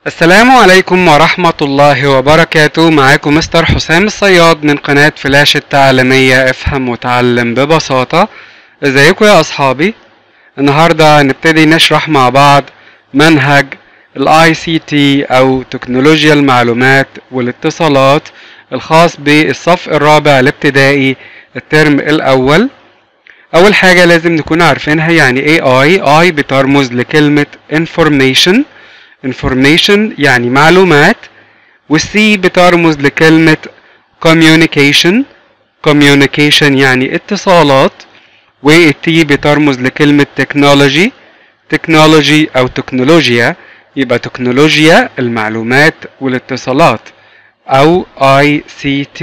السلام عليكم ورحمة الله وبركاته معاكم مستر حسام الصياد من قناة فلاش التعليمية افهم وتعلم ببساطة ازيكم يا اصحابي النهاردة هنبتدي نشرح مع بعض منهج الاي سي تي او تكنولوجيا المعلومات والاتصالات الخاص بالصف الرابع الابتدائي الترم الاول اول حاجة لازم نكون عارفينها يعني ايه اي اي بترمز لكلمة information information يعني معلومات والسي بترمز لكلمة communication communication يعني اتصالات والتي بترمز لكلمة technology technology أو تكنولوجيا يبقى تكنولوجيا المعلومات والاتصالات أو ICT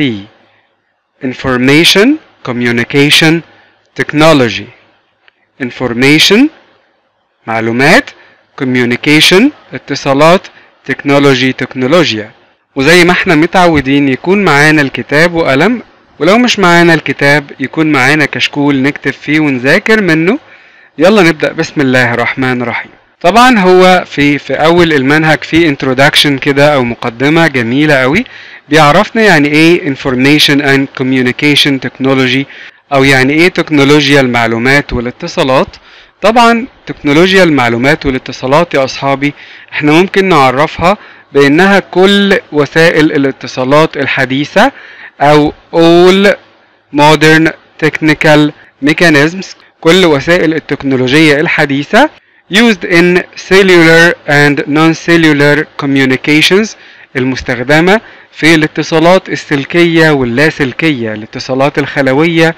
information communication technology information معلومات communication اتصالات تكنولوجي تكنولوجيا وزي ما احنا متعودين يكون معانا الكتاب وقلم ولو مش معانا الكتاب يكون معانا كشكول نكتب فيه ونذاكر منه يلا نبدأ بسم الله الرحمن الرحيم طبعا هو في في اول المنهج في introduction كده او مقدمة جميلة قوي بيعرفنا يعني ايه information and communication technology او يعني ايه تكنولوجيا المعلومات والاتصالات طبعا تكنولوجيا المعلومات والاتصالات يا اصحابي احنا ممكن نعرفها بانها كل وسائل الاتصالات الحديثة او all modern technical mechanisms كل وسائل التكنولوجيا الحديثة used in cellular and non-cellular communications المستخدمة في الاتصالات السلكية واللاسلكية الاتصالات الخلوية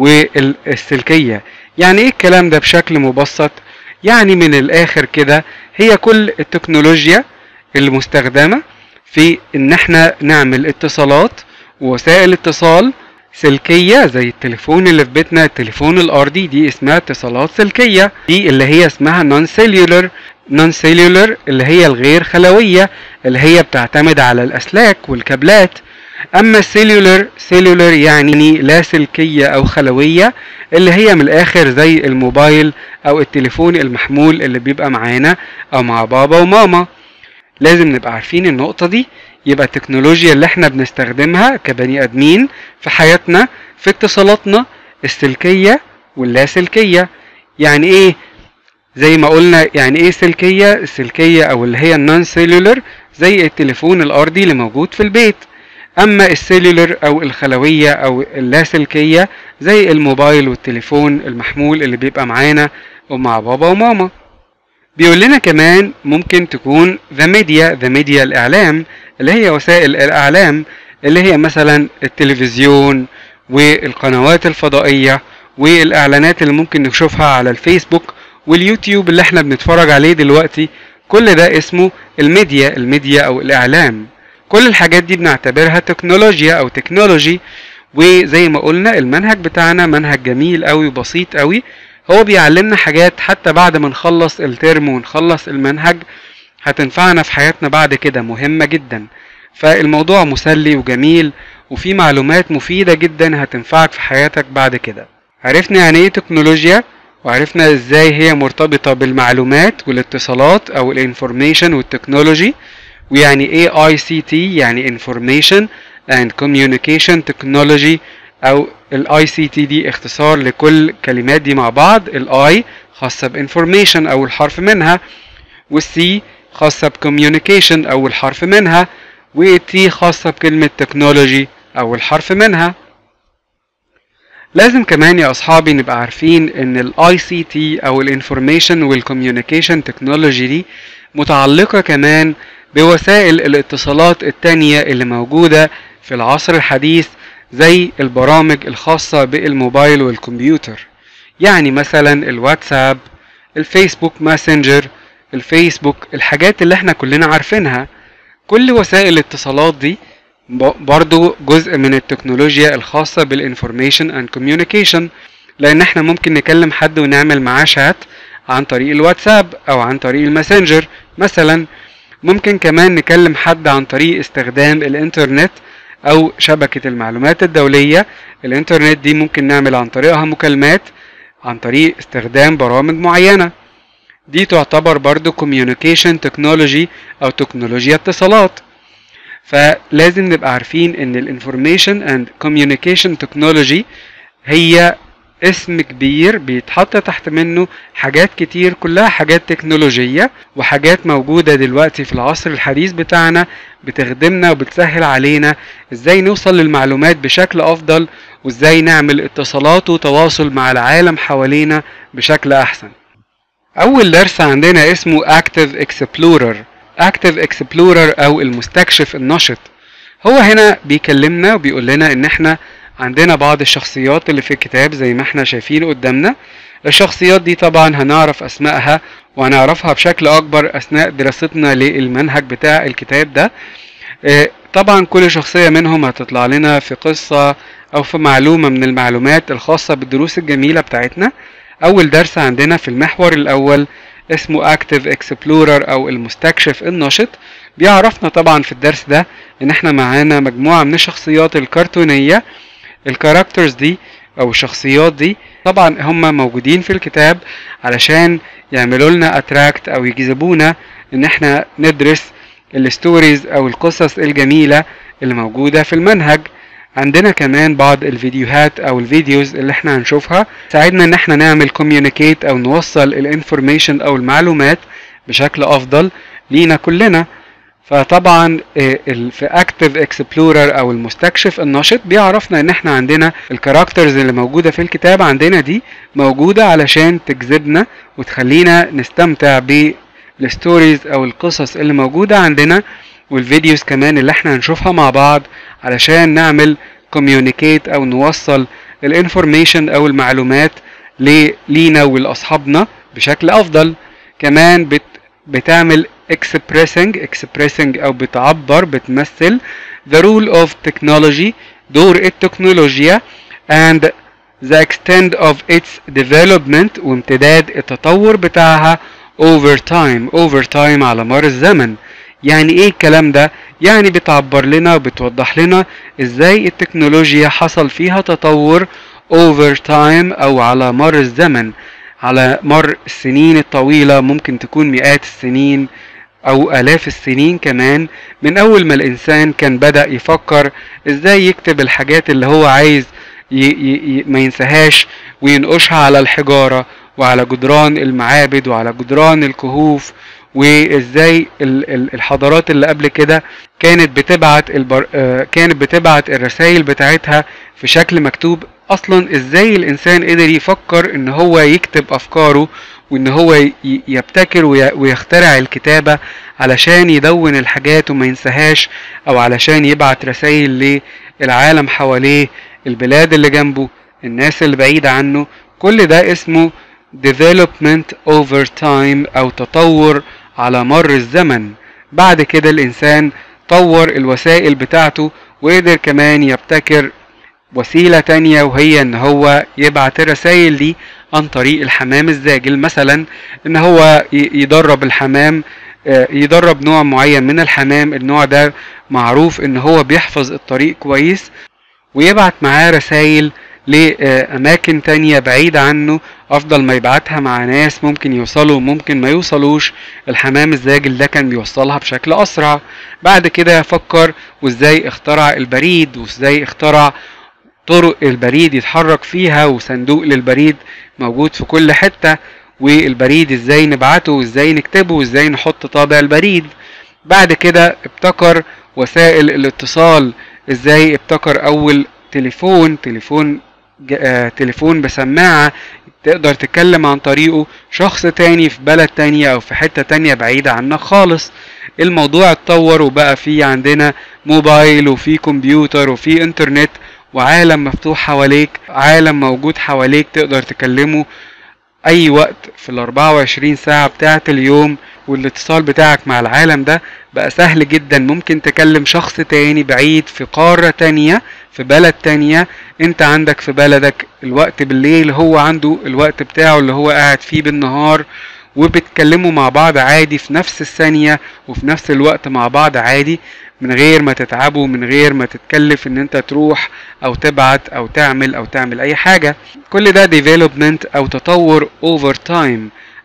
والسلكية يعني ايه الكلام ده بشكل مبسط يعني من الاخر كده هي كل التكنولوجيا المستخدمة في ان احنا نعمل اتصالات ووسائل اتصال سلكية زي التليفون اللي في بيتنا التليفون الارضي دي اسمها اتصالات سلكية دي اللي هي اسمها نون سيلولر نون سيلولر اللي هي الغير خلوية اللي هي بتعتمد على الاسلاك والكابلات اما السيلولر سيلولر يعني لا سلكية او خلوية اللي هي من الاخر زي الموبايل او التليفون المحمول اللي بيبقى معانا او مع بابا وماما لازم نبقى عارفين النقطة دي يبقى التكنولوجيا اللي احنا بنستخدمها كبني ادمين في حياتنا في اتصالاتنا السلكية واللاسلكية يعني ايه زي ما قلنا يعني ايه سلكية السلكية او اللي هي النون سيلولر زي التليفون الارضي اللي موجود في البيت اما السيلولر او الخلوية او اللاسلكية زي الموبايل والتليفون المحمول اللي بيبقى معانا ومع بابا وماما بيقول لنا كمان ممكن تكون ذا ميديا ذا ميديا الاعلام اللي هي وسائل الاعلام اللي هي مثلا التلفزيون والقنوات الفضائية والاعلانات اللي ممكن نشوفها على الفيسبوك واليوتيوب اللي احنا بنتفرج عليه دلوقتي كل ده اسمه الميديا الميديا او الاعلام كل الحاجات دي بنعتبرها تكنولوجيا او تكنولوجي وزي ما قلنا المنهج بتاعنا منهج جميل قوي وبسيط قوي هو بيعلمنا حاجات حتى بعد ما نخلص الترم ونخلص المنهج هتنفعنا في حياتنا بعد كده مهمة جدا فالموضوع مسلي وجميل وفي معلومات مفيدة جدا هتنفعك في حياتك بعد كده عرفنا يعني ايه تكنولوجيا وعرفنا ازاي هي مرتبطة بالمعلومات والاتصالات او الانفورميشن والتكنولوجي ويعني ايه اي سي تي يعني information and communication technology او الاي سي تي دي اختصار لكل كلمات دي مع بعض الاي خاصة بانفورميشن او الحرف منها والسي خاصة بكوميونيكيشن او الحرف منها والتي خاصة بكلمة تكنولوجي او الحرف منها لازم كمان يا اصحابي نبقى عارفين ان الاي سي تي او الانفورميشن والكوميونيكيشن تكنولوجي دي متعلقة كمان بوسائل الاتصالات التانية اللي موجودة في العصر الحديث زي البرامج الخاصة بالموبايل والكمبيوتر يعني مثلا الواتساب الفيسبوك ماسنجر الفيسبوك الحاجات اللي احنا كلنا عارفينها كل وسائل الاتصالات دي برضو جزء من التكنولوجيا الخاصة بالانفورميشن اند كوميونيكيشن لان احنا ممكن نكلم حد ونعمل معاه شات عن طريق الواتساب او عن طريق الماسنجر مثلا ممكن كمان نكلم حد عن طريق استخدام الانترنت او شبكة المعلومات الدولية الانترنت دي ممكن نعمل عن طريقها مكالمات عن طريق استخدام برامج معينة دي تعتبر برضو communication technology او تكنولوجيا اتصالات فلازم نبقى عارفين ان الانفورميشن اند كوميونيكيشن تكنولوجي هي اسم كبير بيتحط تحت منه حاجات كتير كلها حاجات تكنولوجية وحاجات موجودة دلوقتي في العصر الحديث بتاعنا بتخدمنا وبتسهل علينا ازاي نوصل للمعلومات بشكل افضل وازاي نعمل اتصالات وتواصل مع العالم حوالينا بشكل احسن اول درس عندنا اسمه Active Explorer Active Explorer او المستكشف النشط هو هنا بيكلمنا وبيقول لنا ان احنا عندنا بعض الشخصيات اللي في الكتاب زي ما احنا شايفين قدامنا الشخصيات دي طبعا هنعرف اسمائها وهنعرفها بشكل اكبر اثناء دراستنا للمنهج بتاع الكتاب ده اه طبعا كل شخصية منهم هتطلع لنا في قصة او في معلومة من المعلومات الخاصة بالدروس الجميلة بتاعتنا اول درس عندنا في المحور الاول اسمه Active Explorer او المستكشف النشط بيعرفنا طبعا في الدرس ده ان احنا معانا مجموعة من الشخصيات الكرتونية الكاركترز دي او الشخصيات دي طبعا هم موجودين في الكتاب علشان يعملوا لنا اتراكت او يجذبونا ان احنا ندرس الستوريز او القصص الجميلة اللي موجودة في المنهج عندنا كمان بعض الفيديوهات او الفيديوز اللي احنا هنشوفها تساعدنا ان احنا نعمل كوميونيكيت او نوصل الانفورميشن او المعلومات بشكل افضل لينا كلنا فطبعا في اكتف اكسبلورر او المستكشف النشط بيعرفنا ان احنا عندنا الكاركترز اللي موجوده في الكتاب عندنا دي موجوده علشان تجذبنا وتخلينا نستمتع بالستوريز او القصص اللي موجوده عندنا والفيديوز كمان اللي احنا هنشوفها مع بعض علشان نعمل كوميونيكيت او نوصل الانفورميشن او المعلومات لينا ولاصحابنا بشكل افضل كمان بت بتعمل expressing expressing او بتعبر بتمثل the role of technology دور التكنولوجيا and the extent of its development وامتداد التطور بتاعها over time over time على مر الزمن يعني ايه الكلام ده يعني بتعبر لنا وبتوضح لنا ازاي التكنولوجيا حصل فيها تطور over time او على مر الزمن على مر السنين الطويلة ممكن تكون مئات السنين او الاف السنين كمان من اول ما الانسان كان بدأ يفكر ازاي يكتب الحاجات اللي هو عايز ي ي ما ينساهاش وينقشها على الحجارة وعلى جدران المعابد وعلى جدران الكهوف وازاي الحضارات اللي قبل كده كانت بتبعت البر... كانت بتبعت الرسائل بتاعتها في شكل مكتوب اصلا ازاي الانسان قدر يفكر ان هو يكتب افكاره وان هو يبتكر ويخترع الكتابة علشان يدون الحاجات وما ينساهاش او علشان يبعت رسائل للعالم حواليه البلاد اللي جنبه الناس اللي بعيدة عنه كل ده اسمه development over time او تطور على مر الزمن بعد كده الانسان طور الوسائل بتاعته وقدر كمان يبتكر وسيلة تانية وهي ان هو يبعت الرسائل دي عن طريق الحمام الزاجل مثلا ان هو يدرب الحمام يدرب نوع معين من الحمام النوع ده معروف ان هو بيحفظ الطريق كويس ويبعت معاه رسائل لأماكن تانية بعيدة عنه أفضل ما يبعتها مع ناس ممكن يوصلوا ممكن ما يوصلوش الحمام الزاجل ده كان بيوصلها بشكل أسرع بعد كده فكر وإزاي اخترع البريد وإزاي اخترع طرق البريد يتحرك فيها وصندوق للبريد موجود في كل حتة والبريد ازاي نبعته وازاي نكتبه وازاي نحط طابع البريد بعد كده ابتكر وسائل الاتصال ازاي ابتكر اول تليفون تليفون آه تليفون بسماعة تقدر تتكلم عن طريقه شخص تاني في بلد تانية او في حتة تانية بعيدة عنك خالص الموضوع اتطور وبقى فيه عندنا موبايل وفي كمبيوتر وفي انترنت وعالم مفتوح حواليك عالم موجود حواليك تقدر تكلمه اي وقت في ال 24 ساعة بتاعة اليوم والاتصال بتاعك مع العالم ده بقى سهل جدا ممكن تكلم شخص تاني بعيد في قارة تانية في بلد تانية انت عندك في بلدك الوقت بالليل هو عنده الوقت بتاعه اللي هو قاعد فيه بالنهار وبتكلموا مع بعض عادي في نفس الثانية وفي نفس الوقت مع بعض عادي من غير ما تتعبوا من غير ما تتكلف ان انت تروح او تبعت او تعمل او تعمل اي حاجة كل ده development او تطور over time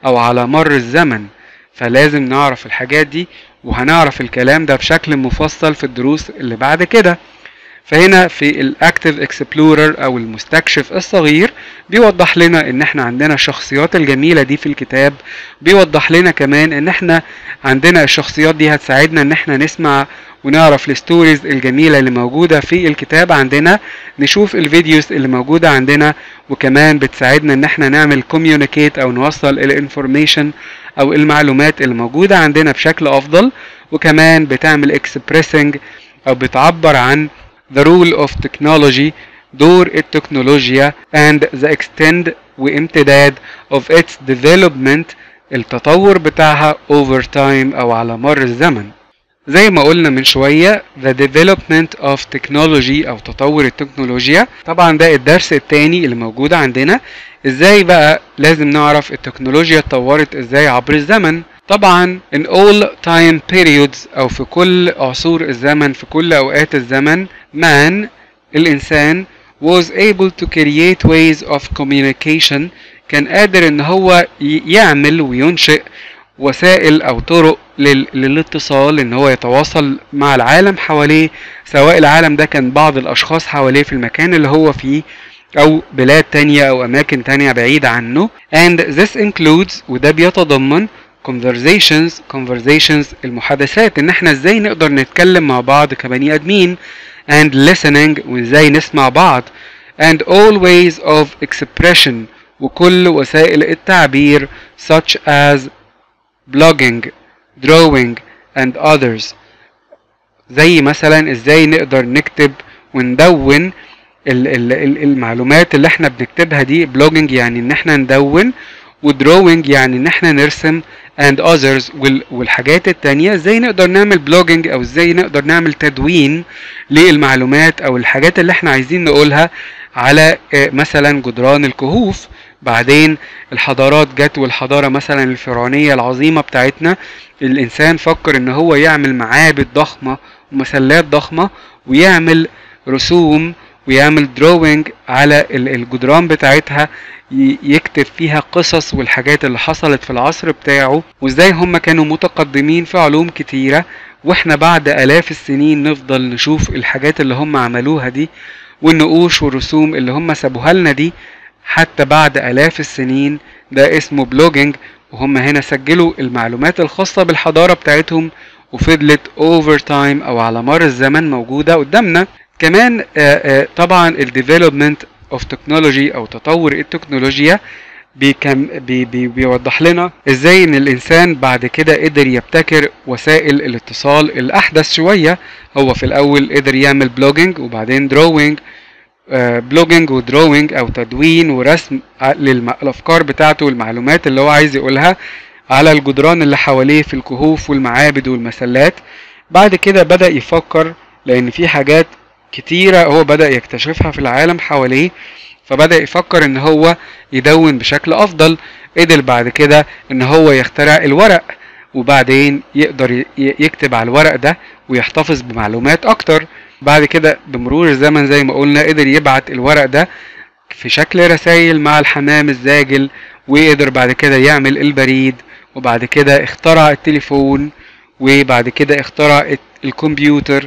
او على مر الزمن فلازم نعرف الحاجات دي وهنعرف الكلام ده بشكل مفصل في الدروس اللي بعد كده فهنا في الاكتيف اكسبلورر او المستكشف الصغير بيوضح لنا ان احنا عندنا الشخصيات الجميلة دي في الكتاب بيوضح لنا كمان ان احنا عندنا الشخصيات دي هتساعدنا ان احنا نسمع ونعرف الستوريز الجميلة اللي موجودة في الكتاب عندنا نشوف الفيديوز اللي موجودة عندنا وكمان بتساعدنا ان احنا نعمل كوميونيكيت او نوصل الانفورميشن او المعلومات اللي موجودة عندنا بشكل افضل وكمان بتعمل اكسبريسنج او بتعبر عن the role of technology دور التكنولوجيا and the extent وامتداد of its development التطور بتاعها over time او على مر الزمن زي ما قلنا من شوية the development of technology أو تطور التكنولوجيا طبعا ده الدرس التاني اللي موجود عندنا ازاي بقى لازم نعرف التكنولوجيا اتطورت ازاي عبر الزمن طبعا in all time periods أو في كل عصور الزمن في كل أوقات الزمن man الإنسان was able to create ways of communication كان قادر ان هو يعمل وينشئ وسائل او طرق للاتصال ان هو يتواصل مع العالم حواليه سواء العالم ده كان بعض الاشخاص حواليه في المكان اللي هو فيه او بلاد تانية او اماكن تانية بعيدة عنه and this includes وده بيتضمن conversations conversations المحادثات ان احنا ازاي نقدر نتكلم مع بعض كبني ادمين and listening وازاي نسمع بعض and all ways of expression وكل وسائل التعبير such as blogging drawing and others زي مثلا ازاي نقدر نكتب وندون ال ال ال المعلومات اللي احنا بنكتبها دي blogging يعني ان احنا ندون ودروينج يعني ان احنا نرسم and others والحاجات التانية ازاي نقدر نعمل بلوجينج او ازاي نقدر نعمل تدوين للمعلومات او الحاجات اللي احنا عايزين نقولها على مثلا جدران الكهوف بعدين الحضارات جت والحضارة مثلا الفرعونية العظيمة بتاعتنا الإنسان فكر إن هو يعمل معابد ضخمة ومسلات ضخمة ويعمل رسوم ويعمل دروينج على الجدران بتاعتها يكتب فيها قصص والحاجات اللي حصلت في العصر بتاعه وازاي هم كانوا متقدمين في علوم كتيرة واحنا بعد آلاف السنين نفضل نشوف الحاجات اللي هم عملوها دي والنقوش والرسوم اللي هم سابوها لنا دي حتى بعد آلاف السنين ده اسمه بلوجينج وهم هنا سجلوا المعلومات الخاصة بالحضارة بتاعتهم وفضلت اوفر تايم او على مر الزمن موجودة قدامنا كمان آآ آآ طبعا الديفلوبمنت اوف تكنولوجي او تطور التكنولوجيا بيكم بي بي بيوضح لنا ازاي ان الانسان بعد كده قدر يبتكر وسائل الاتصال الاحدث شويه هو في الاول قدر يعمل بلوجينج وبعدين دروينج بلوجينج ودروينج او تدوين ورسم للافكار بتاعته والمعلومات اللي هو عايز يقولها على الجدران اللي حواليه في الكهوف والمعابد والمسلات بعد كده بدا يفكر لان في حاجات كتيره هو بدا يكتشفها في العالم حواليه فبدا يفكر ان هو يدون بشكل افضل قدر بعد كده ان هو يخترع الورق وبعدين يقدر يكتب على الورق ده ويحتفظ بمعلومات اكتر بعد كده بمرور الزمن زي ما قلنا قدر يبعت الورق ده في شكل رسائل مع الحمام الزاجل وقدر بعد كده يعمل البريد وبعد كده اخترع التليفون وبعد كده اخترع الكمبيوتر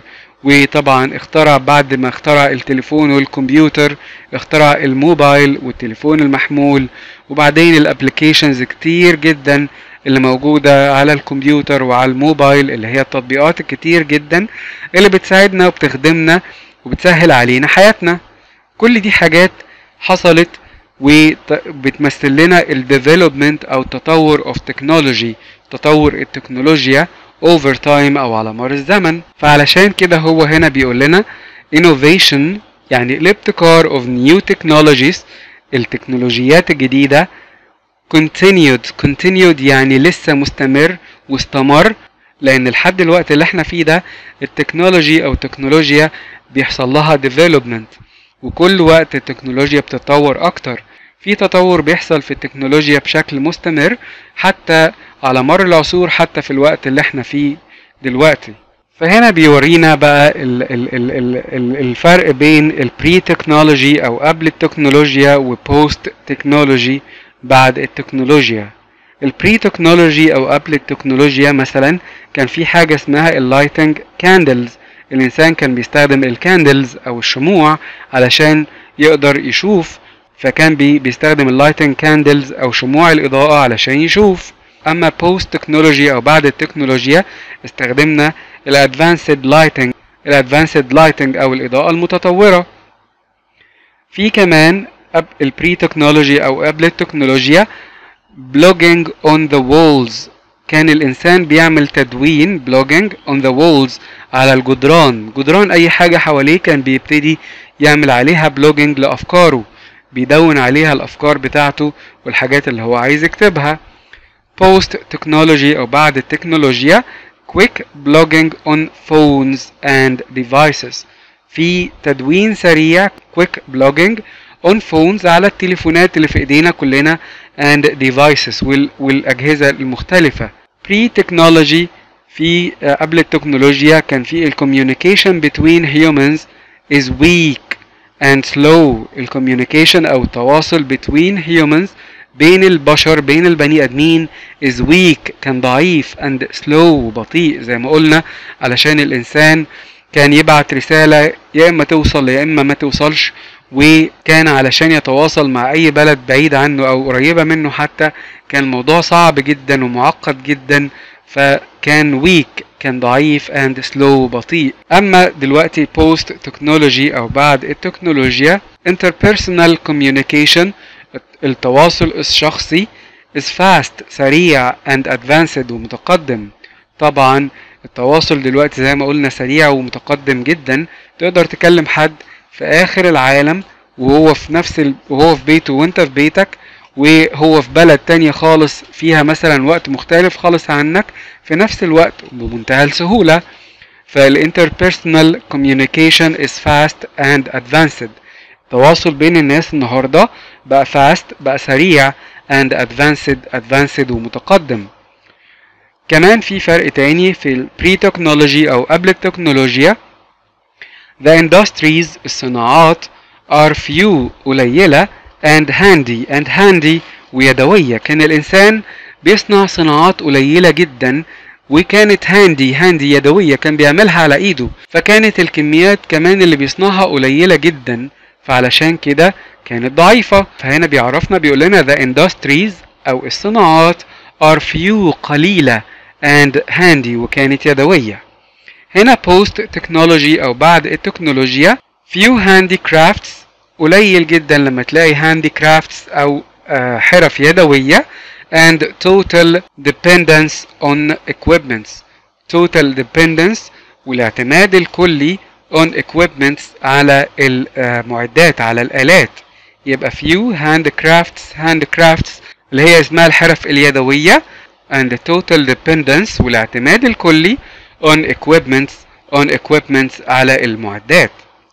وطبعا اخترع بعد ما اخترع التليفون والكمبيوتر اخترع الموبايل والتليفون المحمول وبعدين الابليكيشنز كتير جدا اللي موجودة على الكمبيوتر وعلى الموبايل اللي هي التطبيقات الكتير جدا اللي بتساعدنا وبتخدمنا وبتسهل علينا حياتنا كل دي حاجات حصلت وبتمثل لنا الديفلوبمنت او التطور اوف تكنولوجي تطور التكنولوجيا over time او على مر الزمن فعلشان كده هو هنا بيقول لنا innovation يعني الابتكار of new technologies التكنولوجيات الجديدة continued continued يعني لسه مستمر واستمر لان لحد الوقت اللي احنا فيه ده التكنولوجي او التكنولوجيا بيحصل لها development وكل وقت التكنولوجيا بتتطور اكتر في تطور بيحصل في التكنولوجيا بشكل مستمر حتى على مر العصور حتى في الوقت اللي احنا فيه دلوقتي فهنا بيورينا بقى ال ال ال ال ال الفرق بين البري تكنولوجي او قبل التكنولوجيا وبوست تكنولوجي بعد التكنولوجيا البري تكنولوجي او قبل التكنولوجيا مثلا كان في حاجه اسمها اللايتنج كاندلز الانسان كان بيستخدم الكاندلز او الشموع علشان يقدر يشوف فكان بي بيستخدم اللايتنج كاندلز او شموع الاضاءه علشان يشوف اما بوست تكنولوجي او بعد التكنولوجيا استخدمنا الادفانسد لايتنج الادفانسد لايتنج او الاضاءه المتطوره في كمان البري تكنولوجي او قبل التكنولوجيا blogging on the walls كان الانسان بيعمل تدوين blogging on the walls على الجدران جدران اي حاجه حواليه كان بيبتدي يعمل عليها blogging لافكاره بيدون عليها الافكار بتاعته والحاجات اللي هو عايز يكتبها post technology او بعد التكنولوجيا quick blogging on phones and devices في تدوين سريع quick blogging on phones على التليفونات اللي في ايدينا كلنا and devices وال, والاجهزه المختلفه pre technology في قبل التكنولوجيا كان في communication between humans is weak and slow communication او التواصل between humans بين البشر بين البني ادمين is weak كان ضعيف and slow بطيء زي ما قلنا علشان الانسان كان يبعت رسالة يا اما توصل يا اما ما توصلش وكان علشان يتواصل مع اي بلد بعيد عنه او قريبة منه حتى كان الموضوع صعب جدا ومعقد جدا فكان ويك كان ضعيف and slow بطيء اما دلوقتي post technology او بعد التكنولوجيا interpersonal communication التواصل الشخصي is fast سريع and advanced ومتقدم طبعا التواصل دلوقتي زي ما قلنا سريع ومتقدم جدا تقدر تكلم حد في اخر العالم وهو في نفس ال... وهو في بيته وانت في بيتك وهو في بلد تانية خالص فيها مثلا وقت مختلف خالص عنك في نفس الوقت بمنتهى السهولة فالانتربيرسونال communication is fast and advanced التواصل بين الناس النهاردة بقى fast بقى سريع and advanced advanced ومتقدم كمان في فرق تاني في البري تكنولوجي او قبل التكنولوجيا the industries الصناعات are few قليلة and handy and handy ويدوية كان الإنسان بيصنع صناعات قليلة جدا وكانت هاندي هاندي يدوية كان بيعملها على ايده فكانت الكميات كمان اللي بيصنعها قليلة جدا فعلشان كده كانت ضعيفة فهنا بيعرفنا بيقول لنا the industries أو الصناعات are few قليلة and handy وكانت يدوية هنا post technology أو بعد التكنولوجيا few handicrafts قليل جدا لما تلاقي handicrafts أو حرف يدوية and total dependence on equipments total dependence والاعتماد الكلي on equipments على المعدات على الآلات يبقى few handcrafts handcrafts اللي هي اسمها الحرف اليدوية and total dependence والاعتماد الكلي on equipments on equipments على المعدات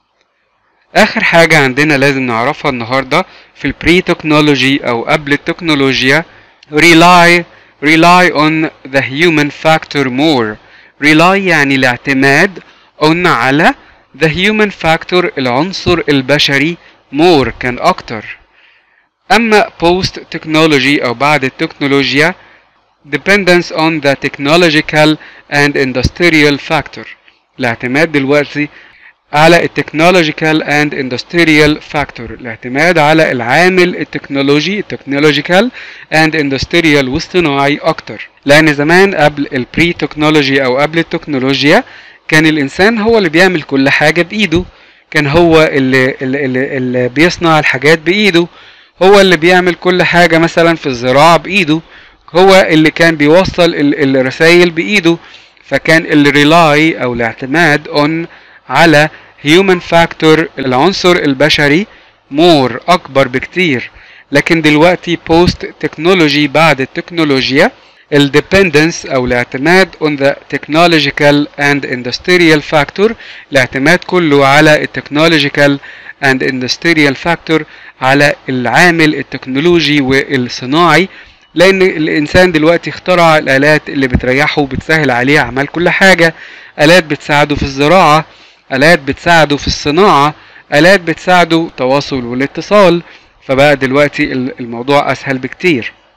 آخر حاجة عندنا لازم نعرفها النهاردة في البري تكنولوجي أو قبل التكنولوجيا rely rely on the human factor more rely يعني الاعتماد on على the human factor العنصر البشري more كان أكتر أما post technology أو بعد التكنولوجيا dependence on the technological and industrial factor الاعتماد دلوقتي على التكنولوجيكال اند اندستريال فاكتور الاعتماد على العامل التكنولوجي التكنولوجيكال اند اندستريال والصناعي اكتر لان زمان قبل البري تكنولوجي او قبل التكنولوجيا كان الانسان هو اللي بيعمل كل حاجه بايده كان هو اللي, اللي, اللي, اللي بيصنع الحاجات بايده هو اللي بيعمل كل حاجه مثلا في الزراعه بايده هو اللي كان بيوصل الرسائل بايده فكان الريلاي او الاعتماد اون على human factor العنصر البشري more أكبر بكتير لكن دلوقتي post technology بعد التكنولوجيا الديبندنس أو الاعتماد on the technological and industrial factor الاعتماد كله على التكنولوجيكال and industrial factor على العامل التكنولوجي والصناعي لأن الإنسان دلوقتي اخترع الآلات اللي بتريحه وبتسهل عليه أعمال كل حاجة آلات بتساعده في الزراعة آلات بتساعده في الصناعة آلات بتساعده التواصل والاتصال فبقى دلوقتي الموضوع أسهل بكتير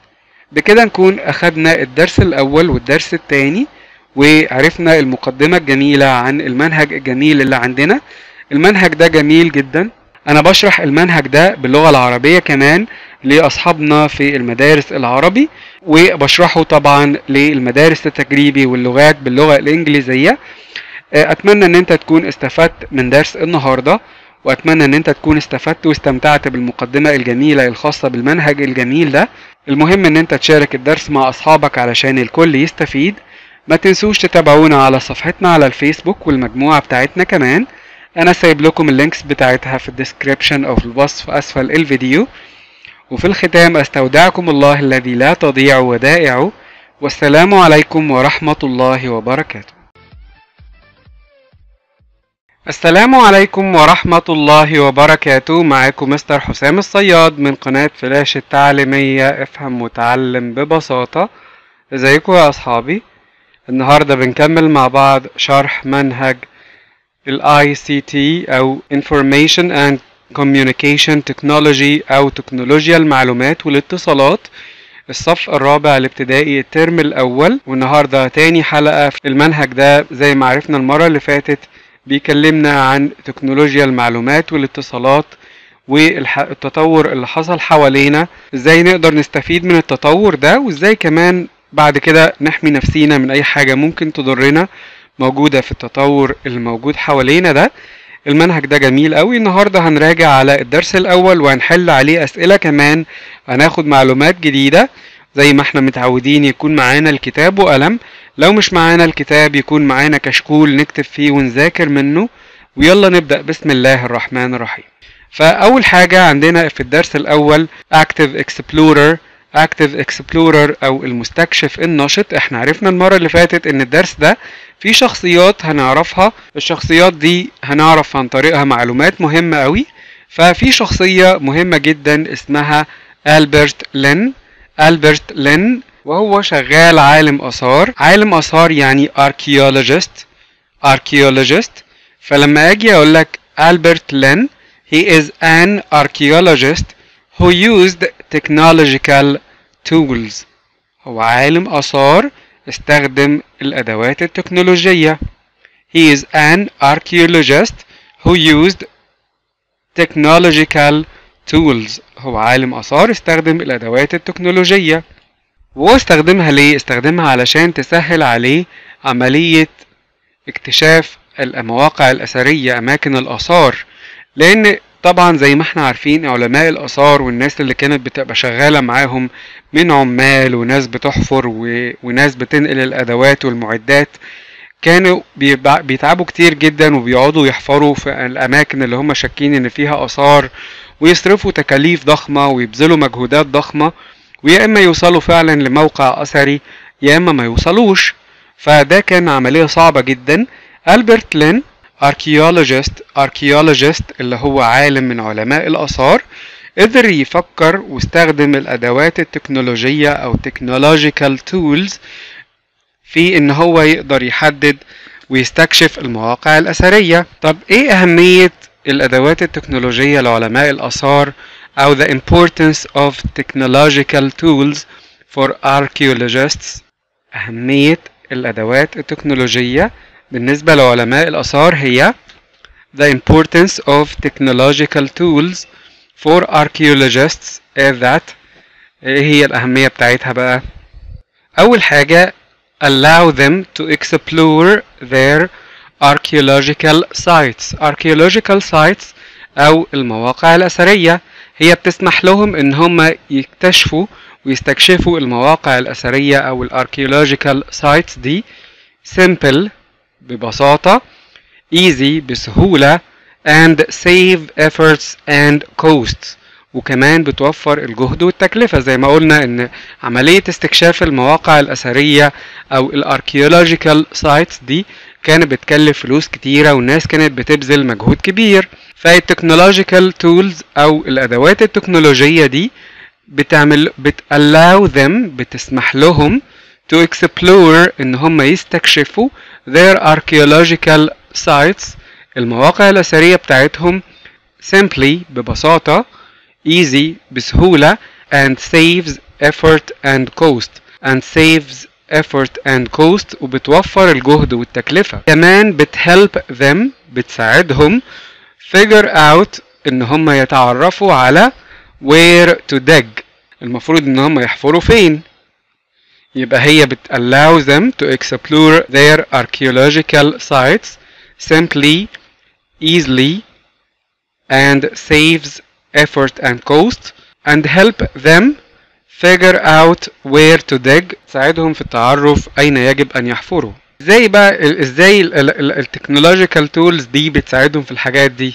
بكده نكون أخدنا الدرس الأول والدرس الثاني وعرفنا المقدمة الجميلة عن المنهج الجميل اللي عندنا المنهج ده جميل جدا أنا بشرح المنهج ده باللغة العربية كمان لأصحابنا في المدارس العربي وبشرحه طبعا للمدارس التجريبي واللغات باللغة الإنجليزية أتمنى إن أنت تكون استفدت من درس النهاردة وأتمنى إن أنت تكون استفدت واستمتعت بالمقدمة الجميلة الخاصة بالمنهج الجميل ده المهم إن أنت تشارك الدرس مع أصحابك علشان الكل يستفيد ما تنسوش تتابعونا على صفحتنا على الفيسبوك والمجموعة بتاعتنا كمان أنا سايب لكم اللينكس بتاعتها في الديسكريبشن أو في الوصف أسفل الفيديو وفي الختام أستودعكم الله الذي لا تضيع ودائعه والسلام عليكم ورحمة الله وبركاته السلام عليكم ورحمة الله وبركاته معاكم مستر حسام الصياد من قناة فلاش التعليمية افهم وتعلم ببساطة ازيكم يا اصحابي النهاردة بنكمل مع بعض شرح منهج ال ICT او Information and Communication Technology او تكنولوجيا المعلومات والاتصالات الصف الرابع الابتدائي الترم الاول والنهاردة تاني حلقة في المنهج ده زي ما عرفنا المرة اللي فاتت بيكلمنا عن تكنولوجيا المعلومات والاتصالات والتطور اللي حصل حوالينا ازاي نقدر نستفيد من التطور ده وازاي كمان بعد كده نحمي نفسينا من اي حاجة ممكن تضرنا موجودة في التطور اللي موجود حوالينا ده المنهج ده جميل قوي النهاردة هنراجع على الدرس الاول وهنحل عليه اسئلة كمان هناخد معلومات جديدة زي ما احنا متعودين يكون معانا الكتاب وقلم لو مش معانا الكتاب يكون معانا كشكول نكتب فيه ونذاكر منه ويلا نبدأ بسم الله الرحمن الرحيم فأول حاجة عندنا في الدرس الأول Active Explorer Active Explorer أو المستكشف النشط احنا عرفنا المرة اللي فاتت ان الدرس ده فيه شخصيات هنعرفها الشخصيات دي هنعرف عن طريقها معلومات مهمة قوي ففي شخصية مهمة جدا اسمها ألبرت لين ألبرت لين وهو شغال عالم آثار عالم آثار يعني archaeologist archaeologist فلما أجي أقول لك ألبرت لين he is an archaeologist who used technological tools هو عالم آثار استخدم الأدوات التكنولوجية he is an archaeologist who used technological tools هو عالم آثار استخدم الأدوات التكنولوجية وهو استخدمها ليه؟ استخدمها علشان تسهل عليه عملية اكتشاف المواقع الأثرية أماكن الآثار لأن طبعا زي ما احنا عارفين علماء الآثار والناس اللي كانت بتبقى شغالة معاهم من عمال وناس بتحفر و... وناس بتنقل الأدوات والمعدات كانوا بيتعبوا كتير جدا وبيقعدوا يحفروا في الأماكن اللي هم شاكين إن فيها آثار ويصرفوا تكاليف ضخمة ويبذلوا مجهودات ضخمة ويا إما يوصلوا فعلا لموقع أثري يا إما ما يوصلوش فده كان عملية صعبة جدا ألبرت لين archaeologist archaeologist اللي هو عالم من علماء الآثار قدر يفكر واستخدم الأدوات التكنولوجية أو technological tools في إن هو يقدر يحدد ويستكشف المواقع الأثرية طب إيه أهمية الأدوات التكنولوجية لعلماء الآثار أو the importance of technological tools for archaeologists أهمية الأدوات التكنولوجية بالنسبة لعلماء الآثار هي the importance of technological tools for archaeologists is that ايه هي الأهمية بتاعتها بقى أول حاجة allow them to explore their archaeological sites archaeological sites أو المواقع الأثرية هي بتسمح لهم إن هم يكتشفوا ويستكشفوا المواقع الأثرية أو الاركيولوجيكال سايتس دي simple ببساطة easy بسهولة and save efforts and costs وكمان بتوفر الجهد والتكلفة زي ما قلنا ان عملية استكشاف المواقع الأثرية أو الاركيولوجيكال سايتس دي كانت بتكلف فلوس كتيرة والناس كانت بتبذل مجهود كبير فالتكنولوجيكال تولز أو الأدوات التكنولوجية دي بتعمل بت allow them بتسمح لهم to explore ان هم يستكشفوا their archaeological sites المواقع الأثرية بتاعتهم simply ببساطة easy بسهولة and saves effort and cost and saves effort and cost وبتوفر الجهد والتكلفة كمان بتhelp them بتساعدهم figure out ان هم يتعرفوا على where to dig المفروض ان هم يحفروا فين يبقى هي بت allow them to explore their archaeological sites simply easily and saves effort and cost and help them figure out where to dig تساعدهم في التعرف أين يجب أن يحفروا ازاي بقى ال- ازاي التكنولوجيكال تولز دي بتساعدهم في الحاجات دي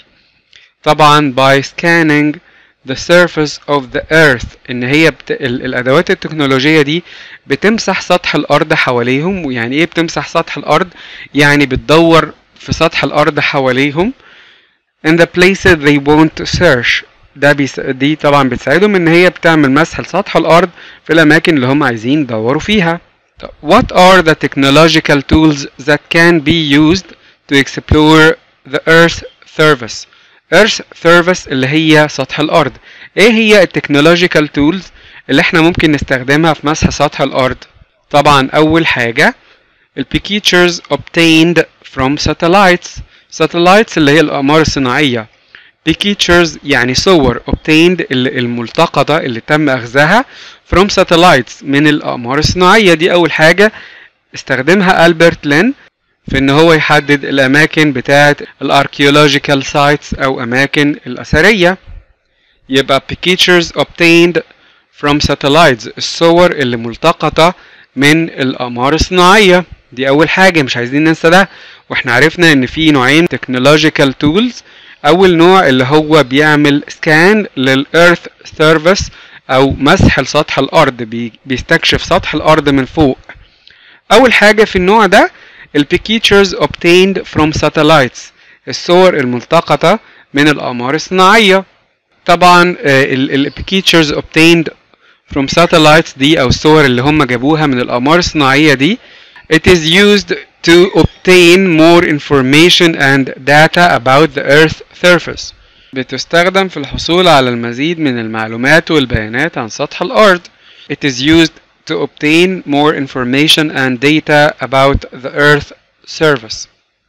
طبعا by scanning the surface of the earth ان هي بت... ال- الادوات التكنولوجية دي بتمسح سطح الارض حواليهم ويعني ايه بتمسح سطح الارض يعني بتدور في سطح الارض حواليهم in the places they want to search ده بيس... دي طبعا بتساعدهم ان هي بتعمل مسح لسطح الارض في الاماكن اللي هم عايزين يدوروا فيها طب what are the technological tools that can be used to explore the earth surface earth surface اللي هي سطح الارض ايه هي التكنولوجيكال تولز اللي احنا ممكن نستخدمها في مسح سطح الارض طبعا اول حاجه البيكيتشرز obtained from satellites satellites اللي هي الاقمار الصناعيه pictures يعني صور obtained ال- الملتقطة اللي تم أخذها from satellites من الأقمار الصناعية دي أول حاجة استخدمها ألبرت لين في إن هو يحدد الأماكن بتاعة الاركيولوجيكال سايتس أو أماكن الأثرية يبقى pictures obtained from satellites الصور اللي ملتقطة من الأقمار الصناعية دي أول حاجة مش عايزين ننسى ده واحنا عرفنا إن في نوعين technological tools اول نوع اللي هو بيعمل سكان للارث سيرفيس او مسح لسطح الارض بي- بيستكشف سطح الارض من فوق اول حاجه في النوع ده البيكيتشرز obtained from satellites الصور الملتقطه من الاقمار الصناعيه طبعا البيكيتشرز obtained from satellites دي او الصور اللي هم جابوها من الاقمار الصناعيه دي it is used to obtain more information and data about the earth surface بتستخدم في الحصول على المزيد من المعلومات والبيانات عن سطح الأرض it is used to obtain more information and data about the earth surface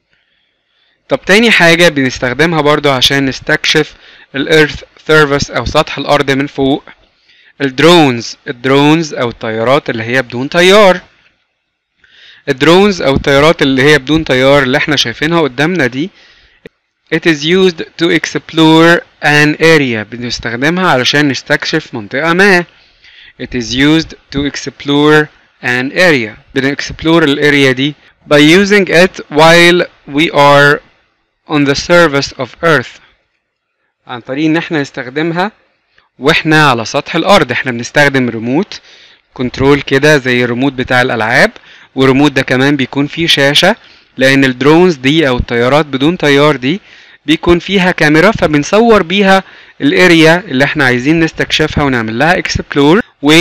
طب تاني حاجة بنستخدمها برضو عشان نستكشف الارث سيرفيس او سطح الارض من فوق الدرونز الدرونز او الطيارات اللي هي بدون طيار الدرونز او الطيارات اللي هي بدون طيار اللي احنا شايفينها قدامنا دي it is used to explore an area بنستخدمها علشان نستكشف منطقة ما it is used to explore an area بنexplore الاريا دي by using it while we are on the surface of earth عن طريق ان احنا نستخدمها واحنا على سطح الارض احنا بنستخدم ريموت كنترول كده زي الريموت بتاع الالعاب والريموت ده كمان بيكون فيه شاشة لان الدرونز دي او الطيارات بدون طيار دي بيكون فيها كاميرا فبنصور بيها الاريا اللي احنا عايزين نستكشفها ونعمل لها اكسبلور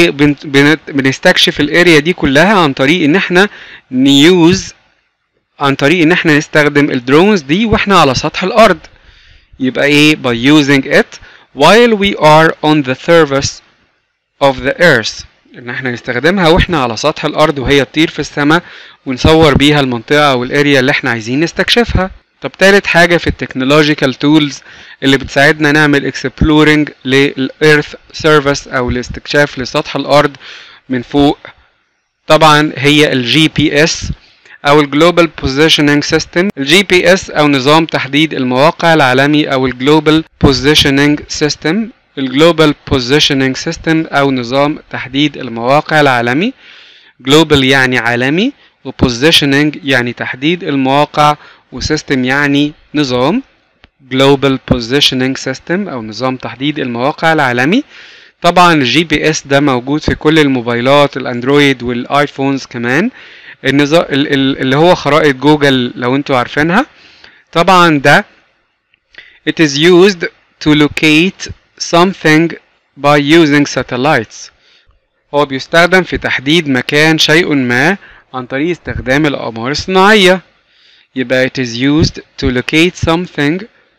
وبنستكشف الاريا دي كلها عن طريق ان احنا نيوز عن طريق ان احنا نستخدم الدرونز دي واحنا على سطح الارض يبقى ايه by using it while we are on the surface of the earth ان احنا نستخدمها واحنا على سطح الارض وهي تطير في السماء ونصور بيها المنطقة او الاريا اللي احنا عايزين نستكشفها طب تالت حاجة في التكنولوجيكال تولز اللي بتساعدنا نعمل اكسبلورنج للإيرث سيرفيس أو الاستكشاف لسطح الأرض من فوق طبعا هي الجي بي اس أو الجلوبال بوزيشننج سيستم الجي بي اس أو نظام تحديد المواقع العالمي أو الجلوبال بوزيشننج سيستم الجلوبال بوزيشننج سيستم أو نظام تحديد المواقع العالمي جلوبال يعني عالمي وبوزيشننج يعني تحديد المواقع وسيستم يعني نظام Global Positioning System أو نظام تحديد المواقع العالمي طبعا الجي بي اس ده موجود في كل الموبايلات الاندرويد والايفونز كمان النظام اللي هو خرائط جوجل لو انتوا عارفينها طبعا ده it is used to locate something by using satellites هو بيستخدم في تحديد مكان شيء ما عن طريق استخدام الأقمار الصناعية يبقى it is used to locate something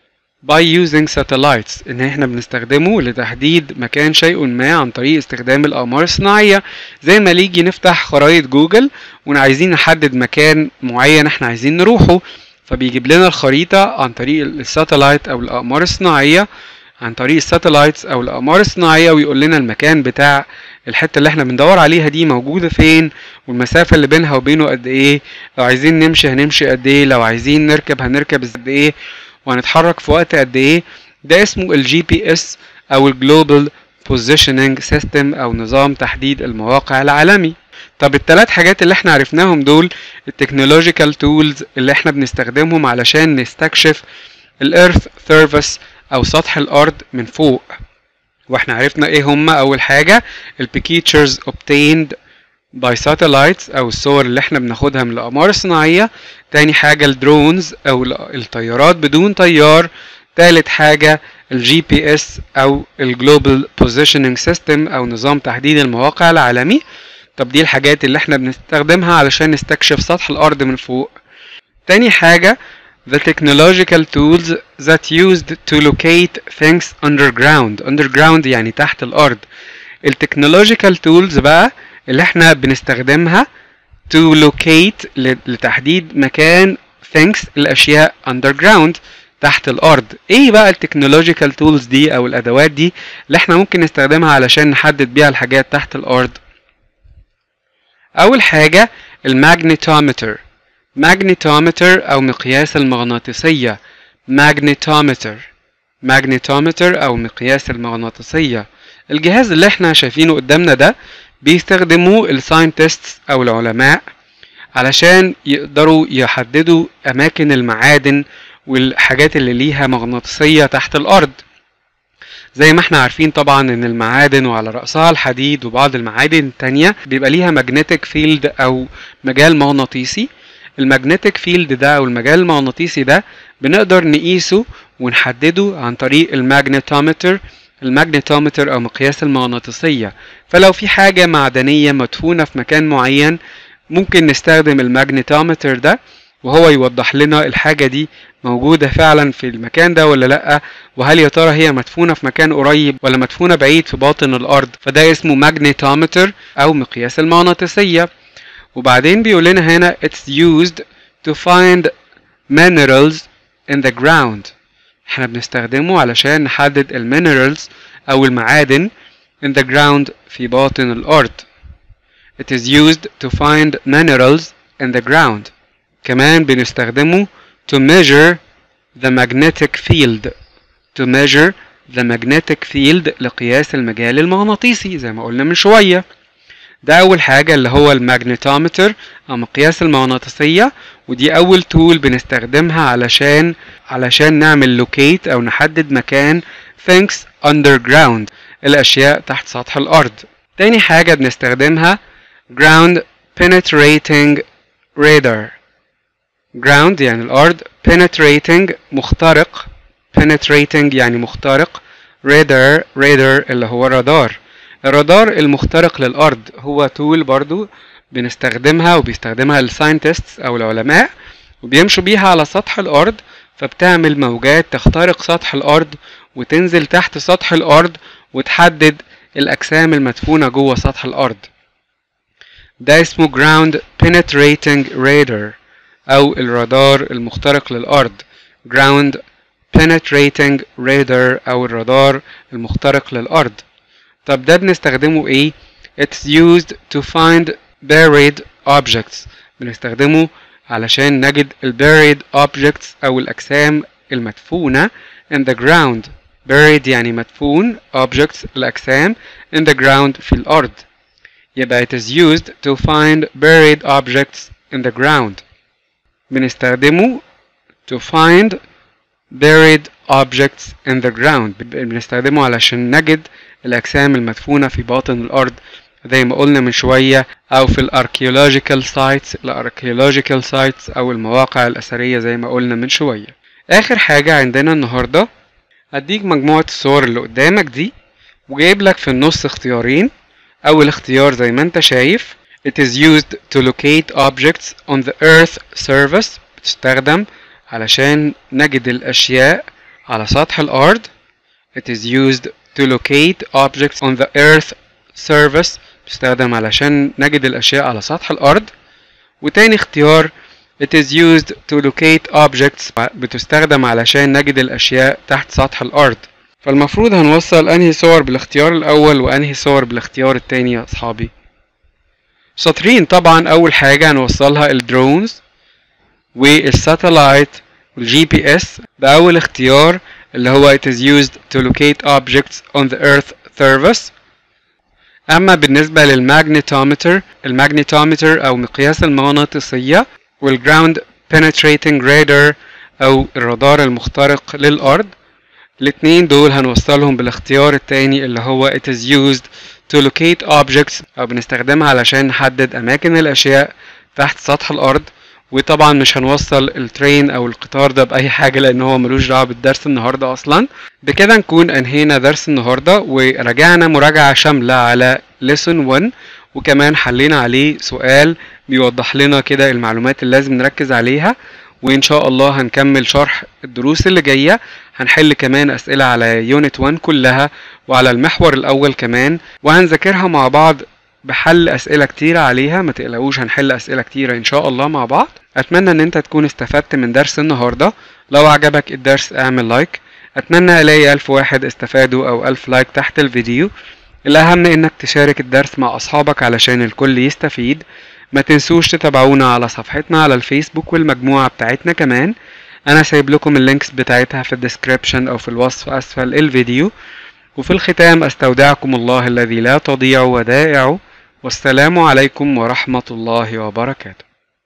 by using satellites ان احنا بنستخدمه لتحديد مكان شيء ما عن طريق استخدام الاقمار الصناعيه زي ما نيجي نفتح خرائط جوجل وعايزين نحدد مكان معين احنا عايزين نروحه فبيجيب لنا الخريطه عن طريق الساتلايت او الاقمار الصناعيه عن طريق الساتلايتس او الاقمار الصناعيه ويقول لنا المكان بتاع الحته اللي احنا بندور عليها دي موجوده فين والمسافه اللي بينها وبينه قد ايه لو عايزين نمشي هنمشي قد ايه لو عايزين نركب هنركب قد ايه وهنتحرك في وقت قد ايه ده اسمه الجي بي اس او الجلوبال بوزيشننج سيستم او نظام تحديد المواقع العالمي طب الثلاث حاجات اللي احنا عرفناهم دول التكنولوجيكال تولز اللي احنا بنستخدمهم علشان نستكشف الارث سيرفيس او سطح الارض من فوق واحنا عرفنا ايه هما اول حاجة البيكيتشرز obtained by satellites او الصور اللي احنا بناخدها من الاقمار الصناعية تاني حاجة الدرونز او الطيارات بدون طيار تالت حاجة الجي بي اس او الجلوبال بوزيشننج سيستم او نظام تحديد المواقع العالمي طب دي الحاجات اللي احنا بنستخدمها علشان نستكشف سطح الارض من فوق تاني حاجة the technological tools that used to locate things underground underground يعني تحت الأرض التكنولوجيكال tools بقى اللي احنا بنستخدمها to locate لتحديد مكان things الأشياء underground تحت الأرض ايه بقى التكنولوجيكال tools دي أو الأدوات دي اللي احنا ممكن نستخدمها علشان نحدد بيها الحاجات تحت الأرض أول حاجة الماجنيتومتر magnetometer أو مقياس المغناطيسية magnetometer magnetometer أو مقياس المغناطيسية الجهاز اللي احنا شايفينه قدامنا ده بيستخدموه الساينتستس أو العلماء علشان يقدروا يحددوا أماكن المعادن والحاجات اللي ليها مغناطيسية تحت الأرض زي ما احنا عارفين طبعا ان المعادن وعلى رأسها الحديد وبعض المعادن التانية بيبقى ليها magnetic field او مجال مغناطيسي المagnetic فيلد ده او المجال المغناطيسي ده بنقدر نقيسه ونحدده عن طريق الماجنتومتر الماجنتومتر او مقياس المغناطيسية فلو في حاجة معدنية مدفونة في مكان معين ممكن نستخدم الماجنتومتر ده وهو يوضح لنا الحاجة دي موجودة فعلا في المكان ده ولا لأ وهل يا ترى هي مدفونة في مكان قريب ولا مدفونة بعيد في باطن الأرض فده اسمه ماجنتومتر أو مقياس المغناطيسية وبعدين بيقول لنا هنا it's used to find minerals in the ground احنا بنستخدمه علشان نحدد المينرالز او المعادن in the ground في باطن الارض it is used to find minerals in the ground كمان بنستخدمه to measure the magnetic field to measure the magnetic field لقياس المجال المغناطيسي زي ما قلنا من شويه ده أول حاجة اللي هو الماجنتومتر أو مقياس المغناطيسية ودي أول تول بنستخدمها علشان علشان نعمل لوكيت أو نحدد مكان things underground الأشياء تحت سطح الأرض تاني حاجة بنستخدمها ground penetrating radar ground يعني الأرض penetrating مخترق penetrating يعني مخترق radar radar اللي هو الرادار الرادار المخترق للأرض هو تول برضو بنستخدمها وبيستخدمها الساينتستس أو العلماء وبيمشوا بيها على سطح الأرض فبتعمل موجات تخترق سطح الأرض وتنزل تحت سطح الأرض وتحدد الأجسام المدفونة جوه سطح الأرض ده اسمه ground penetrating radar أو الرادار المخترق للأرض ground penetrating radar أو الرادار المخترق للأرض طب ده بنستخدمه ايه it's used to find buried objects بنستخدمه علشان نجد ال buried objects او الاجسام المدفونة in the ground buried يعني مدفون objects الاجسام in the ground في الارض يبقى it is used to find buried objects in the ground بنستخدمه to find buried objects in the ground بنستخدمه علشان نجد الأجسام المدفونة في باطن الأرض زي ما قلنا من شوية أو في الأركيولوجيكال سايتس الأركيولوجيكال سايتس أو المواقع الأثرية زي ما قلنا من شوية آخر حاجة عندنا النهاردة هديك مجموعة الصور اللي قدامك دي وجايب لك في النص اختيارين أول اختيار زي ما أنت شايف It is used to locate objects on the earth surface بتستخدم علشان نجد الأشياء على سطح الأرض it is used to locate objects on the earth surface بتستخدم علشان نجد الأشياء على سطح الأرض وتاني اختيار it is used to locate objects بتستخدم علشان نجد الأشياء تحت سطح الأرض فالمفروض هنوصل أنهي صور بالاختيار الأول وأنهي صور بالاختيار التاني يا أصحابي شاطرين طبعا أول حاجة هنوصلها الدرونز والساتلايت والجي بي اس ده أول اختيار اللي هو it is used to locate objects on the earth surface أما بالنسبة للماجنتومتر الماجنتومتر أو مقياس المغناطيسية والجراوند penetrating radar أو الرادار المخترق للأرض الاتنين دول هنوصلهم بالاختيار التاني اللي هو it is used to locate objects أو بنستخدمها علشان نحدد أماكن الأشياء تحت سطح الأرض وطبعا مش هنوصل الترين او القطار ده باي حاجه لان هو ملوش دعوه بالدرس النهارده اصلا بكده نكون انهينا درس النهارده وراجعنا مراجعه شامله على lesson 1 وكمان حلينا عليه سؤال بيوضح لنا كده المعلومات اللي لازم نركز عليها وان شاء الله هنكمل شرح الدروس اللي جايه هنحل كمان اسئله على يونت 1 كلها وعلى المحور الاول كمان وهنذاكرها مع بعض بحل اسئله كتيره عليها ما تقلقوش هنحل اسئله كتيره ان شاء الله مع بعض اتمنى ان انت تكون استفدت من درس النهارده لو عجبك الدرس اعمل لايك اتمنى الاقي الف واحد استفادوا او الف لايك تحت الفيديو الاهم انك تشارك الدرس مع اصحابك علشان الكل يستفيد ما تنسوش تتابعونا على صفحتنا على الفيسبوك والمجموعه بتاعتنا كمان انا سايب لكم اللينكس بتاعتها في الديسكريبشن او في الوصف اسفل الفيديو وفي الختام استودعكم الله الذي لا تضيع ودائعه والسلام عليكم ورحمة الله وبركاته.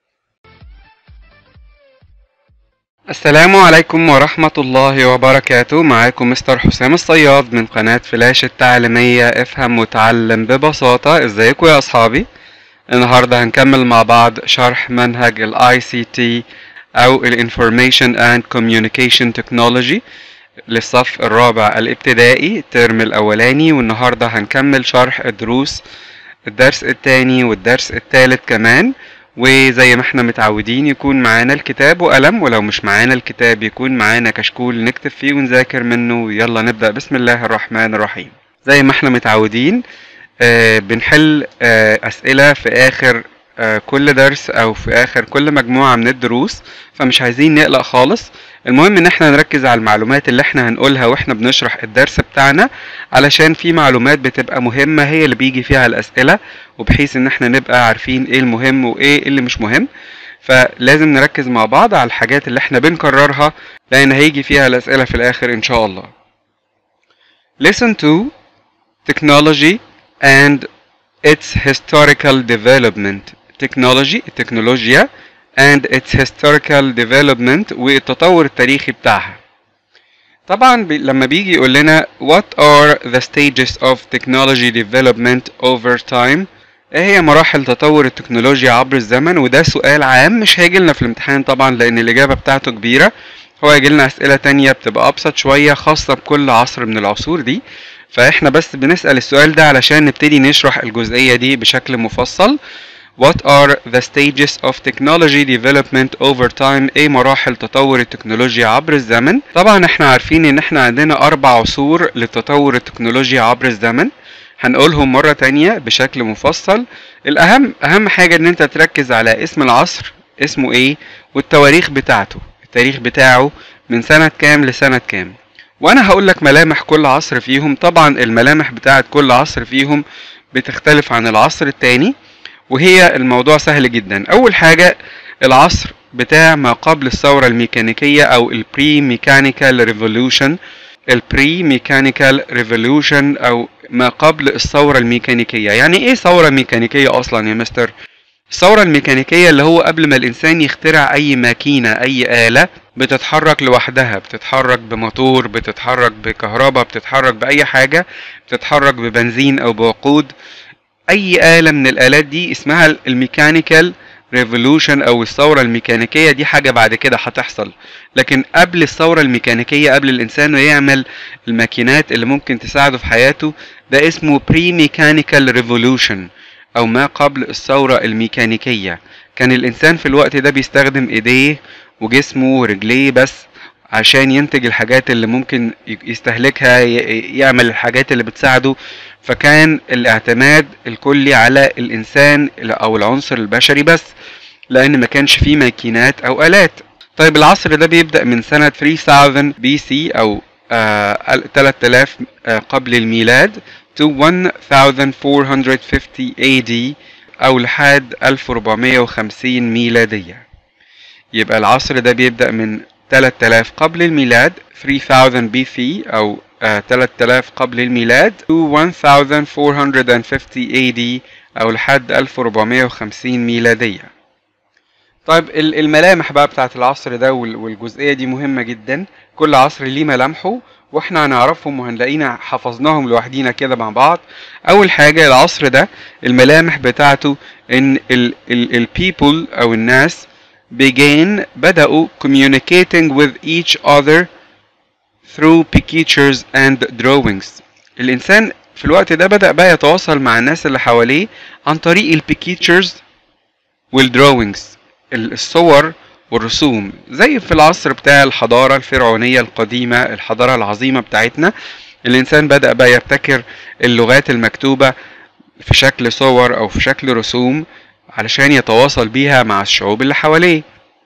السلام عليكم ورحمة الله وبركاته معاكم مستر حسام الصياد من قناة فلاش التعليمية افهم وتعلم ببساطة ازيكم يا اصحابي النهاردة هنكمل مع بعض شرح منهج ال ICT او ال Information and Communication Technology للصف الرابع الابتدائي الترم الاولاني والنهاردة هنكمل شرح الدروس الدرس التاني والدرس التالت كمان وزي ما احنا متعودين يكون معانا الكتاب وقلم ولو مش معانا الكتاب يكون معانا كشكول نكتب فيه ونذاكر منه يلا نبدأ بسم الله الرحمن الرحيم زي ما احنا متعودين آه بنحل آه أسئلة في آخر آه كل درس أو في آخر كل مجموعة من الدروس فمش عايزين نقلق خالص المهم ان احنا نركز على المعلومات اللي احنا هنقولها واحنا بنشرح الدرس بتاعنا علشان في معلومات بتبقى مهمة هي اللي بيجي فيها الاسئلة وبحيث ان احنا نبقى عارفين ايه المهم وايه اللي مش مهم فلازم نركز مع بعض على الحاجات اللي احنا بنكررها لان هيجي فيها الاسئلة في الاخر ان شاء الله Listen to Technology and its historical development Technology التكنولوجيا and its historical development والتطور التاريخي بتاعها طبعا بي لما بيجي يقول لنا what are the stages of technology development over time ايه هي مراحل تطور التكنولوجيا عبر الزمن وده سؤال عام مش هيجي لنا في الامتحان طبعا لان الاجابه بتاعته كبيره هو هيجي لنا اسئله تانية بتبقى ابسط شويه خاصه بكل عصر من العصور دي فاحنا بس بنسال السؤال ده علشان نبتدي نشرح الجزئيه دي بشكل مفصل What are the stages of technology development over time؟ ايه مراحل تطور التكنولوجيا عبر الزمن؟ طبعا احنا عارفين ان احنا عندنا اربع عصور لتطور التكنولوجيا عبر الزمن هنقولهم مرة تانية بشكل مفصل الأهم أهم حاجة إن أنت تركز على اسم العصر اسمه إيه والتواريخ بتاعته التاريخ بتاعه من سنة كام لسنة كام وأنا هقول لك ملامح كل عصر فيهم طبعا الملامح بتاعت كل عصر فيهم بتختلف عن العصر التاني وهي الموضوع سهل جدا اول حاجة العصر بتاع ما قبل الثورة الميكانيكية او البري ميكانيكال ريفولوشن البري ميكانيكال ريفولوشن او ما قبل الثورة الميكانيكية يعني ايه ثورة ميكانيكية اصلا يا مستر الثورة الميكانيكية اللي هو قبل ما الانسان يخترع اي ماكينة اي آلة بتتحرك لوحدها بتتحرك بموتور بتتحرك بكهرباء بتتحرك بأي حاجة بتتحرك ببنزين أو بوقود أي آلة من الآلات دي اسمها الميكانيكال ريفولوشن أو الثورة الميكانيكية دي حاجة بعد كده هتحصل لكن قبل الثورة الميكانيكية قبل الإنسان ما يعمل الماكينات اللي ممكن تساعده في حياته ده اسمه بري ميكانيكال ريفولوشن أو ما قبل الثورة الميكانيكية كان الإنسان في الوقت ده بيستخدم إيديه وجسمه ورجليه بس عشان ينتج الحاجات اللي ممكن يستهلكها يعمل الحاجات اللي بتساعده فكان الاعتماد الكلي على الإنسان أو العنصر البشري بس لأن ما كانش فيه ماكينات أو آلات طيب العصر ده بيبدأ من سنة 3000 بي سي أو آه 3000 آه قبل الميلاد to 1450 AD أو لحد 1450 ميلادية يبقى العصر ده بيبدأ من 3000 قبل الميلاد 3000 بي سي أو آه 3000 قبل الميلاد to 1450 AD أو لحد 1450 ميلادية طيب الملامح بقى بتاعت العصر ده والجزئية دي مهمة جدا كل عصر ليه ملامحه واحنا هنعرفهم وهنلاقينا حفظناهم لوحدينا كده مع بعض اول حاجة العصر ده الملامح بتاعته ان البيبل او الناس began بدأوا communicating with each other through pictures and drawings الإنسان في الوقت ده بدأ بقى يتواصل مع الناس اللي حواليه عن طريق البيكيتشرز والدراوينجز الصور والرسوم زي في العصر بتاع الحضارة الفرعونية القديمة الحضارة العظيمة بتاعتنا الإنسان بدأ بقى يبتكر اللغات المكتوبة في شكل صور أو في شكل رسوم علشان يتواصل بيها مع الشعوب اللي حواليه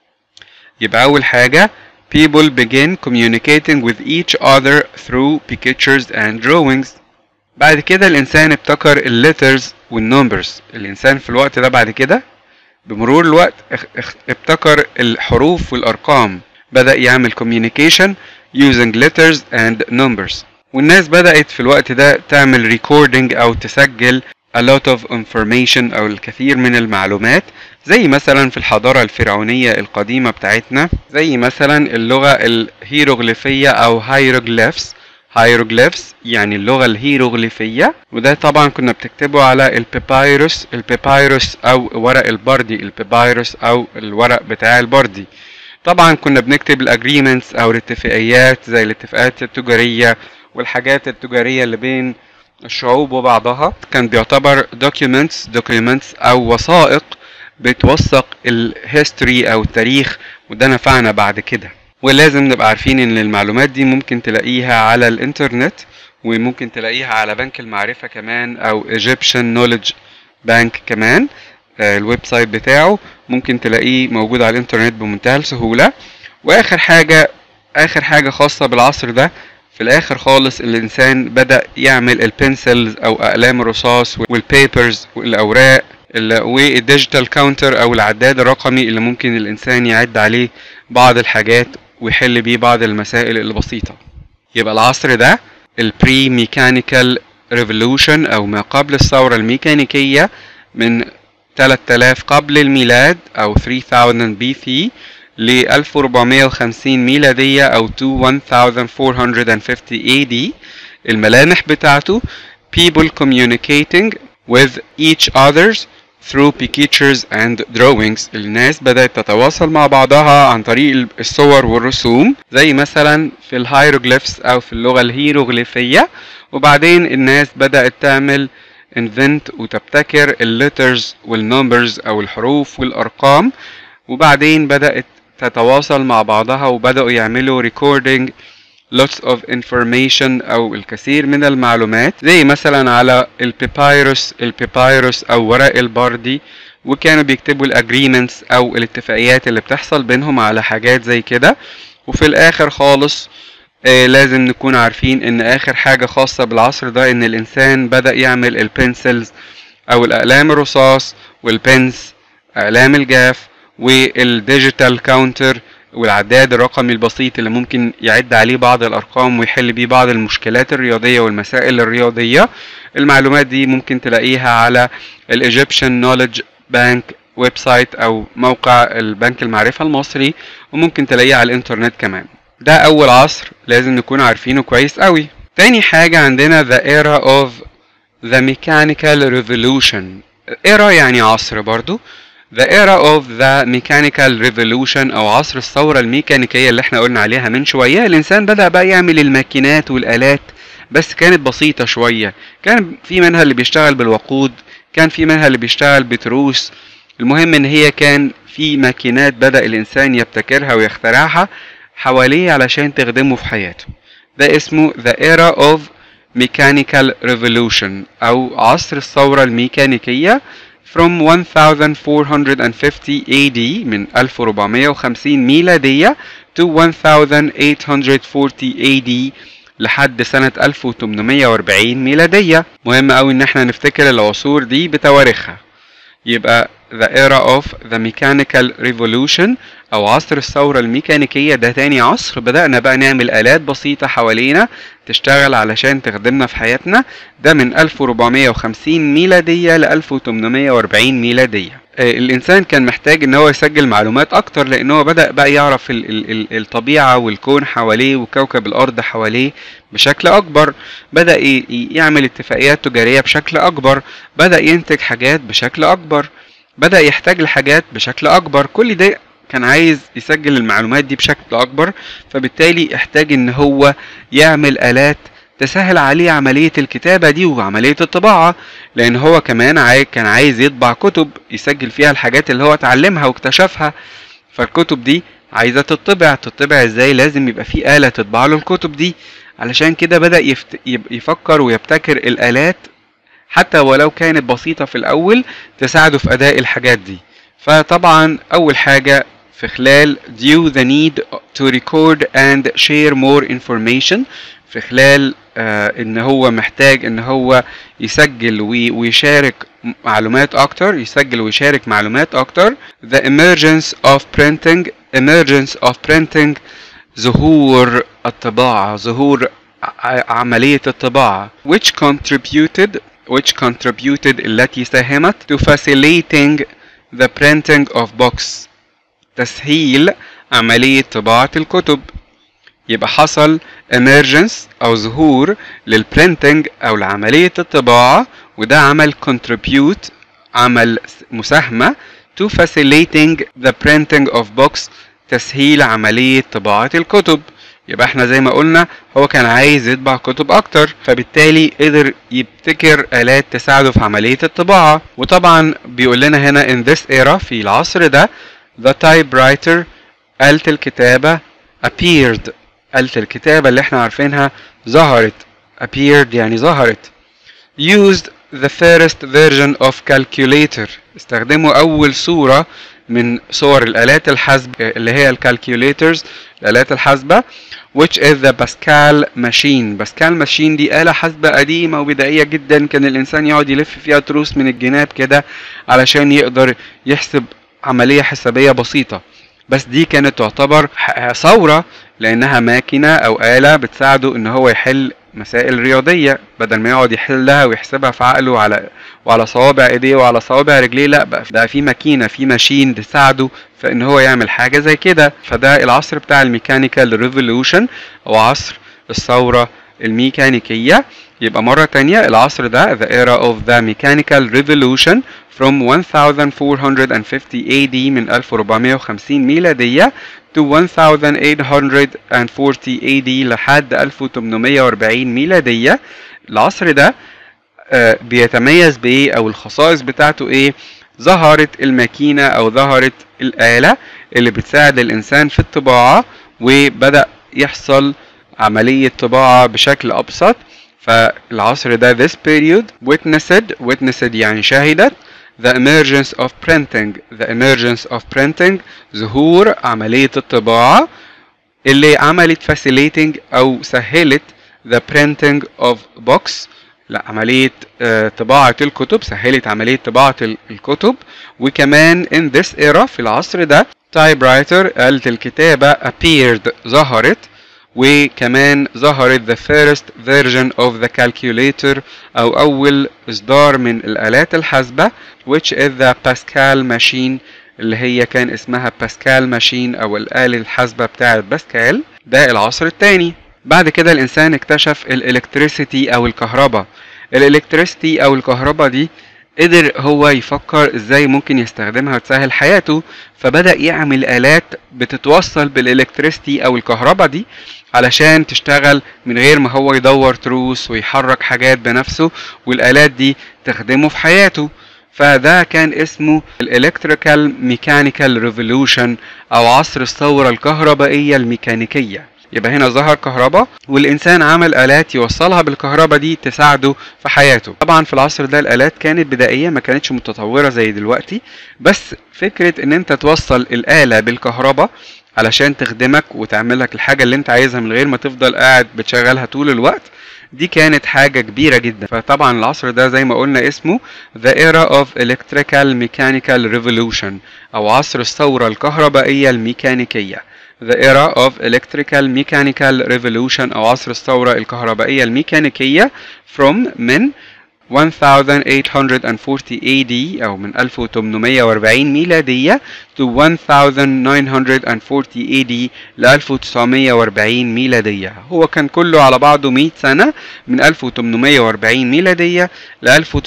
يبقى أول حاجة people begin communicating with each other through pictures and drawings بعد كده الإنسان ابتكر الليترز والنمبرز الإنسان في الوقت ده بعد كده بمرور الوقت ابتكر الحروف والأرقام بدأ يعمل communication using letters and numbers والناس بدأت في الوقت ده تعمل recording أو تسجل a lot of information أو الكثير من المعلومات زي مثلا في الحضارة الفرعونية القديمة بتاعتنا زي مثلا اللغة الهيروغليفية أو hieroglyphs hieroglyphs يعني اللغة الهيروغليفية وده طبعا كنا بتكتبه على البيبايروس البيبايروس أو ورق البردي البيبايروس أو الورق بتاع البردي طبعا كنا بنكتب الاجريمنتس او الاتفاقيات زي الاتفاقات التجارية والحاجات التجارية اللي بين الشعوب وبعضها كان بيعتبر documents documents أو وثائق بتوثق الهيستوري أو التاريخ وده نفعنا بعد كده ولازم نبقى عارفين ان المعلومات دي ممكن تلاقيها على الانترنت وممكن تلاقيها على بنك المعرفة كمان او Egyptian Knowledge Bank كمان الويب سايت بتاعه ممكن تلاقيه موجود على الانترنت بمنتهى السهولة واخر حاجة اخر حاجة خاصة بالعصر ده في الاخر خالص الانسان بدأ يعمل البنسلز او اقلام الرصاص والبيبرز والاوراق والديجيتال كاونتر او العداد الرقمي اللي ممكن الانسان يعد عليه بعض الحاجات ويحل بيه بعض المسائل البسيطة يبقى العصر ده البري ميكانيكال ريفولوشن او ما قبل الثورة الميكانيكية من 3000 قبل الميلاد او 3000 بي سي ل 1450 ميلادية او to 1450 AD الملامح بتاعته people communicating with each others through pictures and drawings الناس بدأت تتواصل مع بعضها عن طريق الصور والرسوم زي مثلا في الهيروغليفز أو في اللغة الهيروغليفية وبعدين الناس بدأت تعمل invent وتبتكر الليترز والنمبرز أو الحروف والأرقام وبعدين بدأت تتواصل مع بعضها وبدأوا يعملوا recording lots of information او الكثير من المعلومات زي مثلا على البيبايروس البيبايروس او ورق البردي وكانوا بيكتبوا الاجريمنتس او الاتفاقيات اللي بتحصل بينهم على حاجات زي كده وفي الاخر خالص آه لازم نكون عارفين ان اخر حاجة خاصة بالعصر ده ان الانسان بدأ يعمل البنسلز او الاقلام الرصاص والبنس اقلام الجاف والديجيتال كاونتر والعداد الرقمي البسيط اللي ممكن يعد عليه بعض الأرقام ويحل بيه بعض المشكلات الرياضية والمسائل الرياضية المعلومات دي ممكن تلاقيها على الإيجيبشن نوليدج بانك ويب سايت أو موقع البنك المعرفة المصري وممكن تلاقيه على الإنترنت كمان ده أول عصر لازم نكون عارفينه كويس قوي تاني حاجة عندنا the era of the mechanical revolution era يعني عصر برضو The era of the mechanical revolution أو عصر الثورة الميكانيكية اللي احنا قلنا عليها من شوية الإنسان بدأ بقى يعمل الماكينات والآلات بس كانت بسيطة شوية كان في منها اللي بيشتغل بالوقود كان في منها اللي بيشتغل بتروس المهم ان هي كان في ماكينات بدأ الإنسان يبتكرها ويخترعها حواليه علشان تخدمه في حياته ده اسمه the era of mechanical revolution أو عصر الثورة الميكانيكية from 1450 AD من 1450 ميلادية to 1840 AD لحد سنة 1840 ميلادية مهم أوي إن احنا نفتكر العصور دي بتواريخها يبقى the era of the mechanical revolution أو عصر الثورة الميكانيكية ده تاني عصر بدأنا بقى نعمل آلات بسيطة حوالينا تشتغل علشان تخدمنا في حياتنا ده من 1450 ميلادية ل 1840 ميلادية آه، الإنسان كان محتاج إن هو يسجل معلومات أكتر لأن هو بدأ بقى يعرف ال ال ال الطبيعة والكون حواليه وكوكب الأرض حواليه بشكل أكبر بدأ ي- ي- يعمل اتفاقيات تجارية بشكل أكبر بدأ ينتج حاجات بشكل أكبر بدأ يحتاج لحاجات بشكل أكبر كل ده كان عايز يسجل المعلومات دي بشكل أكبر فبالتالي احتاج إن هو يعمل آلات تسهل عليه عملية الكتابة دي وعملية الطباعة لأن هو كمان عاي... كان عايز يطبع كتب يسجل فيها الحاجات اللي هو اتعلمها واكتشفها فالكتب دي عايزة تطبع تطبع ازاي لازم يبقى في آلة تطبع له الكتب دي علشان كده بدأ يفت... يب- يفكر ويبتكر الآلات حتى ولو كانت بسيطة في الأول تساعده في أداء الحاجات دي فطبعا أول حاجة في خلال due the need to record and share more information في خلال آه ان هو محتاج ان هو يسجل وي- ويشارك معلومات اكتر يسجل ويشارك معلومات اكتر the emergence of printing emergence of printing ظهور الطباعة ظهور ع- عملية الطباعة which contributed which contributed التي ساهمت to facilitating the printing of books تسهيل عملية طباعة الكتب يبقى حصل emergence أو ظهور للبرينتنج أو لعملية الطباعة وده عمل contribute عمل مساهمة to facilitating the printing of books تسهيل عملية طباعة الكتب يبقى احنا زي ما قلنا هو كان عايز يطبع كتب اكتر فبالتالي قدر يبتكر آلات تساعده في عملية الطباعة وطبعا بيقول لنا هنا in this era في العصر ده the typewriter آلة الكتابة appeared آلة الكتابة اللي احنا عارفينها ظهرت appeared يعني ظهرت used the first version of calculator استخدموا أول صورة من صور الآلات الحاسبة اللي هي الكالكوليترز الآلات الحاسبة which is the Pascal machine Pascal machine دي آلة حاسبة قديمة وبدائية جدا كان الإنسان يقعد يلف فيها تروس من الجناب كده علشان يقدر يحسب عملية حسابية بسيطة بس دي كانت تعتبر ح- ثورة لأنها ماكينة أو آلة بتساعده إن هو يحل مسائل رياضية بدل ما يقعد يحلها ويحسبها في عقله وعلى وعلى صوابع ايديه وعلى صوابع رجليه لا بقى ده في ماكينة في ماشين تساعده في ان هو يعمل حاجة زي كده فده العصر بتاع الميكانيكال ريفولوشن او عصر الثورة الميكانيكية يبقى مرة تانية العصر ده the era of the mechanical revolution from 1450 AD من 1450 ميلادية to 1840 AD لحد 1840 ميلادية العصر ده آه، بيتميز بايه او الخصائص بتاعته ايه ظهرت الماكينة او ظهرت الآلة اللي بتساعد الانسان في الطباعة وبدأ يحصل عملية طباعة بشكل ابسط فالعصر ده this period witnessed witnessed يعني شهدت the emergence of printing the emergence of printing ظهور عملية الطباعة اللي عملت facilitating أو سهلت the printing of books لا عملية آه، طباعة الكتب سهلت عملية طباعة ال- الكتب وكمان in this era في العصر ده typewriter آلة الكتابة appeared ظهرت وكمان ظهرت the first version of the calculator أو أول إصدار من الآلات الحاسبة which is the Pascal machine اللي هي كان اسمها باسكال ماشين أو الآلة الحاسبة بتاعة باسكال ده العصر الثاني بعد كده الإنسان اكتشف الإلكتريسيتي أو الكهرباء الإلكتريسيتي أو الكهرباء دي قدر هو يفكر ازاي ممكن يستخدمها وتسهل حياته فبدأ يعمل آلات بتتوصل بالإلكتريسيتي أو الكهرباء دي علشان تشتغل من غير ما هو يدور تروس ويحرك حاجات بنفسه والآلات دي تخدمه في حياته فده كان اسمه الالكتريكال ميكانيكال ريفولوشن او عصر الثورة الكهربائية الميكانيكية يبقى هنا ظهر كهرباء والإنسان عمل آلات يوصلها بالكهرباء دي تساعده في حياته طبعا في العصر ده الآلات كانت بدائية ما كانتش متطورة زي دلوقتي بس فكرة ان انت توصل الآلة بالكهرباء علشان تخدمك وتعمل لك الحاجة اللي انت عايزها من غير ما تفضل قاعد بتشغلها طول الوقت دي كانت حاجة كبيرة جدا فطبعا العصر ده زي ما قلنا اسمه The Era of Electrical Mechanical Revolution أو عصر الثورة الكهربائية الميكانيكية The Era of Electrical Mechanical Revolution أو عصر الثورة الكهربائية الميكانيكية from من 1840 AD أو من 1840 ميلادية to 1940 AD ل 1940 ميلادية هو كان كله على بعضه 100 سنة من 1840 ميلادية ل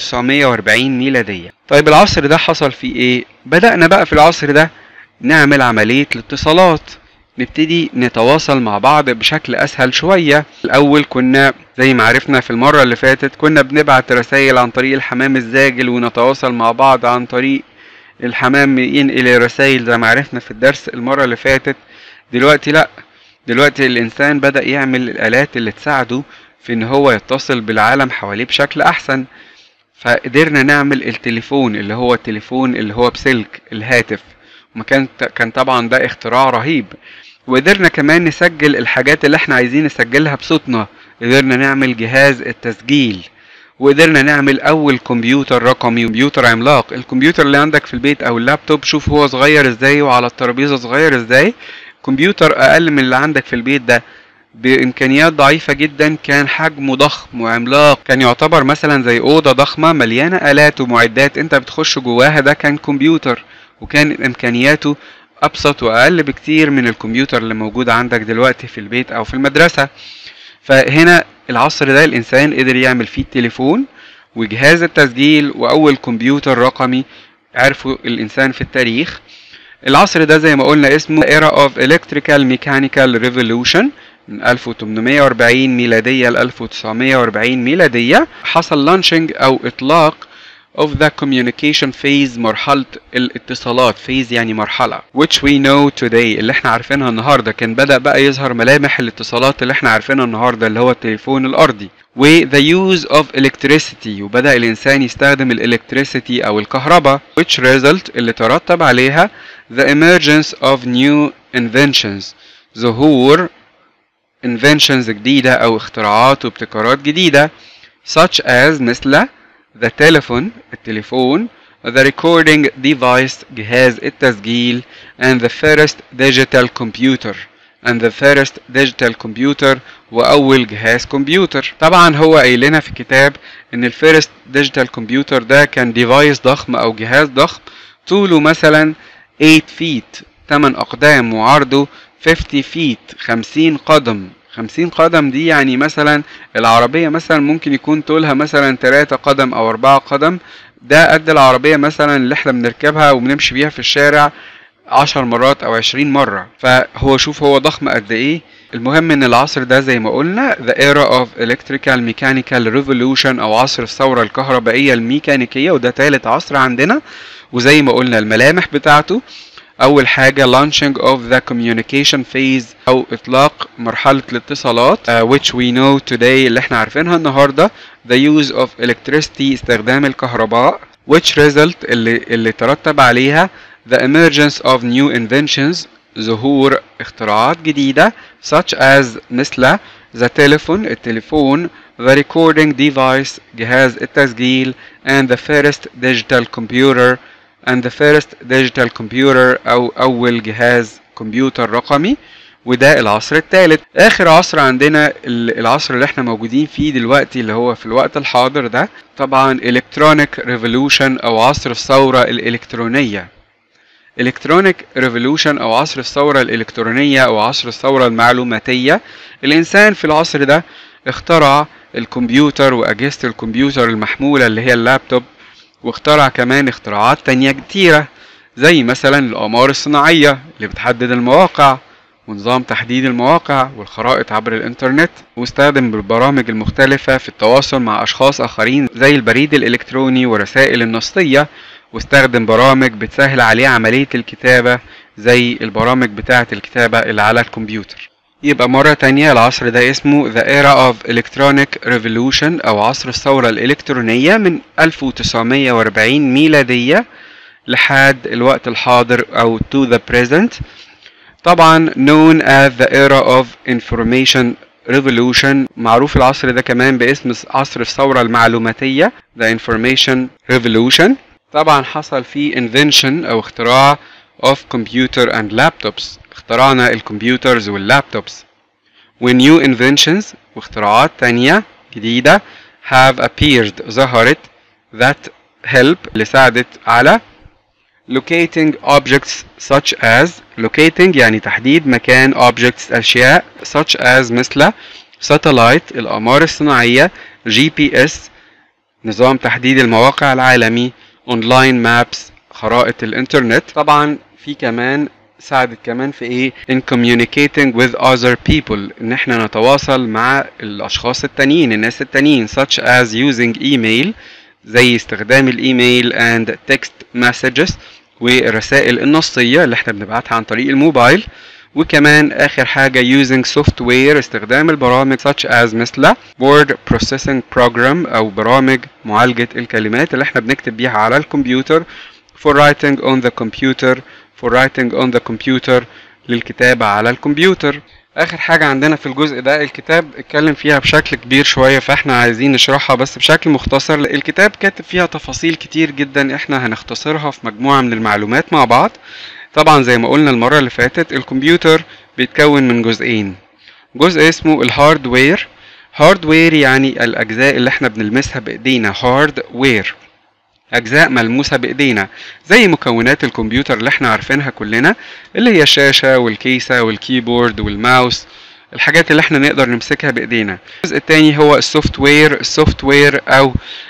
1940 ميلادية طيب العصر ده حصل فيه ايه؟ بدأنا بقى في العصر ده نعمل عملية الاتصالات نبتدي نتواصل مع بعض بشكل اسهل شوية الاول كنا زي ما عرفنا في المرة اللي فاتت كنا بنبعت رسائل عن طريق الحمام الزاجل ونتواصل مع بعض عن طريق الحمام ينقل رسائل زي ما عرفنا في الدرس المرة اللي فاتت دلوقتي لا دلوقتي الانسان بدأ يعمل الالات اللي تساعده في ان هو يتصل بالعالم حواليه بشكل احسن فقدرنا نعمل التليفون اللي هو التليفون اللي هو بسلك الهاتف ما كان كان طبعا ده اختراع رهيب وقدرنا كمان نسجل الحاجات اللي احنا عايزين نسجلها بصوتنا قدرنا نعمل جهاز التسجيل وقدرنا نعمل اول كمبيوتر رقمي كمبيوتر عملاق الكمبيوتر اللي عندك في البيت او اللابتوب شوف هو صغير ازاي وعلى الترابيزه صغير ازاي كمبيوتر اقل من اللي عندك في البيت ده بامكانيات ضعيفه جدا كان حجمه ضخم وعملاق كان يعتبر مثلا زي اوضه ضخمه مليانه الات ومعدات انت بتخش جواها ده كان كمبيوتر وكان امكانياته ابسط واقل بكتير من الكمبيوتر اللي موجود عندك دلوقتي في البيت او في المدرسه فهنا العصر ده الانسان قدر يعمل فيه التليفون وجهاز التسجيل واول كمبيوتر رقمي عرفه الانسان في التاريخ العصر ده زي ما قلنا اسمه Era of Electrical Mechanical Revolution من 1840 ميلادية ل 1940 ميلادية حصل لانشنج أو إطلاق of the communication phase مرحلة الاتصالات phase يعني مرحلة which we know today اللي احنا عارفينها النهاردة كان بدأ بقى يظهر ملامح الاتصالات اللي احنا عارفينها النهاردة اللي هو التليفون الأرضي و the use of electricity وبدأ الإنسان يستخدم الالكتريسيتي أو الكهرباء which result اللي ترتب عليها the emergence of new inventions ظهور inventions جديدة أو اختراعات وابتكارات جديدة such as مثل the telephone التليفون the recording device جهاز التسجيل and the first digital computer and the first digital computer وأول جهاز كمبيوتر طبعا هو قايل لنا في الكتاب إن الفيرست ديجيتال كمبيوتر ده كان ديفايس ضخم أو جهاز ضخم طوله مثلا 8 feet 8 أقدام وعرضه 50 feet 50 قدم 50 قدم دي يعني مثلا العربية مثلا ممكن يكون طولها مثلا 3 قدم أو 4 قدم ده قد العربية مثلا اللي احنا بنركبها وبنمشي بيها في الشارع 10 مرات أو 20 مرة فهو شوف هو ضخم قد إيه المهم ان العصر ده زي ما قلنا the era of electrical mechanical revolution او عصر الثورة الكهربائية الميكانيكية وده تالت عصر عندنا وزي ما قلنا الملامح بتاعته أول حاجة launching of the communication phase أو إطلاق مرحلة الاتصالات uh, which we know today اللي احنا عارفينها النهاردة the use of electricity استخدام الكهرباء which result اللي, اللي ترتب عليها the emergence of new inventions ظهور اختراعات جديدة such as مثل the telephone التليفون the recording device جهاز التسجيل and the first digital computer and the first digital computer أو أول جهاز كمبيوتر رقمي وده العصر الثالث آخر عصر عندنا العصر اللي احنا موجودين فيه دلوقتي اللي هو في الوقت الحاضر ده طبعا electronic revolution أو عصر الثورة الإلكترونية electronic revolution أو عصر الثورة الإلكترونية أو عصر الثورة المعلوماتية الإنسان في العصر ده اخترع الكمبيوتر وأجهزة الكمبيوتر المحمولة اللي هي اللابتوب واخترع كمان اختراعات تانية كتيرة زي مثلا الأقمار الصناعية اللي بتحدد المواقع ونظام تحديد المواقع والخرائط عبر الإنترنت واستخدم البرامج المختلفة في التواصل مع أشخاص آخرين زي البريد الإلكتروني ورسائل النصية واستخدم برامج بتسهل عليه عملية الكتابة زي البرامج بتاعة الكتابة اللي على الكمبيوتر يبقى مرة تانية العصر ده اسمه The Era of Electronic Revolution أو عصر الثورة الإلكترونية من 1940 ميلادية لحد الوقت الحاضر أو to the present طبعا known as the era of information revolution معروف العصر ده كمان باسم عصر الثورة المعلوماتية the information revolution طبعا حصل فيه invention أو اختراع of computer and laptops اخترعنا الكمبيوترز واللابتوبس و new inventions واختراعات تانية جديدة have appeared ظهرت that help اللي ساعدت على locating objects such as locating يعني تحديد مكان objects أشياء such as مثل satellite الأقمار الصناعية GPS نظام تحديد المواقع العالمي online maps خرائط الإنترنت طبعا في كمان ساعدت كمان في ايه in communicating with other people ان احنا نتواصل مع الاشخاص التانيين الناس التانيين such as using email زي استخدام الايميل and text messages والرسائل النصية اللي احنا بنبعتها عن طريق الموبايل وكمان اخر حاجة using software استخدام البرامج such as مثل word processing program او برامج معالجة الكلمات اللي احنا بنكتب بيها على الكمبيوتر for writing on the computer for writing on the computer للكتابة على الكمبيوتر اخر حاجة عندنا في الجزء ده الكتاب اتكلم فيها بشكل كبير شوية فاحنا عايزين نشرحها بس بشكل مختصر الكتاب كاتب فيها تفاصيل كتير جدا احنا هنختصرها في مجموعة من المعلومات مع بعض طبعا زي ما قلنا المرة اللي فاتت الكمبيوتر بيتكون من جزئين جزء اسمه الهاردوير هاردوير يعني الاجزاء اللي احنا بنلمسها بايدينا هاردوير اجزاء ملموسه بايدينا زي مكونات الكمبيوتر اللي احنا عارفينها كلنا اللي هي الشاشه والكيسه والكيبورد والماوس الحاجات اللي احنا نقدر نمسكها بايدينا الجزء التاني هو السوفت وير السوفت وير او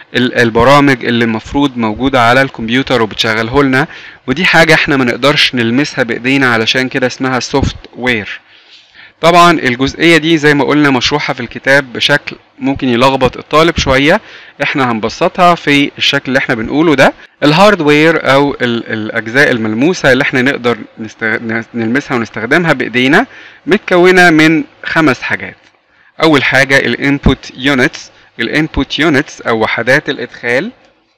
البرامج اللي المفروض موجوده على الكمبيوتر وبتشغله لنا ودي حاجه احنا ما نقدرش نلمسها بايدينا علشان كده اسمها سوفت وير طبعا الجزئية دي زي ما قلنا مشروحة في الكتاب بشكل ممكن يلخبط الطالب شوية احنا هنبسطها في الشكل اللي احنا بنقوله ده الهاردوير او ال الاجزاء الملموسة اللي احنا نقدر نستغ... نلمسها ونستخدمها بايدينا متكونة من خمس حاجات اول حاجة الانبوت يونتس الانبوت يونتس او وحدات الادخال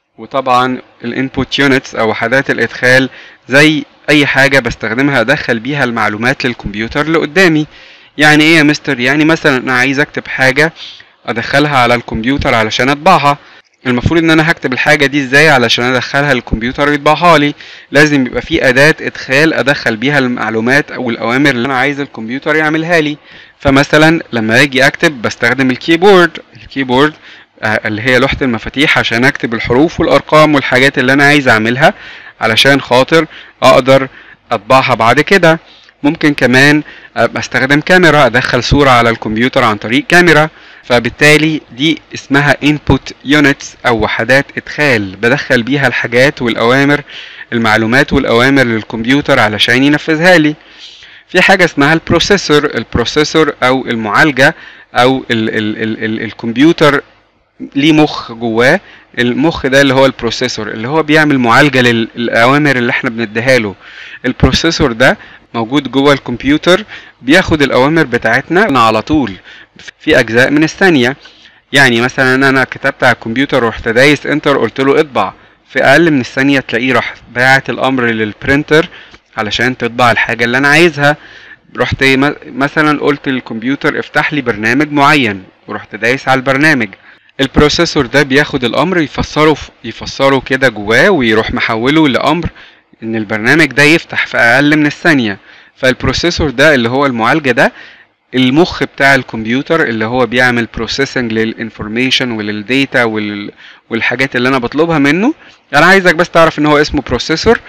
وطبعا الانبوت يونتس او وحدات الادخال زي اي حاجة بستخدمها ادخل بيها المعلومات للكمبيوتر اللي قدامي يعني ايه يا مستر يعني مثلا انا عايز اكتب حاجة ادخلها على الكمبيوتر علشان اطبعها المفروض ان انا هكتب الحاجة دي ازاي علشان ادخلها للكمبيوتر يطبعها لي لازم يبقى في اداة ادخال ادخل بيها المعلومات او الاوامر اللي انا عايز الكمبيوتر يعملها لي فمثلا لما اجي اكتب بستخدم الكيبورد الكيبورد اللي هي لوحة المفاتيح عشان اكتب الحروف والارقام والحاجات اللي انا عايز اعملها علشان خاطر اقدر اطبعها بعد كده ممكن كمان استخدم كاميرا ادخل صورة على الكمبيوتر عن طريق كاميرا فبالتالي دي اسمها input units او وحدات ادخال بدخل بيها الحاجات والاوامر المعلومات والاوامر للكمبيوتر علشان ينفذها لي في حاجة اسمها البروسيسور البروسيسور او المعالجة او ال ال ال ال الكمبيوتر ليه مخ جواه المخ ده اللي هو البروسيسور اللي هو بيعمل معالجة للأوامر اللي احنا بنديها له البروسيسور ده موجود جوه الكمبيوتر بياخد الأوامر بتاعتنا على طول في أجزاء من الثانية يعني مثلا أنا كتبت على الكمبيوتر ورحت دايس انتر قلت له اطبع في أقل من الثانية تلاقيه راح باعت الأمر للبرينتر علشان تطبع الحاجة اللي أنا عايزها رحت مثلا قلت للكمبيوتر افتح لي برنامج معين ورحت دايس على البرنامج البروسيسور ده بياخد الامر يفسره يفسره كده جواه ويروح محوله لامر ان البرنامج ده يفتح في اقل من الثانيه فالبروسيسور ده اللي هو المعالجه ده المخ بتاع الكمبيوتر اللي هو بيعمل بروسيسنج للانفورميشن وللديتا وال... والحاجات اللي انا بطلبها منه انا عايزك بس تعرف ان هو اسمه بروسيسور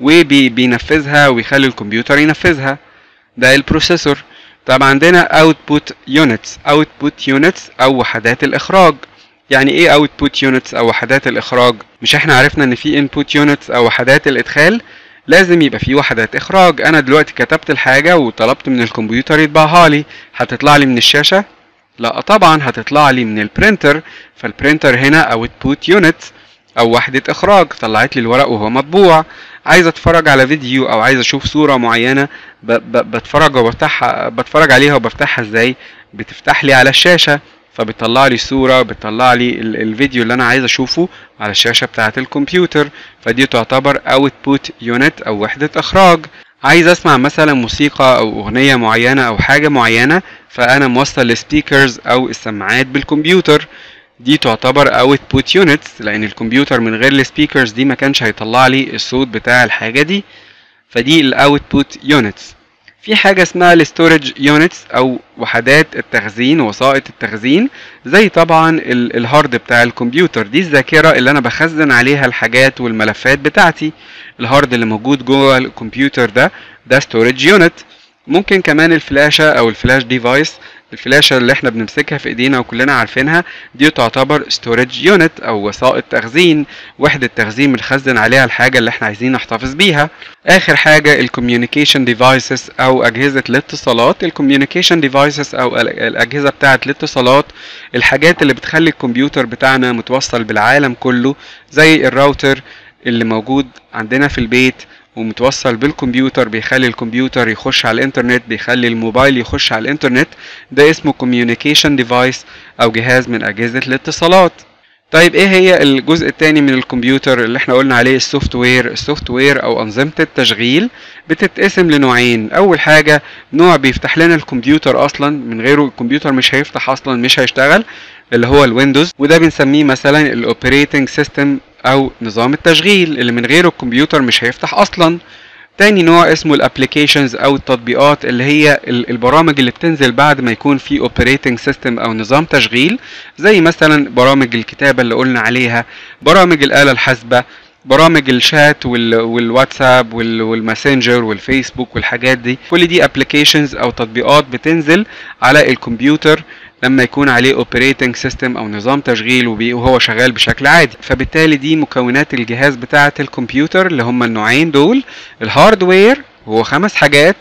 وبينفذها ويخلي الكمبيوتر ينفذها ده البروسيسور طب عندنا output units output units او وحدات الاخراج يعني ايه output units او وحدات الاخراج مش احنا عرفنا ان في input units او وحدات الادخال لازم يبقى في وحدات اخراج انا دلوقتي كتبت الحاجة وطلبت من الكمبيوتر يطبعها لي هتطلع لي من الشاشة لا طبعا هتطلع لي من البرينتر فالبرينتر هنا output يونت او وحدة اخراج طلعت لي الورق وهو مطبوع عايز اتفرج على فيديو او عايز اشوف صورة معينة ب ب بتفرج وبفتحها بتفرج عليها وبفتحها ازاي بتفتح لي على الشاشة فبتطلع لي صورة بتطلع لي الفيديو اللي انا عايز اشوفه على الشاشة بتاعة الكمبيوتر فدي تعتبر output unit او وحدة اخراج عايز اسمع مثلا موسيقى او اغنية معينة او حاجة معينة فانا موصل السبيكرز او السماعات بالكمبيوتر دي تعتبر output units لان الكمبيوتر من غير السبيكرز دي ما كانش هيطلع لي الصوت بتاع الحاجة دي فدي الاوتبوت يونتس في حاجة اسمها الستورج يونتس او وحدات التخزين وسائط التخزين زي طبعا الهارد بتاع الكمبيوتر دي الذاكرة اللي انا بخزن عليها الحاجات والملفات بتاعتي الهارد اللي موجود جوه الكمبيوتر ده ده ستورج يونت ممكن كمان الفلاشة او الفلاش ديفايس الفلاشة اللي احنا بنمسكها في ايدينا وكلنا عارفينها دي تعتبر storage unit او وسائط تخزين وحدة تخزين بنخزن عليها الحاجة اللي احنا عايزين نحتفظ بيها اخر حاجة الكوميونيكيشن ديفايسز او اجهزة الاتصالات الكوميونيكيشن ديفايسز او الاجهزة بتاعة الاتصالات الحاجات اللي بتخلي الكمبيوتر بتاعنا متوصل بالعالم كله زي الراوتر اللي موجود عندنا في البيت ومتوصل بالكمبيوتر بيخلي الكمبيوتر يخش على الانترنت بيخلي الموبايل يخش على الانترنت ده اسمه communication device او جهاز من اجهزة الاتصالات طيب ايه هي الجزء الثاني من الكمبيوتر اللي احنا قلنا عليه السوفت وير السوفت وير او انظمه التشغيل بتتقسم لنوعين اول حاجه نوع بيفتح لنا الكمبيوتر اصلا من غيره الكمبيوتر مش هيفتح اصلا مش هيشتغل اللي هو الويندوز وده بنسميه مثلا الاوبريتنج سيستم او نظام التشغيل اللي من غيره الكمبيوتر مش هيفتح اصلا تاني نوع اسمه الابليكيشنز او التطبيقات اللي هي البرامج اللي بتنزل بعد ما يكون في اوبريتنج سيستم او نظام تشغيل زي مثلا برامج الكتابة اللي قلنا عليها برامج الآلة الحاسبة برامج الشات والواتساب والماسنجر والفيسبوك والحاجات دي كل دي ابلكيشنز او تطبيقات بتنزل على الكمبيوتر لما يكون عليه اوبريتنج سيستم او نظام تشغيل وهو شغال بشكل عادي فبالتالي دي مكونات الجهاز بتاعه الكمبيوتر اللي هم النوعين دول الهاردوير هو خمس حاجات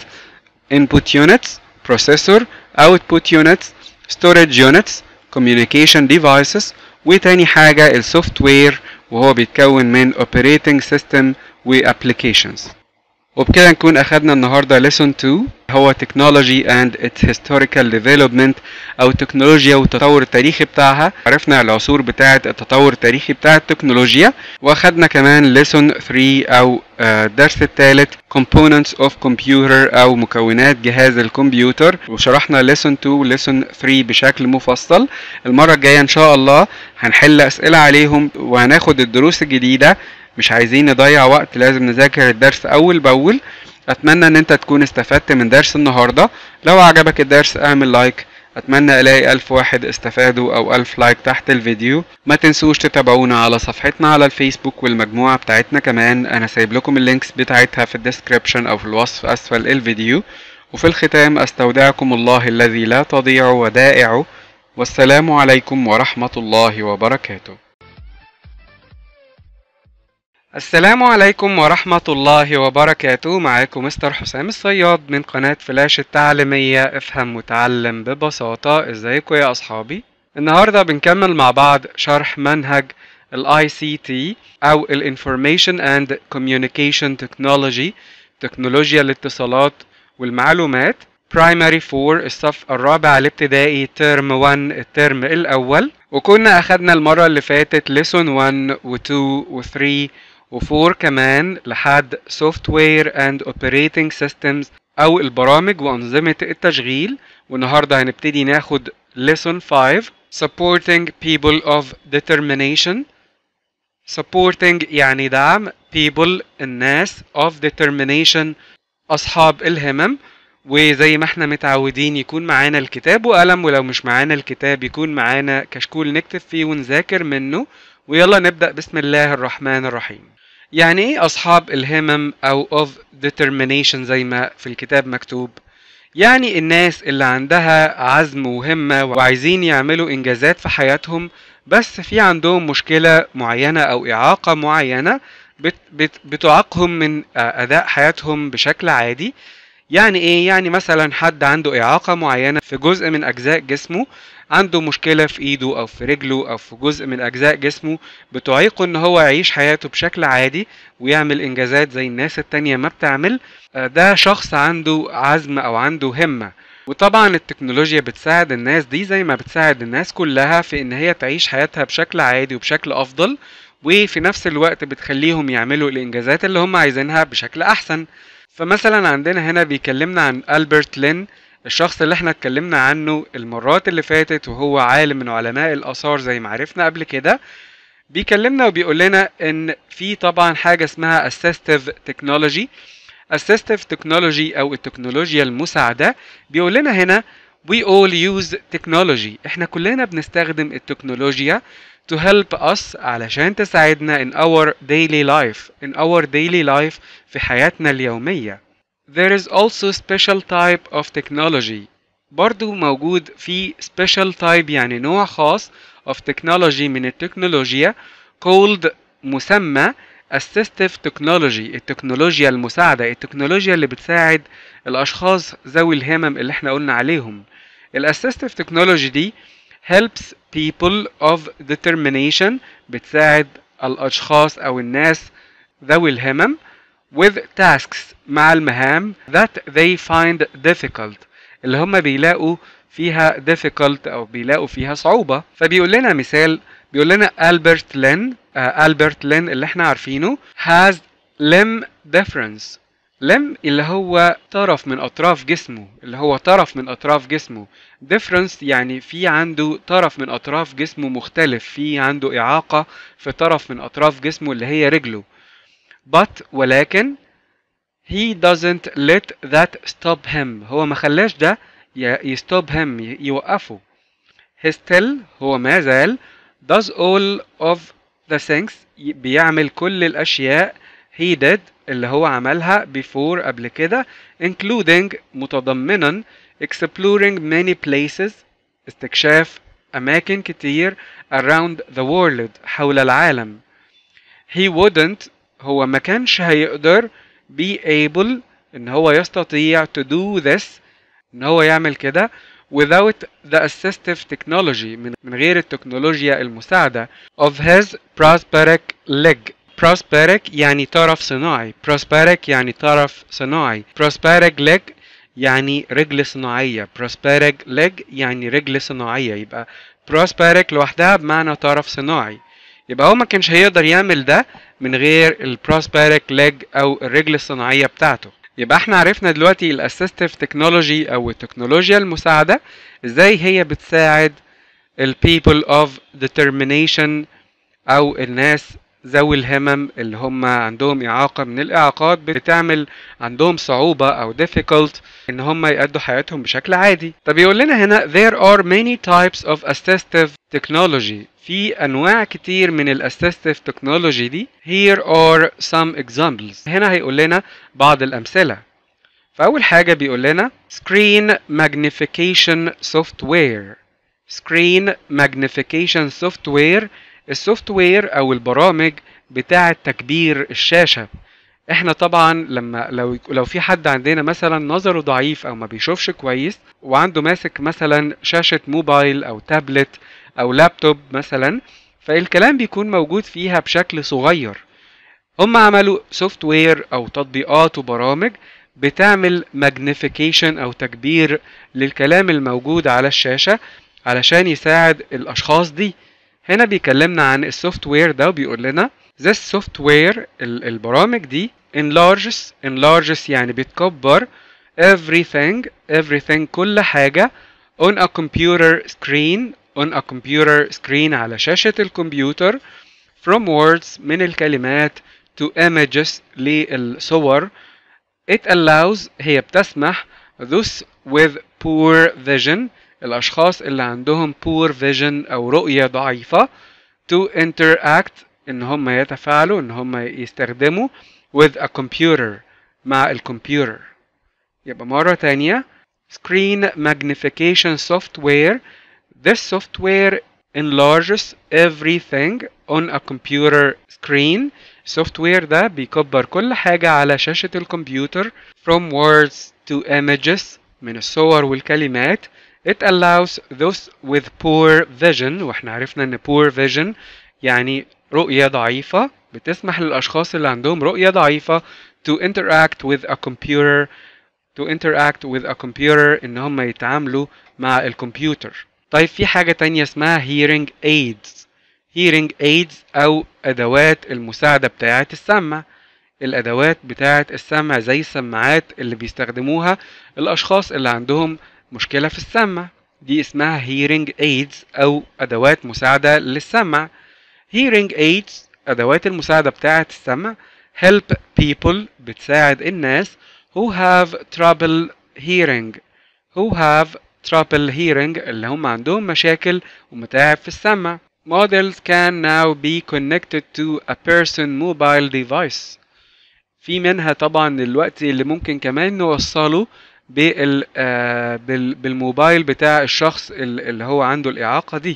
input units processor output units storage units communication devices وتاني حاجة السوفت وير وهو بيتكون من operating system و applications وبكده نكون أخدنا النهاردة lesson 2 هو technology and its historical development أو التكنولوجيا والتطور التاريخي بتاعها عرفنا العصور بتاعة التطور التاريخي بتاع التكنولوجيا وأخدنا كمان lesson 3 أو الدرس الثالث components of computer أو مكونات جهاز الكمبيوتر وشرحنا lesson 2 و lesson 3 بشكل مفصل المرة الجاية إن شاء الله هنحل أسئلة عليهم وهناخد الدروس الجديدة مش عايزين نضيع وقت لازم نذاكر الدرس اول باول اتمنى ان انت تكون استفدت من درس النهارده لو عجبك الدرس اعمل لايك اتمنى الاقي الف واحد استفادوا او الف لايك تحت الفيديو ما تنسوش تتابعونا على صفحتنا على الفيسبوك والمجموعه بتاعتنا كمان انا سايب لكم اللينكس بتاعتها في الديسكريبشن او في الوصف اسفل الفيديو وفي الختام استودعكم الله الذي لا تضيع ودائعه والسلام عليكم ورحمه الله وبركاته السلام عليكم ورحمة الله وبركاته معاكم مستر حسام الصياد من قناة فلاش التعليمية افهم وتعلم ببساطة ازيكم يا اصحابي النهاردة بنكمل مع بعض شرح منهج ال ICT او ال Information and Communication Technology تكنولوجيا الاتصالات والمعلومات Primary 4 الصف الرابع الابتدائي ترم 1 الترم الاول وكنا اخدنا المرة اللي فاتت lesson 1 و 2 و 3 و4 كمان لحد Software and Operating Systems أو البرامج وأنظمة التشغيل والنهاردة هنبتدي ناخد Lesson 5 Supporting People of Determination Supporting يعني دعم People الناس of Determination أصحاب الهمم وزي ما احنا متعودين يكون معانا الكتاب وقلم ولو مش معانا الكتاب يكون معانا كشكول نكتب فيه ونذاكر منه ويلا نبدأ بسم الله الرحمن الرحيم يعني ايه اصحاب الهمم او of determination زي ما في الكتاب مكتوب يعني الناس اللي عندها عزم وهمة وعايزين يعملوا انجازات في حياتهم بس في عندهم مشكلة معينة او اعاقة معينة بت بت بتعاقهم من اداء حياتهم بشكل عادي يعني ايه يعني مثلا حد عنده اعاقه معينه في جزء من اجزاء جسمه عنده مشكله في ايده او في رجله او في جزء من اجزاء جسمه بتعيقه ان هو يعيش حياته بشكل عادي ويعمل انجازات زي الناس التانية ما بتعمل ده شخص عنده عزم او عنده همه وطبعا التكنولوجيا بتساعد الناس دي زي ما بتساعد الناس كلها في ان هي تعيش حياتها بشكل عادي وبشكل افضل وفي نفس الوقت بتخليهم يعملوا الانجازات اللي هم عايزينها بشكل احسن فمثلا عندنا هنا بيكلمنا عن ألبرت لين الشخص اللي احنا اتكلمنا عنه المرات اللي فاتت وهو عالم من علماء الآثار زي ما عرفنا قبل كده بيكلمنا وبيقول لنا ان في طبعا حاجة اسمها assistive technology assistive technology او التكنولوجيا المساعدة بيقول لنا هنا we all use technology احنا كلنا بنستخدم التكنولوجيا to help us علشان تساعدنا in our daily life in our daily life في حياتنا اليومية there is also special type of technology برضو موجود في special type يعني نوع خاص of technology من التكنولوجيا called مسمى assistive technology التكنولوجيا المساعدة التكنولوجيا اللي بتساعد الأشخاص ذوي الهمم اللي احنا قلنا عليهم الاسيستيف تكنولوجي دي helps people of determination بتساعد الأشخاص أو الناس ذوي الهمم with tasks مع المهام that they find difficult اللي هم بيلاقوا فيها difficult أو بيلاقوا فيها صعوبة فبيقول لنا مثال بيقول لنا ألبرت لين آه ألبرت لين اللي احنا عارفينه has limb difference لم اللي هو طرف من اطراف جسمه اللي هو طرف من اطراف جسمه difference يعني في عنده طرف من اطراف جسمه مختلف في عنده اعاقه في طرف من اطراف جسمه اللي هي رجله but ولكن he doesn't let that stop him هو ما خلاش ده يستوب him يوقفه he still هو ما زال does all of the things بيعمل كل الاشياء he did اللي هو عملها before قبل كده including متضمنا exploring many places استكشاف أماكن كتير around the world حول العالم he wouldn't هو ما كانش هيقدر be able ان هو يستطيع to do this ان هو يعمل كده without the assistive technology من, من غير التكنولوجيا المساعدة of his prospheric leg prosperic يعني طرف صناعي prosperic يعني طرف صناعي prosperic leg يعني رجل صناعية prosperic leg يعني رجل صناعية يبقى prosperic لوحدها بمعنى طرف صناعي يبقى هو ما كانش هيقدر يعمل ده من غير البروسبيريك ليج او الرجل الصناعيه بتاعته يبقى احنا عرفنا دلوقتي الاسيستيف تكنولوجي او التكنولوجيا المساعده ازاي هي بتساعد البيبل اوف determination او الناس ذوي الهمم اللي هم عندهم إعاقة من الإعاقات بتعمل عندهم صعوبة أو difficult إن هم يأدوا حياتهم بشكل عادي. طب يقول لنا هنا there are many types of assistive technology في أنواع كتير من الأسيستيف تكنولوجي دي here are some examples هنا هيقول لنا بعض الأمثلة فأول حاجة بيقول لنا screen magnification software screen magnification software السوفت وير او البرامج بتاعه تكبير الشاشه احنا طبعا لما لو لو في حد عندنا مثلا نظره ضعيف او ما بيشوفش كويس وعنده ماسك مثلا شاشه موبايل او تابلت او لابتوب مثلا فالكلام بيكون موجود فيها بشكل صغير هم عملوا سوفت وير او تطبيقات وبرامج بتعمل ماجنيفيكيشن او تكبير للكلام الموجود على الشاشه علشان يساعد الاشخاص دي هنا بيكلمنا عن السوفت وير ده وبيقول لنا this software البرامج دي enlarges enlarges يعني بتكبر everything everything كل حاجة on a computer screen on a computer screen على شاشة الكمبيوتر from words من الكلمات to images للصور it allows هي بتسمح those with poor vision الأشخاص اللي عندهم poor vision أو رؤية ضعيفة to interact إن هم يتفاعلوا إن هم يستخدموا with a computer مع الكمبيوتر يبقى مرة تانية screen magnification software this software enlarges everything on a computer screen السوفت وير ده بيكبر كل حاجة على شاشة الكمبيوتر from words to images من الصور والكلمات it allows those with poor vision واحنا عرفنا ان poor vision يعني رؤية ضعيفة بتسمح للأشخاص اللي عندهم رؤية ضعيفة to interact with a computer to interact with a computer ان هم يتعاملوا مع الكمبيوتر طيب في حاجة تانية اسمها hearing aids hearing aids أو أدوات المساعدة بتاعة السمع الأدوات بتاعة السمع زي السماعات اللي بيستخدموها الأشخاص اللي عندهم مشكلة في السمع دي اسمها hearing aids أو أدوات مساعدة للسمع hearing aids أدوات المساعدة بتاعة السمع help people بتساعد الناس who have trouble hearing who have trouble hearing اللي هم عندهم مشاكل ومتاعب في السمع models can now be connected to a person mobile device في منها طبعا دلوقتي اللي ممكن كمان نوصله بال آه بال بالموبايل بتاع الشخص اللي هو عنده الإعاقة دي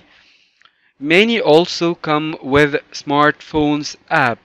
many also come with smartphones app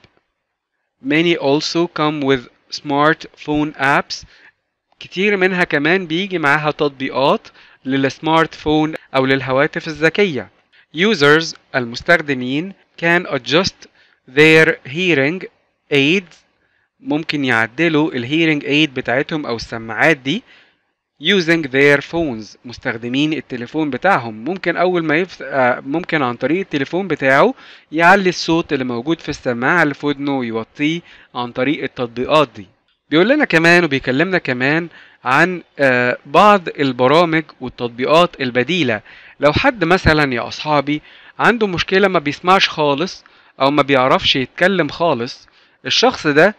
many also come with smartphone apps كتير منها كمان بيجي معاها تطبيقات للسمارت فون أو للهواتف الذكية users المستخدمين can adjust their hearing aids ممكن يعدلوا الهيرنج ايد بتاعتهم او السماعات دي using their phones مستخدمين التليفون بتاعهم ممكن اول ما يفت... ممكن عن طريق التليفون بتاعه يعلي الصوت اللي موجود في السماعه اللي في ودنه ويوطيه عن طريق التطبيقات دي بيقول لنا كمان وبيكلمنا كمان عن بعض البرامج والتطبيقات البديله لو حد مثلا يا اصحابي عنده مشكله ما بيسمعش خالص او ما بيعرفش يتكلم خالص الشخص ده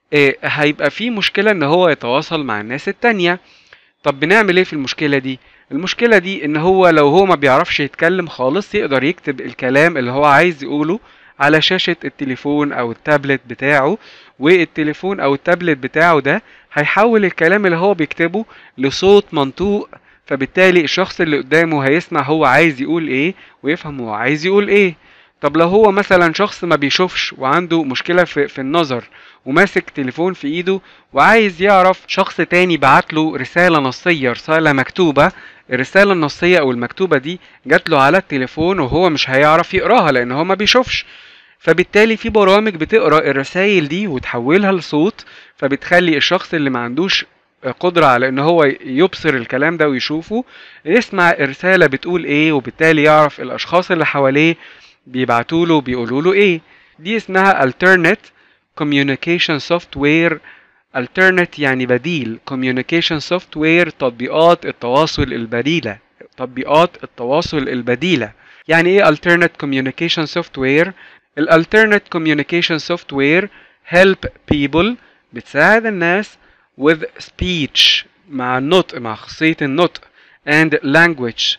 هيبقى فيه مشكله ان هو يتواصل مع الناس التانيه طب بنعمل ايه في المشكله دي المشكله دي ان هو لو هو ما بيعرفش يتكلم خالص يقدر يكتب الكلام اللي هو عايز يقوله على شاشة التليفون أو التابلت بتاعه والتليفون أو التابلت بتاعه ده هيحول الكلام اللي هو بيكتبه لصوت منطوق فبالتالي الشخص اللي قدامه هيسمع هو عايز يقول ايه ويفهم هو عايز يقول ايه طب لو هو مثلا شخص ما بيشوفش وعنده مشكلة في, في النظر وماسك تليفون في ايده وعايز يعرف شخص تاني بعت له رسالة نصية رسالة مكتوبة الرسالة النصية او المكتوبة دي جات له على التليفون وهو مش هيعرف يقراها لان هو ما بيشوفش فبالتالي في برامج بتقرا الرسائل دي وتحولها لصوت فبتخلي الشخص اللي ما عندوش قدرة على ان هو يبصر الكلام ده ويشوفه يسمع الرسالة بتقول ايه وبالتالي يعرف الاشخاص اللي حواليه بيبعتوا له بيقولوا له ايه دي اسمها alternate communication software alternate يعني بديل communication software تطبيقات التواصل البديلة تطبيقات التواصل البديلة يعني ايه alternate communication software ال alternate communication software help people بتساعد الناس with speech مع النطق مع خاصية النطق and language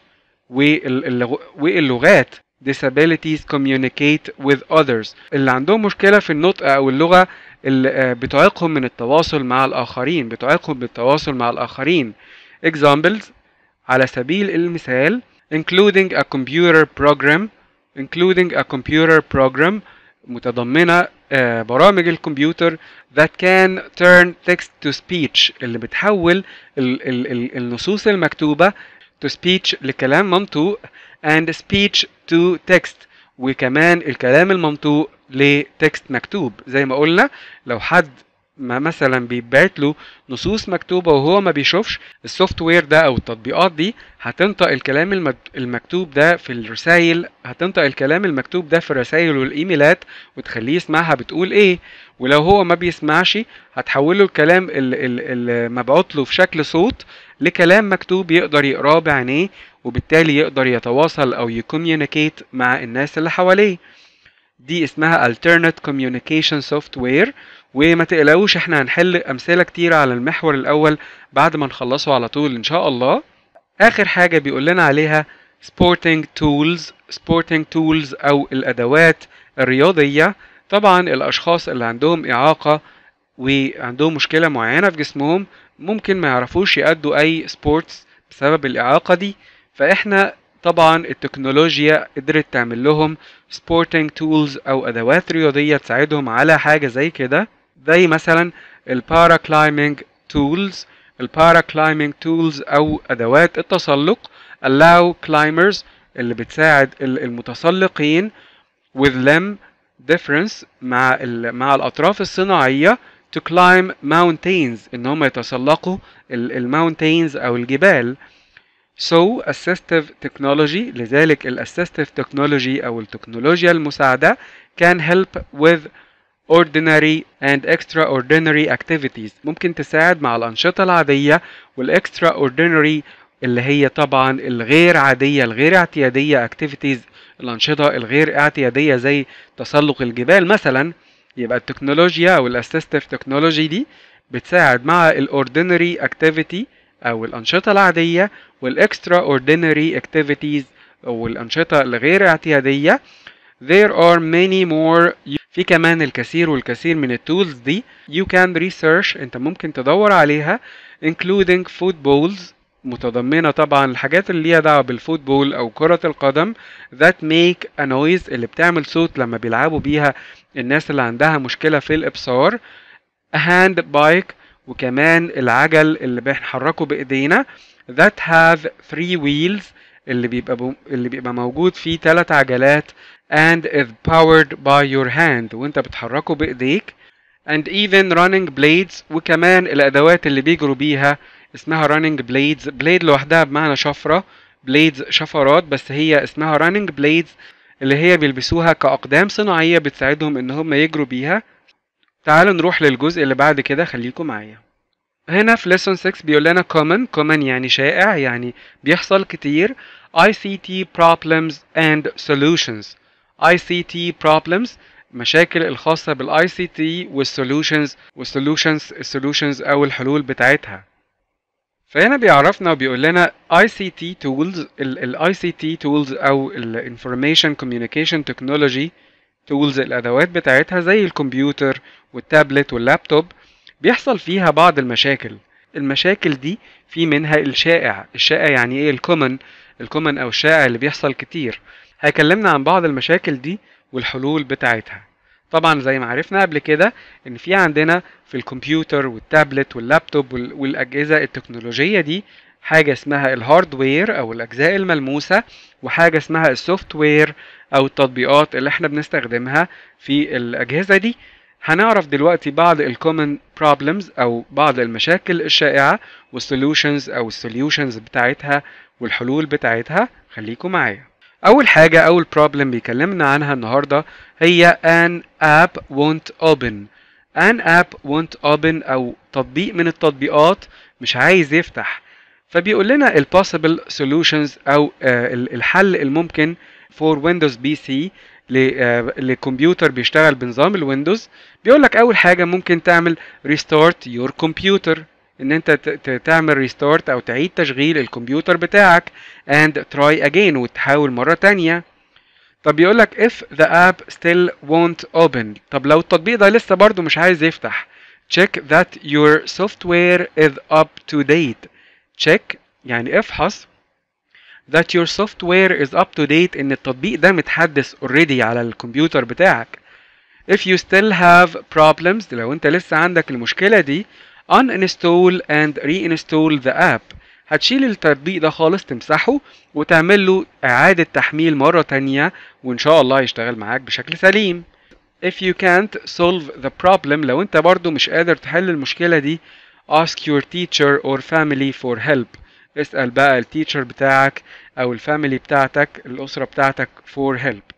واللغات disabilities communicate with others اللي عندهم مشكلة في النطق أو اللغة اللي بتعيقهم من التواصل مع الآخرين بتعيقهم بالتواصل مع الآخرين examples على سبيل المثال including a computer program including a computer program متضمنة برامج الكمبيوتر that can turn text to speech اللي بتحول ال ال ال النصوص المكتوبة to speech لكلام منطوق and speech to text وكمان الكلام المنطوق لتكست مكتوب زي ما قلنا لو حد ما مثلا بيبعت له نصوص مكتوبة وهو ما بيشوفش السوفت وير ده او التطبيقات دي هتنطق الكلام المكتوب ده في الرسائل هتنطق الكلام المكتوب ده في الرسائل والايميلات وتخليه يسمعها بتقول ايه ولو هو ما بيسمعش هتحوله الكلام اللي مبعوت له في شكل صوت لكلام مكتوب يقدر يقراه بعينيه وبالتالي يقدر يتواصل او يكوميونيكيت مع الناس اللي حواليه دي اسمها alternate communication software وما تقلقوش احنا هنحل امثله كتيره على المحور الاول بعد ما نخلصه على طول ان شاء الله اخر حاجه بيقول لنا عليها sporting tools sporting tools او الادوات الرياضيه طبعا الاشخاص اللي عندهم اعاقه وعندهم مشكله معينه في جسمهم ممكن ما يعرفوش يأدوا اي سبورتس بسبب الاعاقه دي فاحنا طبعا التكنولوجيا قدرت تعمل لهم سبورتنج تولز او ادوات رياضيه تساعدهم على حاجه زي كده زي مثلا البارا كلايمنج تولز البارا كلايمنج تولز او ادوات التسلق allow climbers اللي بتساعد المتسلقين with limb difference مع مع الاطراف الصناعيه to climb mountains ان هم يتسلقوا الماونتينز او الجبال So assistive technology لذلك ال assistive technology أو التكنولوجيا المساعدة can help with ordinary and extraordinary activities ممكن تساعد مع الأنشطة العادية وال extraordinary اللي هي طبعا الغير عادية الغير اعتيادية activities الأنشطة الغير اعتيادية زي تسلق الجبال مثلا يبقى التكنولوجيا أو ال assistive technology دي بتساعد مع ال ordinary activity أو الأنشطة العادية والإكسترا ordinary activities أو الأنشطة الغير اعتيادية there are many more في كمان الكثير والكثير من التولز دي you can research انت ممكن تدور عليها including footballs متضمنة طبعا الحاجات اللي ليها دعوة بالفوتبول أو كرة القدم that make a noise اللي بتعمل صوت لما بيلعبوا بيها الناس اللي عندها مشكلة في الإبصار a hand bike وكمان العجل اللي بنحركه بايدينا that have three wheels اللي بيبقى بو... اللي بيبقى موجود فيه ثلاث عجلات and is powered by your hand وانت بتحركه بايديك and even running blades وكمان الادوات اللي بيجروا بيها اسمها running blades blade لوحدها بمعنى شفرة blades شفرات بس هي اسمها running blades اللي هي بيلبسوها كأقدام صناعية بتساعدهم ان هم يجروا بيها تعالوا نروح للجزء اللي بعد كده خليكم معايا هنا في lesson 6 بيقول لنا common common يعني شائع يعني بيحصل كتير ICT problems and solutions ICT problems مشاكل الخاصة بالاي سي تي والسولوشنز والسولوشنز السولوشنز او الحلول بتاعتها فهنا بيعرفنا وبيقول لنا ICT tools ال ICT tools او ال Information Communication Technology tools الادوات بتاعتها زي الكمبيوتر والتابلت واللابتوب بيحصل فيها بعض المشاكل المشاكل دي في منها الشائع الشائع يعني ايه الكومن الكومن او الشائع اللي بيحصل كتير هيكلمنا عن بعض المشاكل دي والحلول بتاعتها طبعا زي ما عرفنا قبل كده ان في عندنا في الكمبيوتر والتابلت واللابتوب والاجهزه التكنولوجيه دي حاجه اسمها الهاردوير او الاجزاء الملموسه وحاجه اسمها السوفت وير او التطبيقات اللي احنا بنستخدمها في الاجهزه دي هنعرف دلوقتي بعض الكومن بروبلمز او بعض المشاكل الشائعه والسوليوشنز او السوليوشنز بتاعتها والحلول بتاعتها خليكم معايا اول حاجه اول بروبلم بيكلمنا عنها النهارده هي an app won't open an app won't open او تطبيق من التطبيقات مش عايز يفتح فبيقول لنا ال possible solutions او الحل الممكن for Windows PC لكمبيوتر بيشتغل بنظام الويندوز بيقول لك اول حاجه ممكن تعمل restart your computer ان انت تعمل ريستارت او تعيد تشغيل الكمبيوتر بتاعك and try again وتحاول مره تانية طب بيقول لك if the app still won't open طب لو التطبيق ده لسه برضو مش عايز يفتح check that your software is up to date check يعني افحص that your software is up to date ان التطبيق ده متحدث already على الكمبيوتر بتاعك if you still have problems لو انت لسه عندك المشكلة دي uninstall and reinstall the app هتشيل التطبيق ده خالص تمسحه وتعمل له إعادة تحميل مرة تانية وإن شاء الله يشتغل معاك بشكل سليم if you can't solve the problem لو انت برضو مش قادر تحل المشكلة دي ask your teacher or family for help اسأل بقى التيتشر بتاعك أو الفاميلي بتاعتك الأسرة بتاعتك for help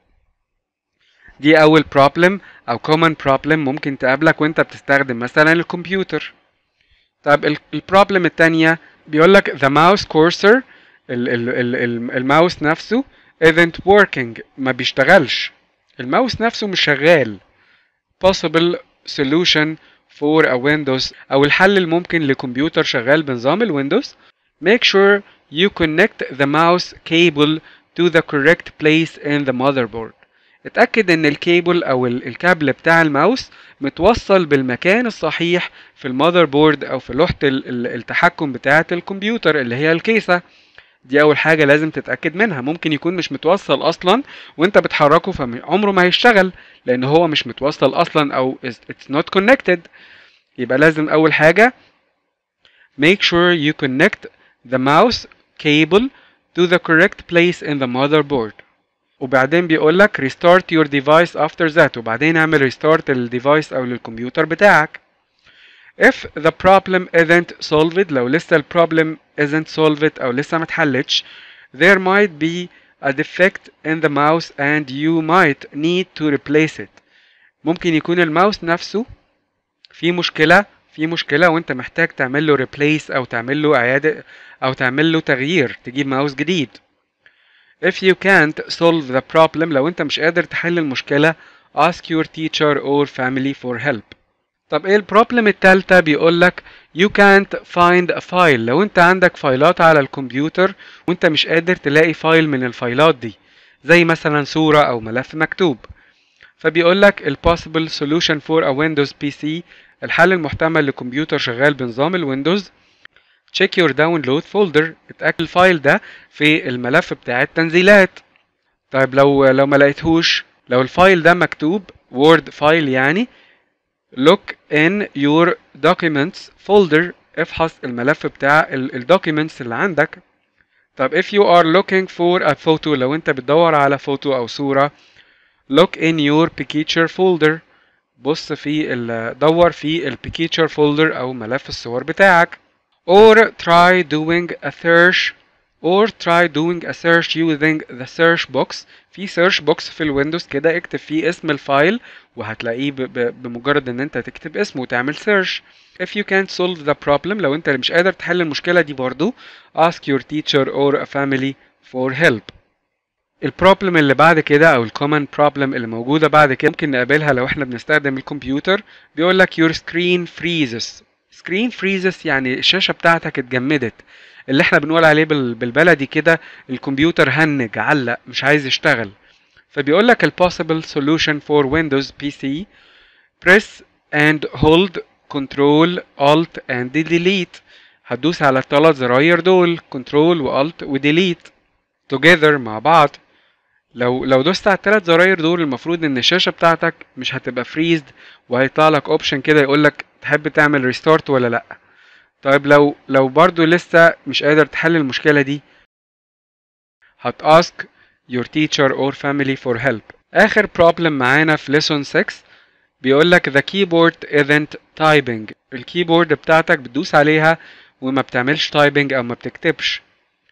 دي أول problem أو common problem ممكن تقابلك وأنت بتستخدم مثلا الكمبيوتر طب البروبلم التانية بيقول لك the mouse cursor ال ال ال الماوس نفسه isn't working ما بيشتغلش الماوس نفسه مش شغال possible solution for a Windows أو الحل الممكن لكمبيوتر شغال بنظام الويندوز make sure you connect the mouse cable to the correct place in the motherboard اتأكد ان الكيبل او الكابل بتاع الماوس متوصل بالمكان الصحيح في المذر بورد او في لوحة التحكم بتاعة الكمبيوتر اللي هي الكيسة دي اول حاجه لازم تتاكد منها ممكن يكون مش متوصل اصلا وانت بتحركه فعمره ما هيشتغل لان هو مش متوصل اصلا او it's not connected يبقى لازم اول حاجه make sure you connect the mouse cable to the correct place in the motherboard وبعدين بيقول لك restart your device after that وبعدين اعمل restart للديفايس او للكمبيوتر بتاعك if the problem isn't solved لو لسه ال problem isn't solved او لسه ما اتحلتش there might be a defect in the mouse and you might need to replace it ممكن يكون الماوس نفسه في مشكلة في مشكلة وانت محتاج تعمل له replace او تعمل له اعادة او تعمل له تغيير تجيب ماوس جديد if you can't solve the problem لو انت مش قادر تحل المشكلة ask your teacher or family for help طب ايه البروبلم التالتة بيقول لك you can't find a file لو انت عندك فايلات على الكمبيوتر وانت مش قادر تلاقي فايل من الفايلات دي زي مثلا صورة او ملف مكتوب فبيقول لك ال possible solution for a Windows PC الحل المحتمل لكمبيوتر شغال بنظام الويندوز check your download folder اتأكد الفايل ده في الملف بتاع التنزيلات طيب لو لو ما لقيتهوش لو الفايل ده مكتوب وورد فايل يعني look in your documents folder افحص الملف بتاع الدوكيومنتس اللي عندك طب if you are looking for a photo لو انت بتدور على فوتو او صورة look in your picture folder بص في ال دور في ال picture folder او ملف الصور بتاعك or try doing a search or try doing a search using the search box في search box في الويندوز كده اكتب فيه اسم الفايل وهتلاقيه ب- ب- بمجرد ان انت تكتب اسمه وتعمل search if you can't solve the problem لو انت مش قادر تحل المشكلة دي برضو ask your teacher or a family for help البروبلم اللي بعد كده او الكومن بروبلم اللي موجوده بعد كده ممكن نقابلها لو احنا بنستخدم الكمبيوتر بيقول لك your screen freezes screen freezes يعني الشاشه بتاعتك اتجمدت اللي احنا بنقول عليه بال- بالبلدي كده الكمبيوتر هنج علق مش عايز يشتغل فبيقول لك ال possible solution for Windows PC press and hold control alt and delete هتدوس على الثلاث زراير دول control و alt و delete together مع بعض لو لو دوست على الثلاث زراير دول المفروض ان الشاشه بتاعتك مش هتبقى فريزد وهيطلع لك اوبشن كده يقول لك تحب تعمل ريستارت ولا لا طيب لو لو برضو لسه مش قادر تحل المشكله دي هت ask your teacher or family for help اخر problem معانا في lesson 6 بيقول لك the keyboard isn't typing الكيبورد بتاعتك بتدوس عليها وما بتعملش typing او ما بتكتبش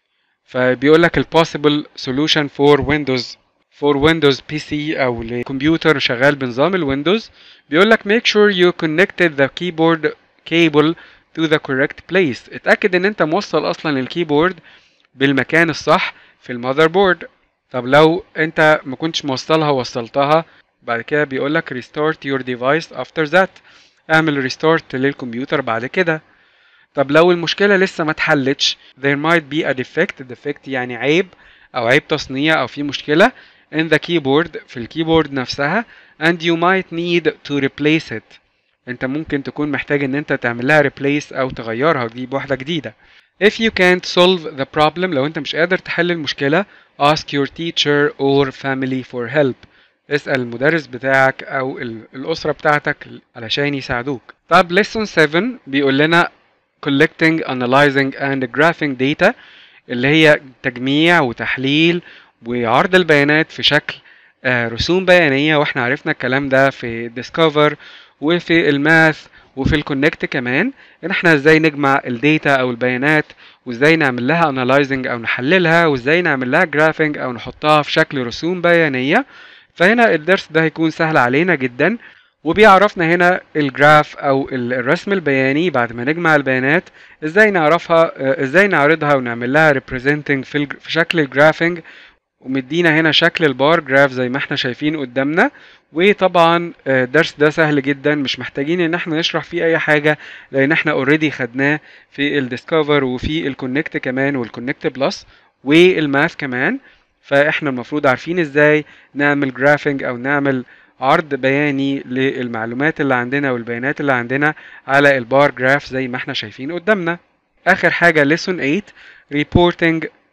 فبيقول لك ال possible solution for Windows for Windows PC او لكمبيوتر شغال بنظام الويندوز بيقول لك make sure you connected the keyboard cable to the correct place اتأكد ان انت موصل اصلا الكيبورد بالمكان الصح في المذر بورد طب لو انت ما كنتش موصلها وصلتها بعد كده بيقول لك restart your device after that اعمل restart للكمبيوتر بعد كده طب لو المشكلة لسه ما اتحلتش there might be a defect defect يعني عيب أو عيب تصنيع أو في مشكلة in the keyboard في الكيبورد نفسها and you might need to replace it انت ممكن تكون محتاج ان انت تعمل لها replace او تغيرها وتجيب واحدة جديدة if you can't solve the problem لو انت مش قادر تحل المشكلة ask your teacher or family for help اسأل المدرس بتاعك او ال- الأسرة بتاعتك علشان يساعدوك طب lesson 7 بيقول لنا collecting, analyzing and graphing data اللي هي تجميع وتحليل وعرض البيانات في شكل آه، رسوم بيانية واحنا عرفنا الكلام ده في discover وفي الماث وفي الكونكت كمان ان احنا ازاي نجمع الداتا او البيانات وازاي نعمل لها analyzing او نحللها وازاي نعمل لها graphing او نحطها في شكل رسوم بيانية فهنا الدرس ده هيكون سهل علينا جدا وبيعرفنا هنا الجراف او ال- الرسم البياني بعد ما نجمع البيانات ازاي نعرفها آه، ازاي نعرضها ونعمل لها representing في, الج- في شكل الجرافينج ومدينا هنا شكل البار جراف زي ما احنا شايفين قدامنا وطبعا آه، الدرس ده سهل جدا مش محتاجين ان احنا نشرح فيه اي حاجة لان احنا اوريدي خدناه في الديسكفر وفي الكونكت كمان والكونكت بلس والماث كمان فاحنا المفروض عارفين ازاي نعمل جرافينج او نعمل عرض بياني للمعلومات اللي عندنا والبيانات اللي عندنا على البار جراف زي ما احنا شايفين قدامنا اخر حاجة lesson 8 reporting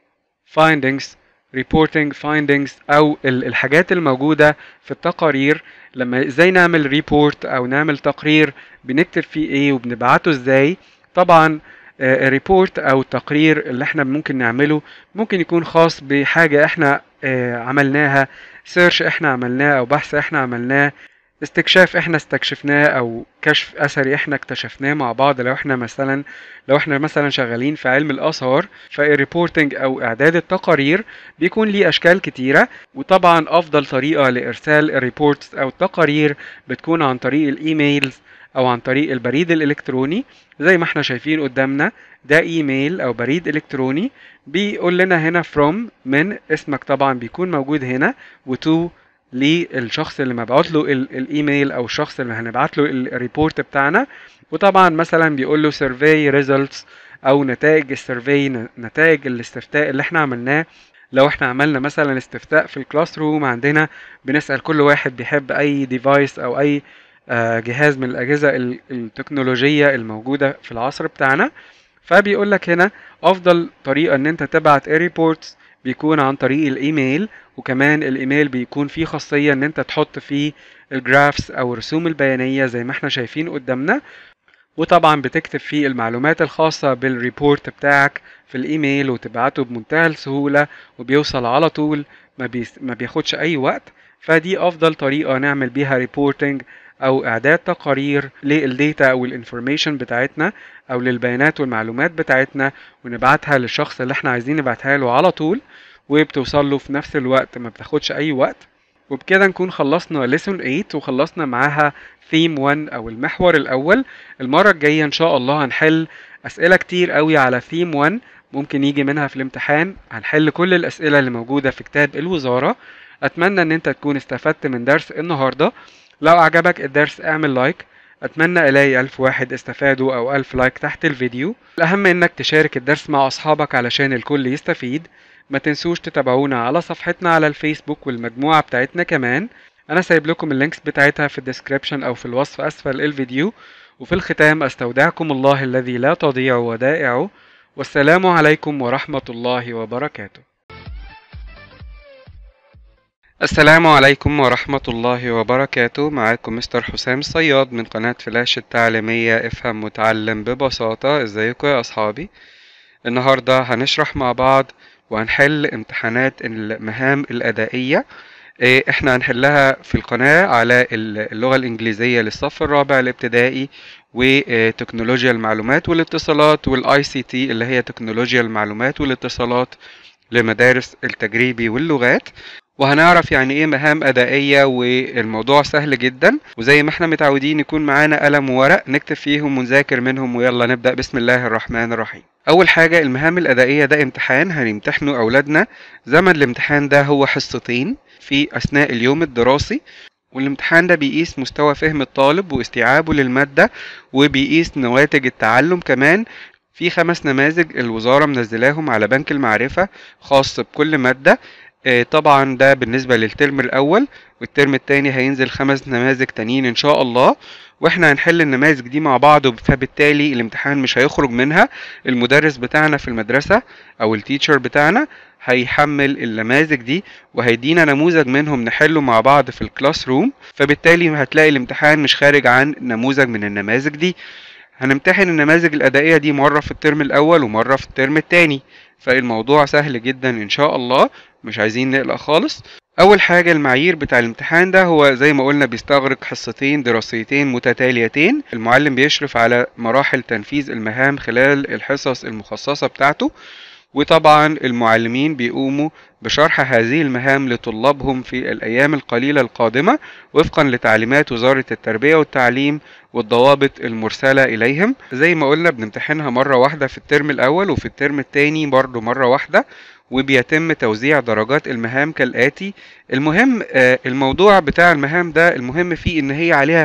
findings reporting findings او ال- الحاجات الموجودة في التقارير لما ازاي نعمل ريبورت او نعمل تقرير بنكتب فيه ايه وبنبعته ازاي طبعا الريبورت او التقرير اللي احنا ممكن نعمله ممكن يكون خاص بحاجة احنا آه، عملناها سيرش احنا عملناه او بحث احنا عملناه استكشاف احنا استكشفناه او كشف اثري احنا اكتشفناه مع بعض لو احنا مثلا لو احنا مثلا شغالين في علم الاثار فالريبورتنج او اعداد التقارير بيكون ليه اشكال كتيره وطبعا افضل طريقه لارسال الريبورتس او التقارير بتكون عن طريق الايميلز او عن طريق البريد الالكتروني زي ما احنا شايفين قدامنا ده ايميل او بريد الكتروني بيقول لنا هنا from من اسمك طبعا بيكون موجود هنا وتو للشخص اللي مبعوت له ال- الايميل او الشخص اللي هنبعت له ال- الريبورت بتاعنا وطبعا مثلا بيقول له survey results او نتائج السيرفي ن- نتائج الاستفتاء اللي احنا عملناه لو احنا عملنا مثلا استفتاء في الكلاس روم عندنا بنسأل كل واحد بيحب اي ديفايس او اي آه، جهاز من الاجهزه ال- التكنولوجيه الموجوده في العصر بتاعنا فبيقول لك هنا افضل طريقه ان انت تبعت ريبورتس بيكون عن طريق الايميل وكمان الايميل بيكون فيه خاصيه ان انت تحط فيه الجرافس او الرسوم البيانيه زي ما احنا شايفين قدامنا وطبعا بتكتب فيه المعلومات الخاصة بالريبورت بتاعك في الايميل وتبعته بمنتهى السهولة وبيوصل على طول ما, بيس ما بياخدش اي وقت فدي افضل طريقة نعمل بيها ريبورتنج او اعداد تقارير للديتا او الانفورميشن بتاعتنا او للبيانات والمعلومات بتاعتنا ونبعتها للشخص اللي احنا عايزين نبعتها له على طول وبتوصل له في نفس الوقت ما بتاخدش اي وقت وبكده نكون خلصنا lesson 8 وخلصنا معاها theme 1 او المحور الاول المرة الجاية ان شاء الله هنحل اسئلة كتير قوي على theme 1 ممكن يجي منها في الامتحان هنحل كل الاسئلة اللي موجودة في كتاب الوزارة اتمنى ان انت تكون استفدت من درس النهاردة لو عجبك الدرس اعمل لايك اتمنى الاقي الف واحد استفادوا او الف لايك تحت الفيديو الاهم انك تشارك الدرس مع اصحابك علشان الكل يستفيد ما تنسوش تتابعونا على صفحتنا على الفيسبوك والمجموعة بتاعتنا كمان انا سايب لكم اللينكس بتاعتها في الديسكريبشن او في الوصف اسفل الفيديو وفي الختام استودعكم الله الذي لا تضيع ودائعه والسلام عليكم ورحمة الله وبركاته السلام عليكم ورحمة الله وبركاته معاكم مستر حسام الصياد من قناة فلاش التعليمية افهم متعلم ببساطة ازيكم يا اصحابي النهاردة هنشرح مع بعض وهنحل امتحانات المهام الأدائية إيه، احنا هنحلها في القناة على ال- اللغة الإنجليزية للصف الرابع الابتدائي وتكنولوجيا المعلومات والاتصالات والاي سي تي اللي هي تكنولوجيا المعلومات والاتصالات لمدارس التجريبي واللغات وهنعرف يعني ايه مهام أدائية والموضوع سهل جدا وزي ما احنا متعودين يكون معانا قلم وورق نكتب فيهم ونذاكر منهم ويلا نبدأ بسم الله الرحمن الرحيم أول حاجة المهام الأدائية ده امتحان هنمتحنه أولادنا زمن الامتحان ده هو حصتين في أثناء اليوم الدراسي والامتحان ده بيقيس مستوى فهم الطالب واستيعابه للمادة وبيقيس نواتج التعلم كمان في خمس نماذج الوزارة منزلاهم على بنك المعرفة خاص بكل مادة آه، طبعا ده بالنسبة للترم الأول والترم التاني هينزل خمس نماذج تانيين إن شاء الله واحنا هنحل النماذج دي مع بعض فبالتالي الامتحان مش هيخرج منها المدرس بتاعنا في المدرسة أو التيتشر بتاعنا هيحمل النماذج دي وهيدينا نموذج منهم نحله مع بعض في الكلاس روم فبالتالي هتلاقي الامتحان مش خارج عن نموذج من النماذج دي هنمتحن النماذج الأدائية دي مرة في الترم الأول ومرة في الترم التاني فالموضوع سهل جدا إن شاء الله مش عايزين نقلق خالص أول حاجة المعايير بتاع الامتحان ده هو زي ما قلنا بيستغرق حصتين دراسيتين متتاليتين المعلم بيشرف على مراحل تنفيذ المهام خلال الحصص المخصصة بتاعته وطبعا المعلمين بيقوموا بشرح هذه المهام لطلابهم في الأيام القليلة القادمة وفقا لتعليمات وزارة التربية والتعليم والضوابط المرسلة إليهم زي ما قلنا بنمتحنها مرة واحدة في الترم الأول وفي الترم التاني برضه مرة واحدة وبيتم توزيع درجات المهام كالآتي المهم آه، الموضوع بتاع المهام ده المهم فيه ان هي عليها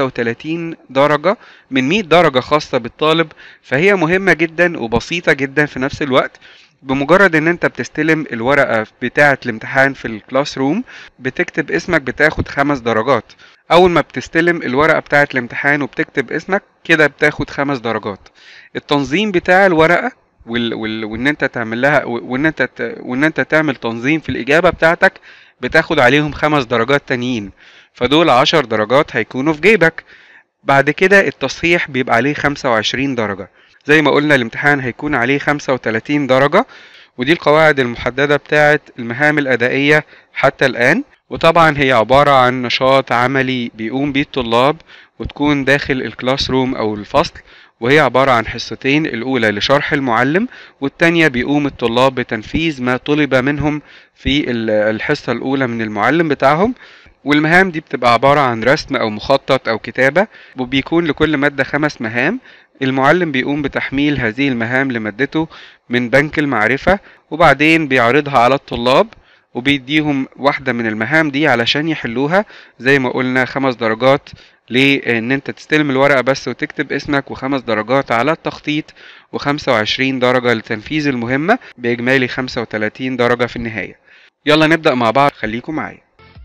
35 درجة من 100 درجة خاصة بالطالب فهي مهمة جدا وبسيطة جدا في نفس الوقت بمجرد ان انت بتستلم الورقة بتاعة الامتحان في الكلاس روم بتكتب اسمك بتاخد خمس درجات اول ما بتستلم الورقة بتاعة الامتحان وبتكتب اسمك كده بتاخد خمس درجات التنظيم بتاع الورقة وال... وال... وان انت تعمل لها وان انت ت... وان انت تعمل تنظيم في الاجابه بتاعتك بتاخد عليهم خمس درجات تانيين فدول عشر درجات هيكونوا في جيبك بعد كده التصحيح بيبقى عليه خمسة وعشرين درجة زي ما قلنا الامتحان هيكون عليه خمسة وتلاتين درجة ودي القواعد المحددة بتاعة المهام الأدائية حتى الآن وطبعا هي عبارة عن نشاط عملي بيقوم بيه الطلاب وتكون داخل الكلاس روم أو الفصل وهي عبارة عن حصتين الأولى لشرح المعلم والتانية بيقوم الطلاب بتنفيذ ما طلب منهم في الحصة الأولى من المعلم بتاعهم والمهام دي بتبقى عبارة عن رسم أو مخطط أو كتابة وبيكون لكل مادة خمس مهام المعلم بيقوم بتحميل هذه المهام لمادته من بنك المعرفة وبعدين بيعرضها على الطلاب وبيديهم واحدة من المهام دي علشان يحلوها زي ما قلنا خمس درجات لان انت تستلم الورقة بس وتكتب اسمك وخمس درجات على التخطيط وخمسة وعشرين درجة لتنفيذ المهمة بإجمالي خمسة وتلاتين درجة في النهاية يلا نبدأ مع بعض خليكم معايا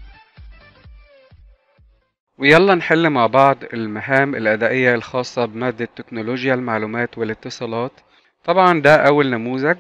ويلا نحل مع بعض المهام الأدائية الخاصة بمادة تكنولوجيا المعلومات والاتصالات طبعا ده أول نموذج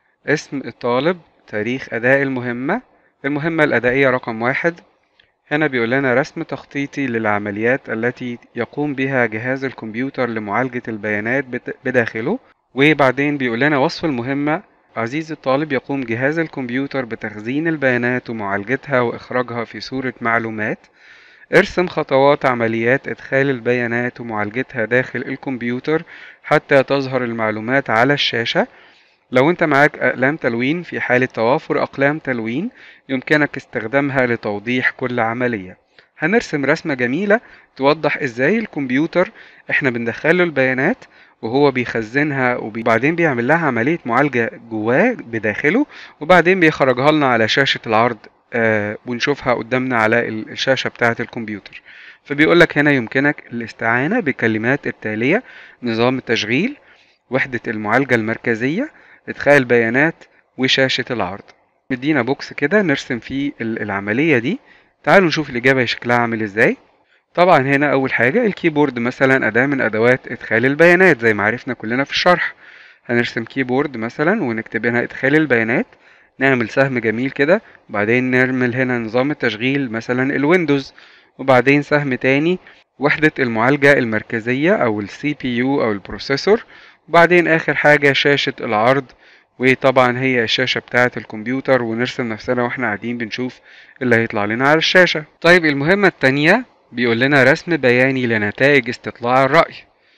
اسم الطالب تاريخ أداء المهمة المهمة الأدائية رقم واحد هنا بيقول لنا رسم تخطيطي للعمليات التي يقوم بها جهاز الكمبيوتر لمعالجة البيانات بداخله وبعدين بيقول لنا وصف المهمة عزيزي الطالب يقوم جهاز الكمبيوتر بتخزين البيانات ومعالجتها وإخراجها في صورة معلومات ارسم خطوات عمليات إدخال البيانات ومعالجتها داخل الكمبيوتر حتى تظهر المعلومات على الشاشة لو انت معاك أقلام تلوين في حالة توافر أقلام تلوين يمكنك استخدامها لتوضيح كل عملية هنرسم رسمة جميلة توضح ازاي الكمبيوتر احنا بندخله البيانات وهو بيخزنها وبعدين بيعمل لها عملية معالجة جواه بداخله وبعدين بيخرجها لنا على شاشة العرض آه ونشوفها قدامنا على الشاشة بتاعة الكمبيوتر فبيقول لك هنا يمكنك الاستعانة بالكلمات التالية نظام التشغيل وحدة المعالجة المركزية إدخال البيانات وشاشة العرض مدينا بوكس كده نرسم فيه العملية دي تعالوا نشوف الإجابة شكلها عامل إزاي طبعا هنا أول حاجة الكيبورد مثلا أداة من أدوات إدخال البيانات زي ما عرفنا كلنا في الشرح هنرسم كيبورد مثلا ونكتب هنا إدخال البيانات نعمل سهم جميل كده وبعدين نعمل هنا نظام التشغيل مثلا الويندوز وبعدين سهم تاني وحدة المعالجة المركزية أو السي بي يو أو البروسيسور وبعدين آخر حاجة شاشة العرض وطبعا هي الشاشة بتاعة الكمبيوتر ونرسم نفسنا واحنا قاعدين بنشوف اللي هيطلع لنا على الشاشة طيب المهمة التانية بيقول لنا رسم بياني لنتائج استطلاع الرأي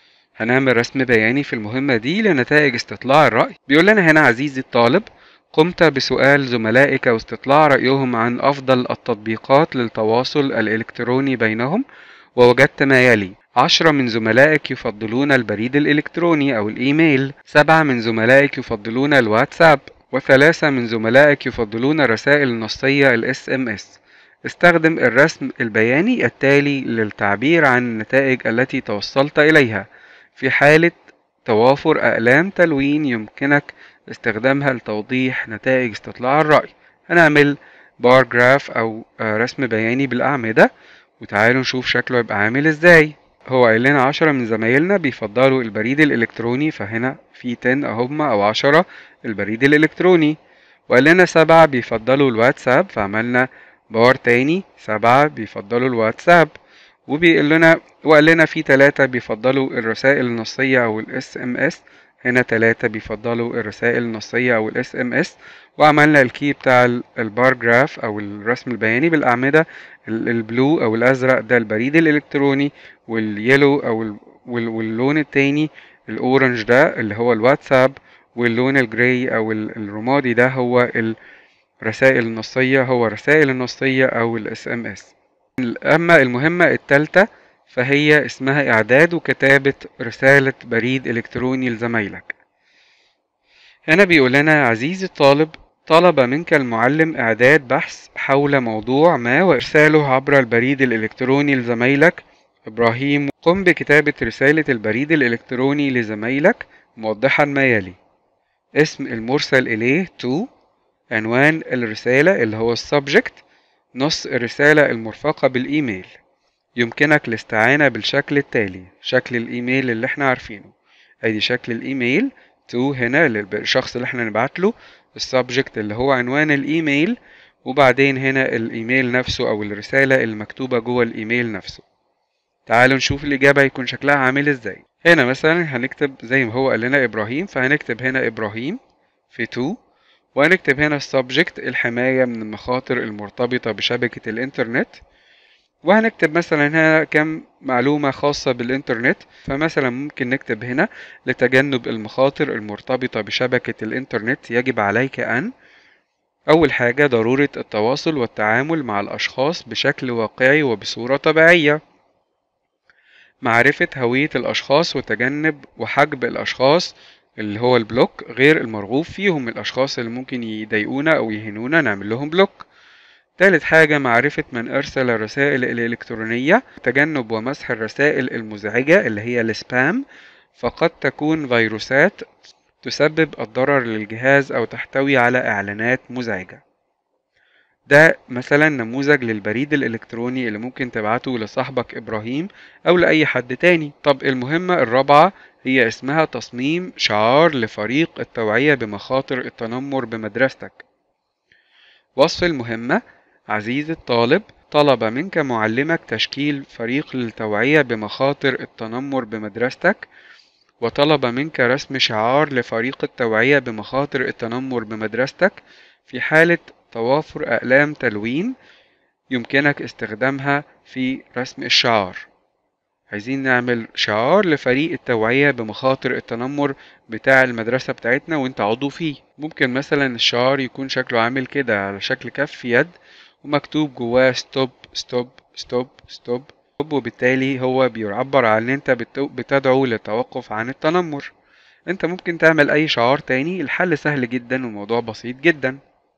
هنعمل رسم بياني في المهمة دي لنتائج استطلاع الرأي بيقول لنا هنا عزيزي الطالب قمت بسؤال زملائك واستطلاع رأيهم عن أفضل التطبيقات للتواصل الإلكتروني بينهم ووجدت ما يلي عشرة من زملائك يفضلون البريد الإلكتروني أو الإيميل سبعة من زملائك يفضلون الواتساب وثلاثة من زملائك يفضلون الرسائل النصية ال SMS استخدم الرسم البياني التالي للتعبير عن النتائج التي توصلت إليها في حالة توافر أقلام تلوين يمكنك استخدامها لتوضيح نتائج استطلاع الرأي هنعمل بار جراف أو رسم بياني بالأعمدة وتعالوا نشوف شكله يبقى عامل ازاي هو قال لنا عشرة من زمايلنا بيفضلوا البريد الإلكتروني فهنا في 10 أهم أو عشرة البريد الإلكتروني وقال لنا سبعة بيفضلوا الواتساب فعملنا بار تاني سبعة بيفضلوا الواتساب وبيقول لنا وقال لنا في تلاتة بيفضلوا الرسائل النصية أو الاس ام اس هنا تلاتة بيفضلوا الرسائل النصية أو الاس ام اس وعملنا الكي بتاع البار جراف أو الرسم البياني بالأعمدة البلو أو الأزرق ده البريد الإلكتروني واليلو أو واللون التاني الأورنج ده اللي هو الواتساب واللون الجراي أو الرمادي ده هو الرسائل النصية هو الرسائل النصية أو الاس ام اس أما المهمة التالتة فهي اسمها إعداد وكتابة رسالة بريد إلكتروني لزمايلك هنا بيقول لنا عزيزي الطالب طلب منك المعلم إعداد بحث حول موضوع ما وإرساله عبر البريد الإلكتروني لزمايلك إبراهيم قم بكتابة رسالة البريد الإلكتروني لزمايلك موضحا ما يلي اسم المرسل إليه to عنوان الرسالة اللي هو السبجكت نص الرسالة المرفقة بالإيميل يمكنك الاستعانة بالشكل التالي شكل الإيميل اللي احنا عارفينه ادي شكل الإيميل to هنا للشخص اللي احنا نبعت له السبجكت اللي هو عنوان الايميل وبعدين هنا الايميل نفسه او الرسالة المكتوبة جوه الايميل نفسه تعالوا نشوف الاجابة هيكون شكلها عامل ازاي هنا مثلا هنكتب زي ما هو قال لنا ابراهيم فهنكتب هنا ابراهيم في to وهنكتب هنا السبجكت الحماية من المخاطر المرتبطة بشبكة الانترنت وهنكتب مثلا هنا كم معلومة خاصة بالإنترنت فمثلا ممكن نكتب هنا لتجنب المخاطر المرتبطة بشبكة الإنترنت يجب عليك أن أول حاجة ضرورة التواصل والتعامل مع الأشخاص بشكل واقعي وبصورة طبيعية معرفة هوية الأشخاص وتجنب وحجب الأشخاص اللي هو البلوك غير المرغوب فيهم الأشخاص اللي ممكن يضايقونا أو يهينونا نعمل لهم بلوك تالت حاجة معرفة من أرسل الرسائل الإلكترونية تجنب ومسح الرسائل المزعجة اللي هي السبام فقد تكون فيروسات تسبب الضرر للجهاز أو تحتوي على إعلانات مزعجة ده مثلا نموذج للبريد الإلكتروني اللي ممكن تبعته لصاحبك إبراهيم أو لأي حد تاني طب المهمة الرابعة هي اسمها تصميم شعار لفريق التوعية بمخاطر التنمر بمدرستك وصف المهمة عزيزي الطالب طلب منك معلمك تشكيل فريق للتوعية بمخاطر التنمر بمدرستك وطلب منك رسم شعار لفريق التوعية بمخاطر التنمر بمدرستك في حالة توافر أقلام تلوين يمكنك استخدامها في رسم الشعار عايزين نعمل شعار لفريق التوعية بمخاطر التنمر بتاع المدرسة بتاعتنا وانت عضو فيه ممكن مثلا الشعار يكون شكله عامل كده على شكل كف يد ومكتوب جواه ستوب ستوب ستوب ستوب وبالتالي هو بيعبر عن ان انت بتدعو للتوقف عن التنمر انت ممكن تعمل اي شعار تاني الحل سهل جدا والموضوع بسيط جدا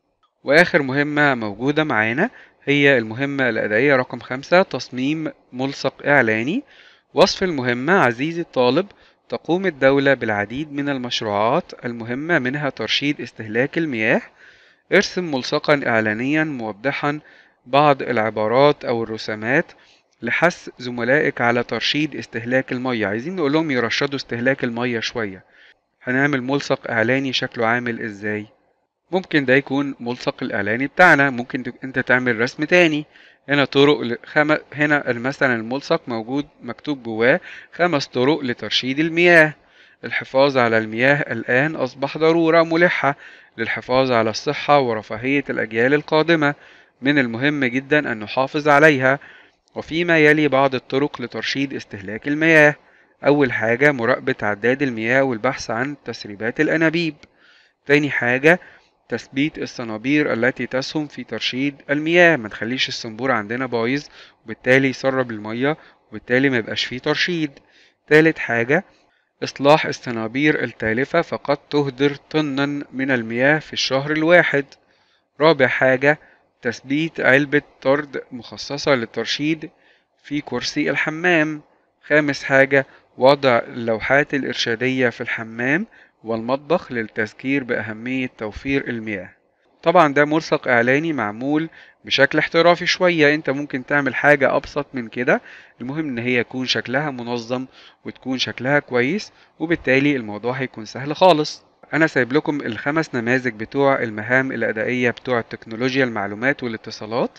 واخر مهمة موجودة معانا هي المهمة الأدائية رقم خمسة تصميم ملصق إعلاني وصف المهمة عزيزي الطالب تقوم الدولة بالعديد من المشروعات المهمة منها ترشيد استهلاك المياه ارسم ملصقا إعلانيا موضحا بعض العبارات أو الرسومات لحث زملائك على ترشيد استهلاك المية عايزين نقول لهم يرشدوا استهلاك المية شوية هنعمل ملصق إعلاني شكله عامل إزاي ممكن ده يكون ملصق الإعلاني بتاعنا ممكن أنت تعمل رسم تاني هنا طرق خم... هنا مثلا الملصق موجود مكتوب جواه خمس طرق لترشيد المياه الحفاظ على المياه الآن أصبح ضرورة ملحة للحفاظ على الصحة ورفاهية الأجيال القادمة من المهم جدا أن نحافظ عليها وفيما يلي بعض الطرق لترشيد استهلاك المياه أول حاجة مراقبة عداد المياه والبحث عن تسريبات الأنابيب تاني حاجة تثبيت الصنابير التي تسهم في ترشيد المياه ما نخليش الصنبور عندنا بايظ وبالتالي يسرب المية وبالتالي ما يبقاش فيه ترشيد تالت حاجة إصلاح الصنابير التالفة فقد تهدر طنا من المياه في الشهر الواحد رابع حاجة تثبيت علبة طرد مخصصة للترشيد في كرسي الحمام خامس حاجة وضع اللوحات الإرشادية في الحمام والمطبخ للتذكير بأهمية توفير المياه طبعا ده ملصق إعلاني معمول بشكل احترافي شوية انت ممكن تعمل حاجة أبسط من كده المهم ان هي يكون شكلها منظم وتكون شكلها كويس وبالتالي الموضوع هيكون سهل خالص انا سايب لكم الخمس نماذج بتوع المهام الادائيه بتوع التكنولوجيا المعلومات والاتصالات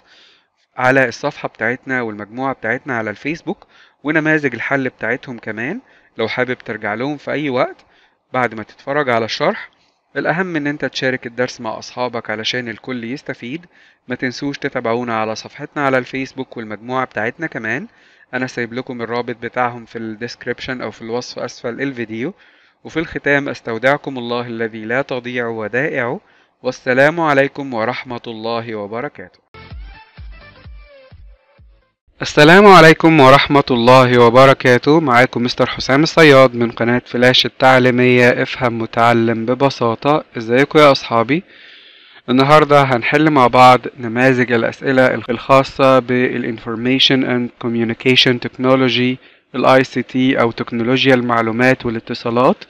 على الصفحه بتاعتنا والمجموعه بتاعتنا على الفيسبوك ونماذج الحل بتاعتهم كمان لو حابب ترجع لهم في اي وقت بعد ما تتفرج على الشرح الأهم إن أنت تشارك الدرس مع أصحابك علشان الكل يستفيد ما تنسوش تتابعونا على صفحتنا على الفيسبوك والمجموعة بتاعتنا كمان أنا سايب لكم الرابط بتاعهم في الديسكريبشن أو في الوصف أسفل الفيديو وفي الختام أستودعكم الله الذي لا تضيع ودائعه والسلام عليكم ورحمة الله وبركاته السلام عليكم ورحمة الله وبركاته معاكم مستر حسام الصياد من قناة فلاش التعليمية افهم متعلم ببساطة ازيكم يا اصحابي النهاردة هنحل مع بعض نماذج الاسئلة الخاصة بالانفورميشن اند كوميونيكيشن تكنولوجي الاي سي تي او تكنولوجيا المعلومات والاتصالات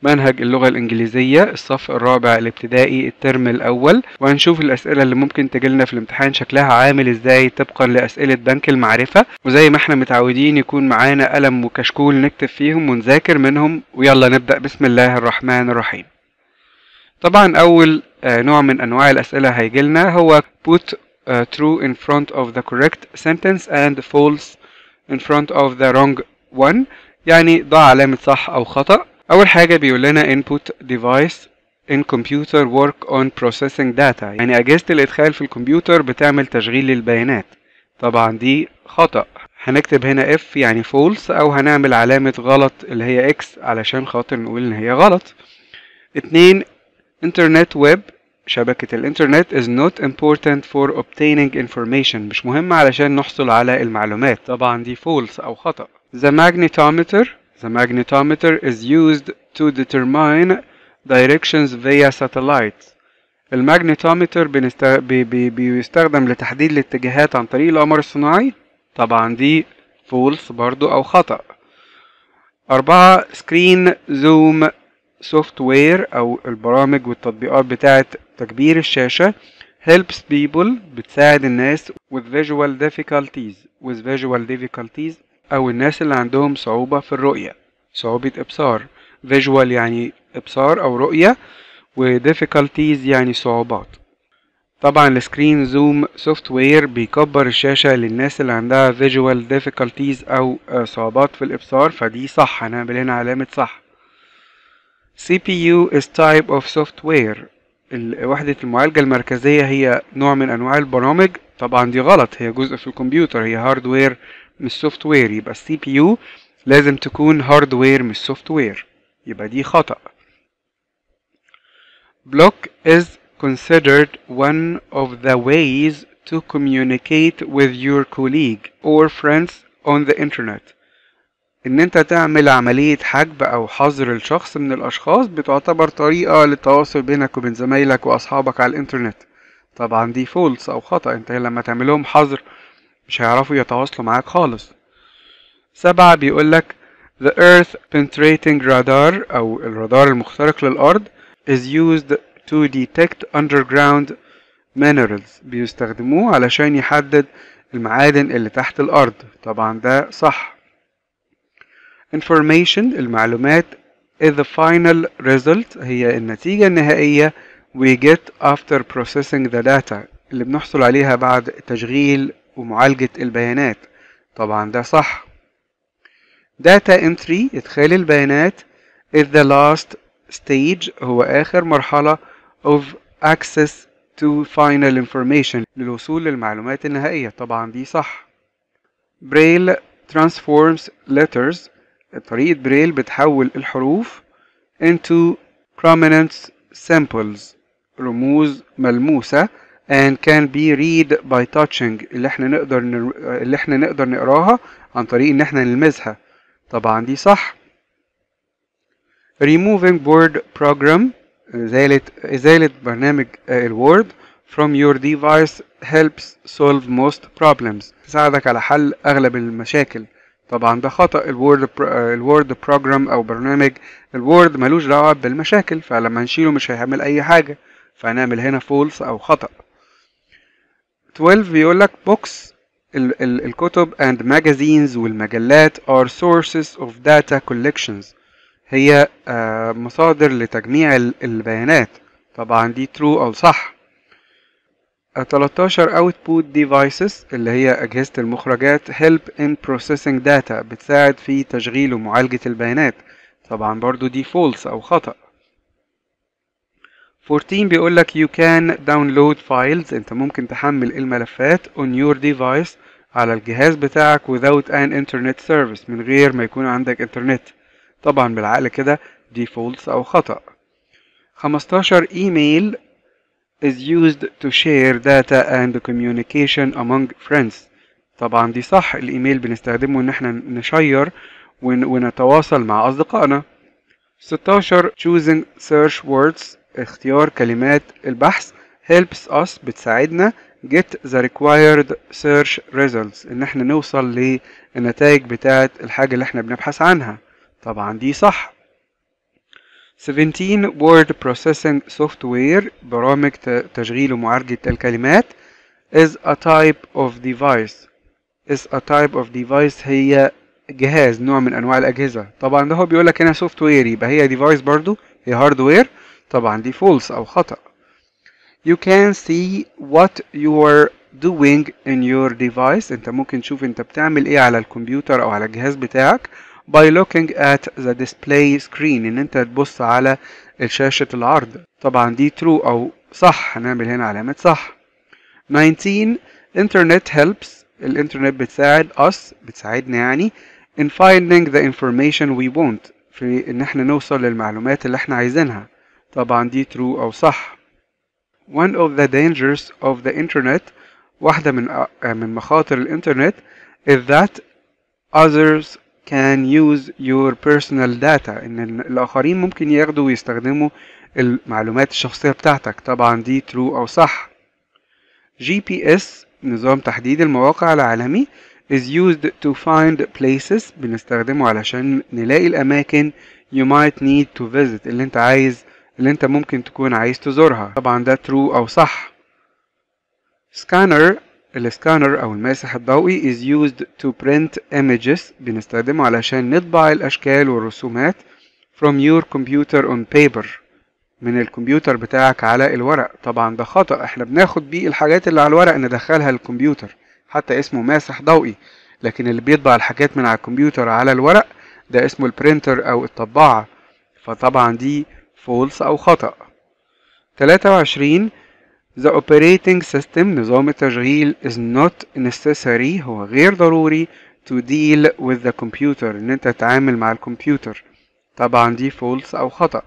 منهج اللغة الإنجليزية الصف الرابع الابتدائي الترم الأول وهنشوف الأسئلة اللي ممكن تجيلنا في الامتحان شكلها عامل إزاي طبقا لأسئلة بنك المعرفة وزي ما احنا متعودين يكون معانا قلم وكشكول نكتب فيهم ونذاكر منهم ويلا نبدأ بسم الله الرحمن الرحيم طبعا أول نوع من أنواع الأسئلة هيجيلنا هو put uh, true in front of the correct sentence and false in front of the wrong one يعني ضع علامة صح أو خطأ أول حاجة بيقول لنا input device in computer work on processing data يعني أجهزة الإدخال في الكمبيوتر بتعمل تشغيل للبيانات طبعا دي خطأ هنكتب هنا if يعني false أو هنعمل علامة غلط اللي هي x علشان خاطر نقول إن هي غلط اتنين internet web شبكة الإنترنت is not important for obtaining information مش مهم علشان نحصل على المعلومات طبعا دي false أو خطأ The magnetometer The magnetometer is used to determine directions via satellite الماجنتومتر بنست... بي... بي... بيستخدم لتحديد الاتجاهات عن طريق القمر الصناعي طبعا دي false برضو أو خطأ أربعة screen zoom سوفت وير او البرامج والتطبيقات بتاعه تكبير الشاشه helps people بتساعد الناس with visual difficulties with visual difficulties او الناس اللي عندهم صعوبه في الرؤيه صعوبه ابصار visual يعني ابصار او رؤيه و difficulties يعني صعوبات طبعا السكرين زوم سوفت وير بيكبر الشاشة للناس اللي عندها visual difficulties أو صعوبات في الإبصار فدي صح هنعمل هنا علامة صح CPU is type of software وحدة المعالجة المركزية هي نوع من أنواع البرامج طبعا دي غلط هي جزء في الكمبيوتر هي هاردوير مش سوفت وير يبقى السي بي يو لازم تكون هاردوير مش سوفت وير يبقى دي خطأ block is considered one of the ways to communicate with your colleague or friends on the internet ان انت تعمل عملية حجب او حظر الشخص من الاشخاص بتعتبر طريقة للتواصل بينك وبين زمايلك واصحابك على الانترنت طبعا دي فولس او خطأ انت لما تعملهم حظر مش هيعرفوا يتواصلوا معاك خالص سبعة بيقولك The Earth Penetrating Radar أو الرادار المخترق للأرض is used to detect underground minerals بيستخدموه علشان يحدد المعادن اللي تحت الأرض طبعا ده صح information المعلومات is the final result هي النتيجة النهائية we get after processing the data اللي بنحصل عليها بعد تشغيل ومعالجة البيانات طبعا ده صح data entry إدخال البيانات is the last stage هو آخر مرحلة of access to final information للوصول للمعلومات النهائية طبعا دي صح braille transforms letters طريقة بريل بتحول الحروف into prominent symbols رموز ملموسة and can be read by touching اللي احنا نقدر نر... اللي احنا نقدر نقراها عن طريق ان احنا نلمسها طبعا دي صح removing word program إزالة إزالة برنامج الوورد from your device helps solve most problems تساعدك على حل أغلب المشاكل طبعا ده خطأ الوورد الوورد بروجرام أو برنامج الوورد ملوش دعوة بالمشاكل فلما نشيله مش هيعمل أي حاجة فهنعمل هنا فولس أو خطأ 12 بيقول لك books ال ال الكتب and magazines والمجلات are sources of data collections هي آه مصادر لتجميع البيانات طبعا دي true أو صح 13 output devices اللي هي أجهزة المخرجات help in processing data بتساعد في تشغيل ومعالجة البيانات طبعا برضو دي false أو خطأ 14 بيقول لك you can download files انت ممكن تحمل الملفات on your device على الجهاز بتاعك without an internet service من غير ما يكون عندك انترنت طبعا بالعقل كده دي false أو خطأ 15 email is used to share data and communication among friends طبعا دي صح الايميل بنستخدمه ان احنا نشير ونتواصل مع اصدقائنا 16 choosing search words اختيار كلمات البحث helps us بتساعدنا get the required search results ان احنا نوصل للنتائج بتاعة الحاجة اللي احنا بنبحث عنها طبعا دي صح 17 word processing software برامج ت- تشغيل ومعالجة الكلمات is a type of device is a type of device هي جهاز نوع من انواع الاجهزه طبعا ده هو بيقول لك هنا سوفت وير يبقى هي ديفايس برضو هي هاردوير طبعا دي فولس او خطا you can see what you are doing in your device انت ممكن تشوف انت بتعمل ايه على الكمبيوتر او على الجهاز بتاعك by looking at the display screen ان انت تبص على شاشة العرض طبعا دي true او صح هنعمل هنا علامة صح 19 internet helps الانترنت بتساعد us بتساعدنا يعني in finding the information we want في ان احنا نوصل للمعلومات اللي احنا عايزينها طبعا دي true او صح one of the dangers of the internet واحدة من من مخاطر الانترنت is that others can use your personal data ان الاخرين ممكن ياخدوا ويستخدموا المعلومات الشخصية بتاعتك طبعا دي true او صح GPS نظام تحديد المواقع العالمي is used to find places بنستخدمه علشان نلاقي الأماكن you might need to visit اللي انت عايز اللي انت ممكن تكون عايز تزورها طبعا ده true أو صح scanner السكانر أو الماسح الضوئي is used to print images بنستخدمه علشان نطبع الأشكال والرسومات from your computer on paper من الكمبيوتر بتاعك على الورق طبعا ده خطأ احنا بناخد بيه الحاجات اللي على الورق ندخلها الكمبيوتر حتى اسمه ماسح ضوئي لكن اللي بيطبع الحاجات من على الكمبيوتر على الورق ده اسمه البرينتر او الطباعة فطبعا دي فولس او خطأ 23 The operating system نظام التشغيل is not necessary هو غير ضروري to deal with the computer ان انت تتعامل مع الكمبيوتر طبعا دي فولس او خطأ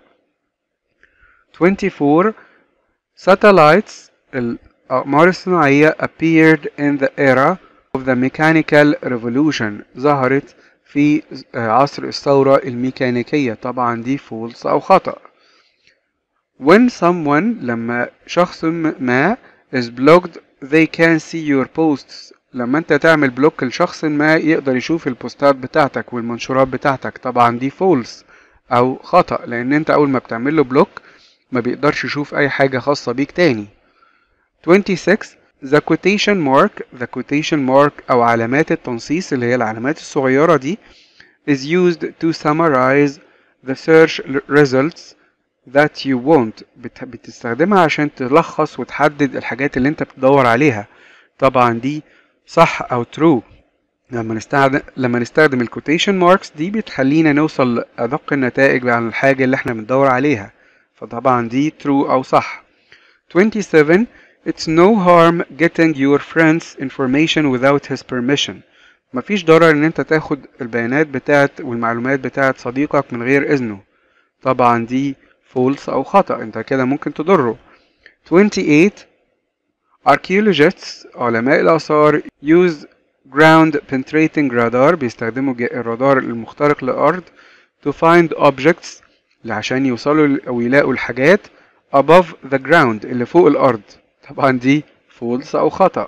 24 satellites الأقمار الصناعية appeared in the era of the mechanical revolution ظهرت في عصر الثورة الميكانيكية طبعا دي فولس أو خطأ when someone لما شخص ما is blocked they can see your posts لما انت تعمل بلوك لشخص ما يقدر يشوف البوستات بتاعتك والمنشورات بتاعتك طبعا دي فولس او خطأ لان انت اول ما بتعمل له بلوك ما بيقدرش يشوف اي حاجة خاصة بيك تاني 26 the quotation mark the quotation mark او علامات التنصيص اللي هي العلامات الصغيرة دي is used to summarize the search results that you want بت- بتستخدمها عشان تلخص وتحدد الحاجات اللي انت بتدور عليها طبعا دي صح او true لما نستخدم لما نستخدم الكوتيشن ماركس دي بتخلينا نوصل لأدق النتائج عن الحاجة اللي احنا بندور عليها فطبعا دي true أو صح 27 It's no harm getting your friend's information without his permission مفيش ضرر ان انت تاخد البيانات بتاعت والمعلومات بتاعت صديقك من غير اذنه طبعا دي false او خطأ انت كده ممكن تضره 28 Archaeologists علماء الآثار use ground penetrating radar بيستخدموا ج- الرادار المخترق للأرض to find objects عشان يوصلوا ل- أو يلاقوا الحاجات above the ground اللي فوق الأرض طبعا دي false أو خطأ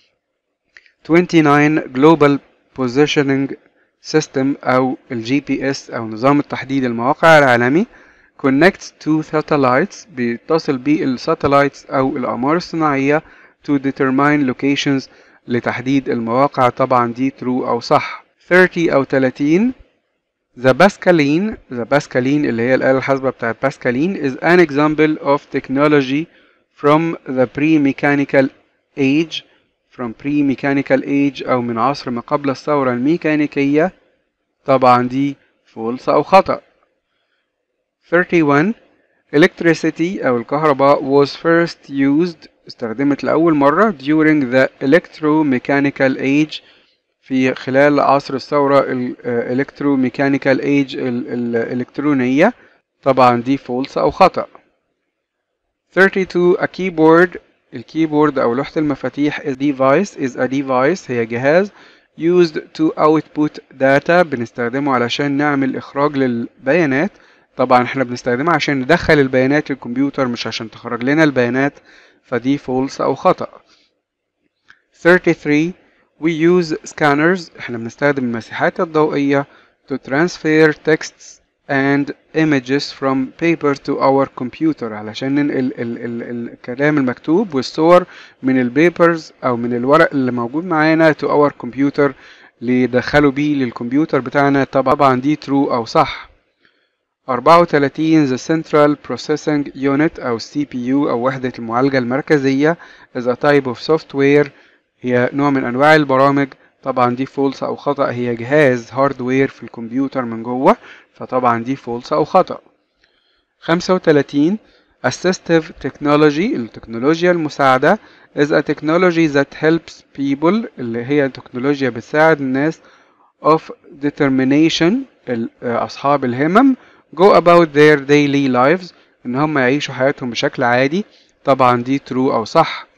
29 global positioning system أو ال GPS أو نظام التحديد المواقع العالمي connects two satellites بيتصل بالساتلايتس أو الأقمار الصناعية to determine locations لتحديد المواقع طبعا دي true أو صح 30 أو 30 The Pascaline The Pascaline اللي هي الآلة الحاسبة بتاعت باسكالين is an example of technology from the pre-mechanical age from pre-mechanical age أو من عصر ما قبل الثورة الميكانيكية طبعا دي false أو خطأ 31 electricity أو الكهرباء was first used استخدمت لأول مرة during the electromechanical age في خلال عصر الثورة الالكتروميكانيكال ايج الإلكترونية طبعا دي false أو خطأ 32 a keyboard الكيبورد أو لوحة المفاتيح is device is a device هي جهاز used to output data بنستخدمه علشان نعمل إخراج للبيانات طبعا احنا بنستخدمها عشان ندخل البيانات الكمبيوتر مش عشان تخرج لنا البيانات فدي false أو خطأ 33 we use scanners احنا بنستخدم المساحات الضوئية to transfer texts and images from paper to our computer علشان ننقل ال ال ال الكلام المكتوب والصور من البيبرز او من الورق اللي موجود معانا to our computer ليدخلوا بيه للكمبيوتر بتاعنا طبعا دي true او صح 34 the central processing unit او CPU او وحدة المعالجة المركزية is a type of software هي نوع من انواع البرامج طبعا دي فولس او خطأ هي جهاز هاردوير في الكمبيوتر من جوه فطبعا دي فولس او خطأ 35 assistive technology التكنولوجيا المساعدة is a technology that helps people اللي هي تكنولوجيا بتساعد الناس of determination أصحاب الهمم go about their daily lives إن هم يعيشوا حياتهم بشكل عادي طبعا دي true أو صح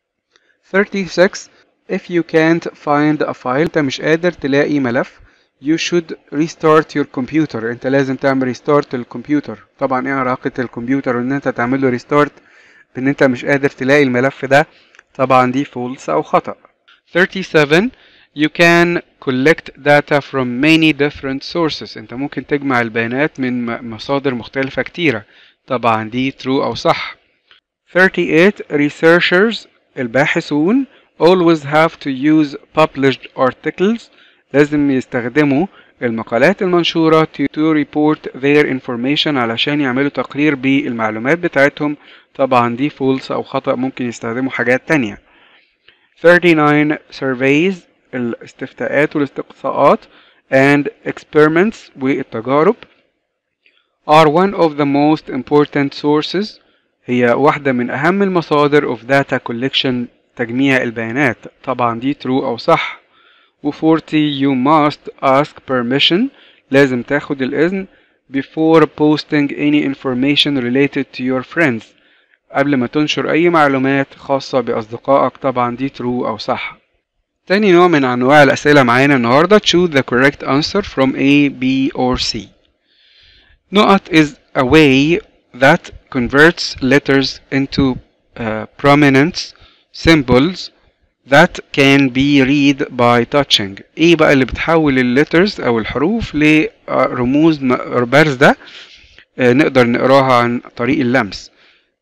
36 if you can't find a file انت مش قادر تلاقي ملف you should restart your computer انت لازم تعمل restart للكمبيوتر طبعا ايه علاقة الكمبيوتر ان انت تعمل له restart بان انت مش قادر تلاقي الملف ده طبعا دي false او خطأ 37 you can collect data from many different sources انت ممكن تجمع البيانات من مصادر مختلفة كتيرة طبعا دي true او صح 38 researchers الباحثون always have to use published articles لازم يستخدموا المقالات المنشورة to report their information علشان يعملوا تقرير بالمعلومات بتاعتهم طبعا دي false أو خطأ ممكن يستخدموا حاجات تانية 39 surveys الاستفتاءات والاستقصاءات and experiments والتجارب are one of the most important sources هي واحدة من أهم المصادر of data collection تجميع البيانات طبعا دي true أو صح و 40 you must ask permission لازم تاخد الإذن before posting any information related to your friends قبل ما تنشر أي معلومات خاصة بأصدقائك طبعا دي true أو صح تاني نوع من أنواع الأسئلة معانا النهاردة choose the correct answer from A, B or C نقط is a way that converts letters into uh, prominent symbols that can be read by touching ايه بقى اللي بتحول الليترز او الحروف لرموز بارزة نقدر نقراها عن طريق اللمس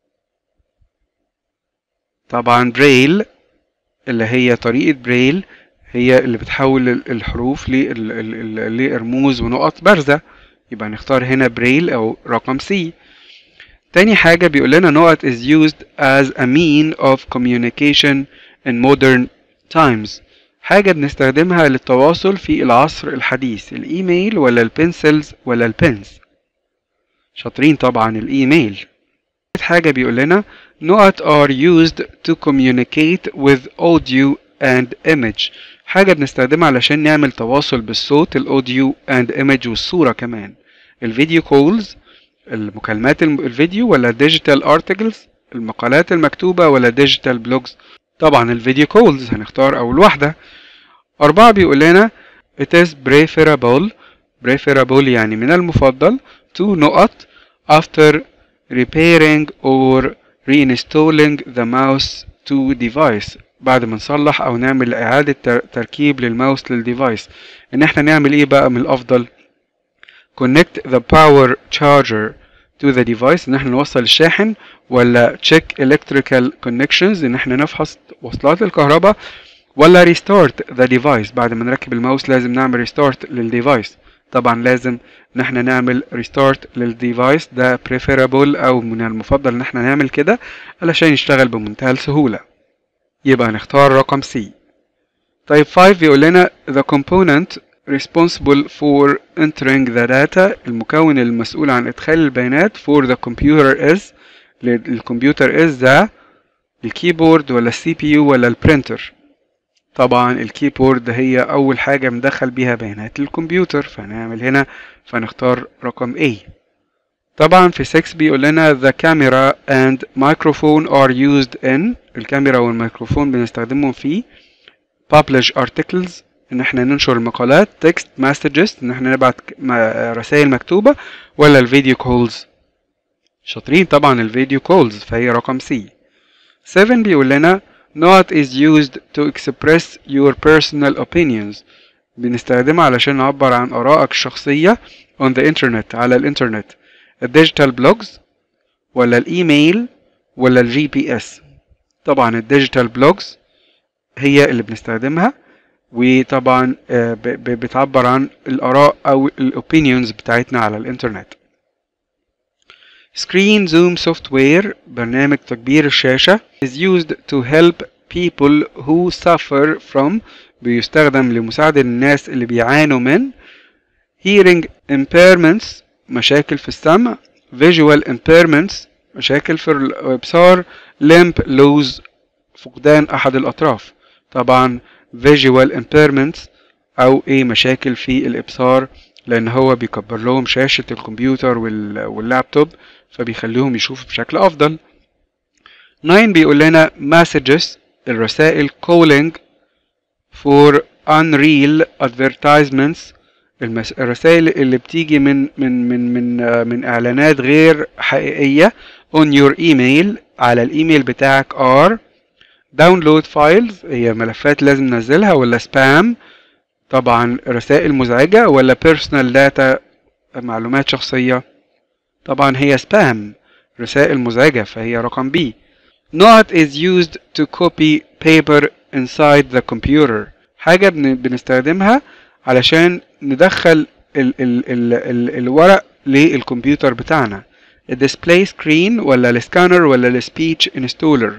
طبعا بريل اللي هي طريقة بريل هي اللي بتحول الحروف لرموز ونقط بارزة يبقى نختار هنا بريل او رقم سي تاني حاجة بيقول لنا نقط is used as a mean of communication in modern times حاجة بنستخدمها للتواصل في العصر الحديث الإيميل ولا البنسلز ولا البنز شاطرين طبعا الإيميل حاجة بيقول لنا نقط are used to communicate with audio and image حاجة بنستخدمها علشان نعمل تواصل بالصوت الأوديو and image والصورة كمان الفيديو كولز المكالمات الفيديو ولا ديجيتال ارتكلز المقالات المكتوبة ولا ديجيتال بلوجز طبعا الفيديو كولز هنختار أول واحدة أربعة بيقول لنا it is preferable preferable يعني من المفضل to نقط after repairing or reinstalling the mouse to device بعد ما نصلح أو نعمل إعادة تركيب للماوس للديفايس إن إحنا نعمل إيه بقى من الأفضل connect the power charger to the device ان احنا نوصل الشاحن ولا check electrical connections ان احنا نفحص وصلات الكهرباء ولا restart the device بعد ما نركب الماوس لازم نعمل restart للديفايس طبعا لازم ان احنا نعمل restart للديفايس ده preferable او من المفضل ان احنا نعمل كده علشان يشتغل بمنتهى السهولة يبقى نختار رقم C طيب 5 بيقول لنا the component responsible for entering the data المكون المسؤول عن إدخال البيانات for the computer is الكمبيوتر is the الكيبورد ولا السي بي يو ولا البرينتر طبعا الكيبورد هي أول حاجة بندخل بيها بيانات الكمبيوتر فنعمل هنا فنختار رقم A طبعا في 6 بيقول لنا the camera and microphone are used in الكاميرا والميكروفون بنستخدمهم في publish articles ان احنا ننشر المقالات text messages ان احنا نبعت رسائل مكتوبة ولا الفيديو كولز شاطرين طبعا الفيديو كولز فهي رقم C 7 بيقول لنا not is used to express your personal opinions بنستخدمها علشان نعبر عن آرائك الشخصية on the internet على الإنترنت الديجيتال بلوجز ولا الإيميل ولا الجي بي اس طبعا الديجيتال بلوجز هي اللي بنستخدمها وطبعا آه، ب- ب- بتعبر عن الآراء أو الأوبينيونز بتاعتنا على الإنترنت Screen Zoom software برنامج تكبير الشاشة is used to help people who suffer from بيستخدم لمساعدة الناس اللي بيعانوا من hearing impairments مشاكل في السمع visual impairments مشاكل في الإبصار limb loss فقدان أحد الأطراف طبعا visual impairments أو إيه مشاكل في الإبصار لأن هو بيكبر لهم شاشة الكمبيوتر وال- واللابتوب فبيخليهم يشوفوا بشكل أفضل 9 بيقول لنا messages الرسائل calling for unreal advertisements المس... الرسائل اللي بتيجي من من من من آه، من اعلانات غير حقيقيه on your email على الايميل بتاعك are download files هي ملفات لازم ننزلها ولا سبام طبعا رسائل مزعجه ولا personal data معلومات شخصيه طبعا هي سبام رسائل مزعجه فهي رقم بي Not is used to copy paper inside the computer حاجة بن- بنستخدمها علشان ندخل ال ال ال ال الورق للكمبيوتر بتاعنا الديسبلاي سكرين ولا السكانر ولا السبيتش انستولر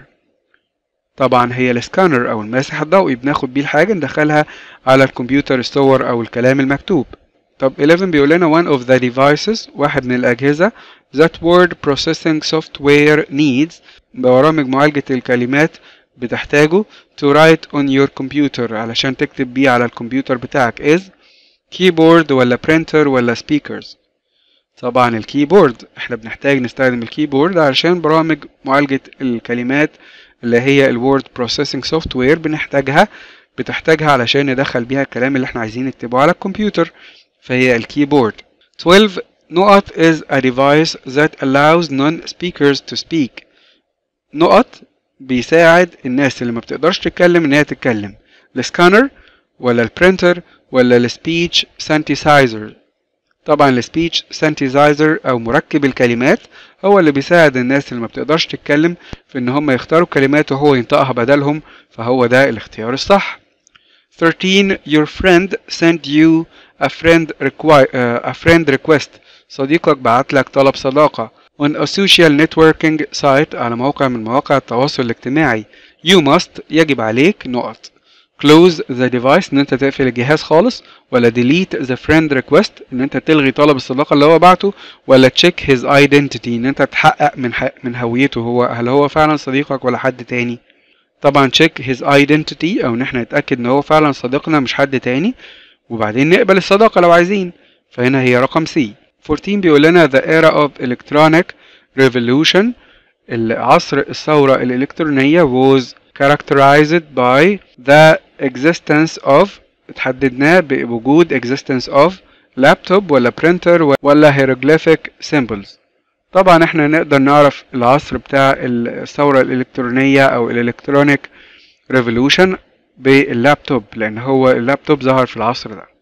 طبعا هي السكانر او المسح الضوئي بناخد بيه الحاجة ندخلها على الكمبيوتر الصور او الكلام المكتوب طب 11 بيقول لنا one of the devices واحد من الأجهزة that word processing software needs برامج معالجة الكلمات بتحتاجه to write on your computer علشان تكتب بيه على الكمبيوتر بتاعك is keyboard ولا printer ولا speakers طبعا الكيبورد احنا بنحتاج نستخدم الكيبورد علشان برامج معالجة الكلمات اللي هي الوورد بروسيسنج سوفت وير بنحتاجها بتحتاجها علشان ندخل بيها الكلام اللي احنا عايزين نكتبه على الكمبيوتر فهي الكيبورد 12 نقط is a device that allows non-speakers to speak نقط بيساعد الناس اللي ما بتقدرش تتكلم ان هي تتكلم السكانر ولا البرينتر ولا السبيتش سانتيسايزر طبعا السبيتش سانتيسايزر او مركب الكلمات هو اللي بيساعد الناس اللي ما بتقدرش تتكلم في ان هم يختاروا كلمات وهو ينطقها بدلهم فهو ده الاختيار الصح 13 your friend sent you a friend requi- uh, a friend request صديقك بعت لك طلب صداقة on a social networking site على موقع من مواقع التواصل الاجتماعي you must يجب عليك نقط close the device ان انت تقفل الجهاز خالص ولا delete the friend request ان انت تلغي طلب الصداقة اللي هو بعته ولا check his identity ان انت تحقق من ح... من هويته هو هل هو فعلا صديقك ولا حد تاني طبعا check his identity او ان احنا نتأكد ان هو فعلا صديقنا مش حد تاني وبعدين نقبل الصداقة لو عايزين فهنا هي رقم سي 14 بيقول لنا the era of electronic revolution العصر الثورة الإلكترونية was characterized by the existence of اتحددناه بوجود existence of laptop ولا printer ولا hieroglyphic symbols طبعا احنا نقدر نعرف العصر بتاع الثورة الإلكترونية أو الإلكترونيك ريفولوشن باللابتوب لأن هو اللابتوب ظهر في العصر ده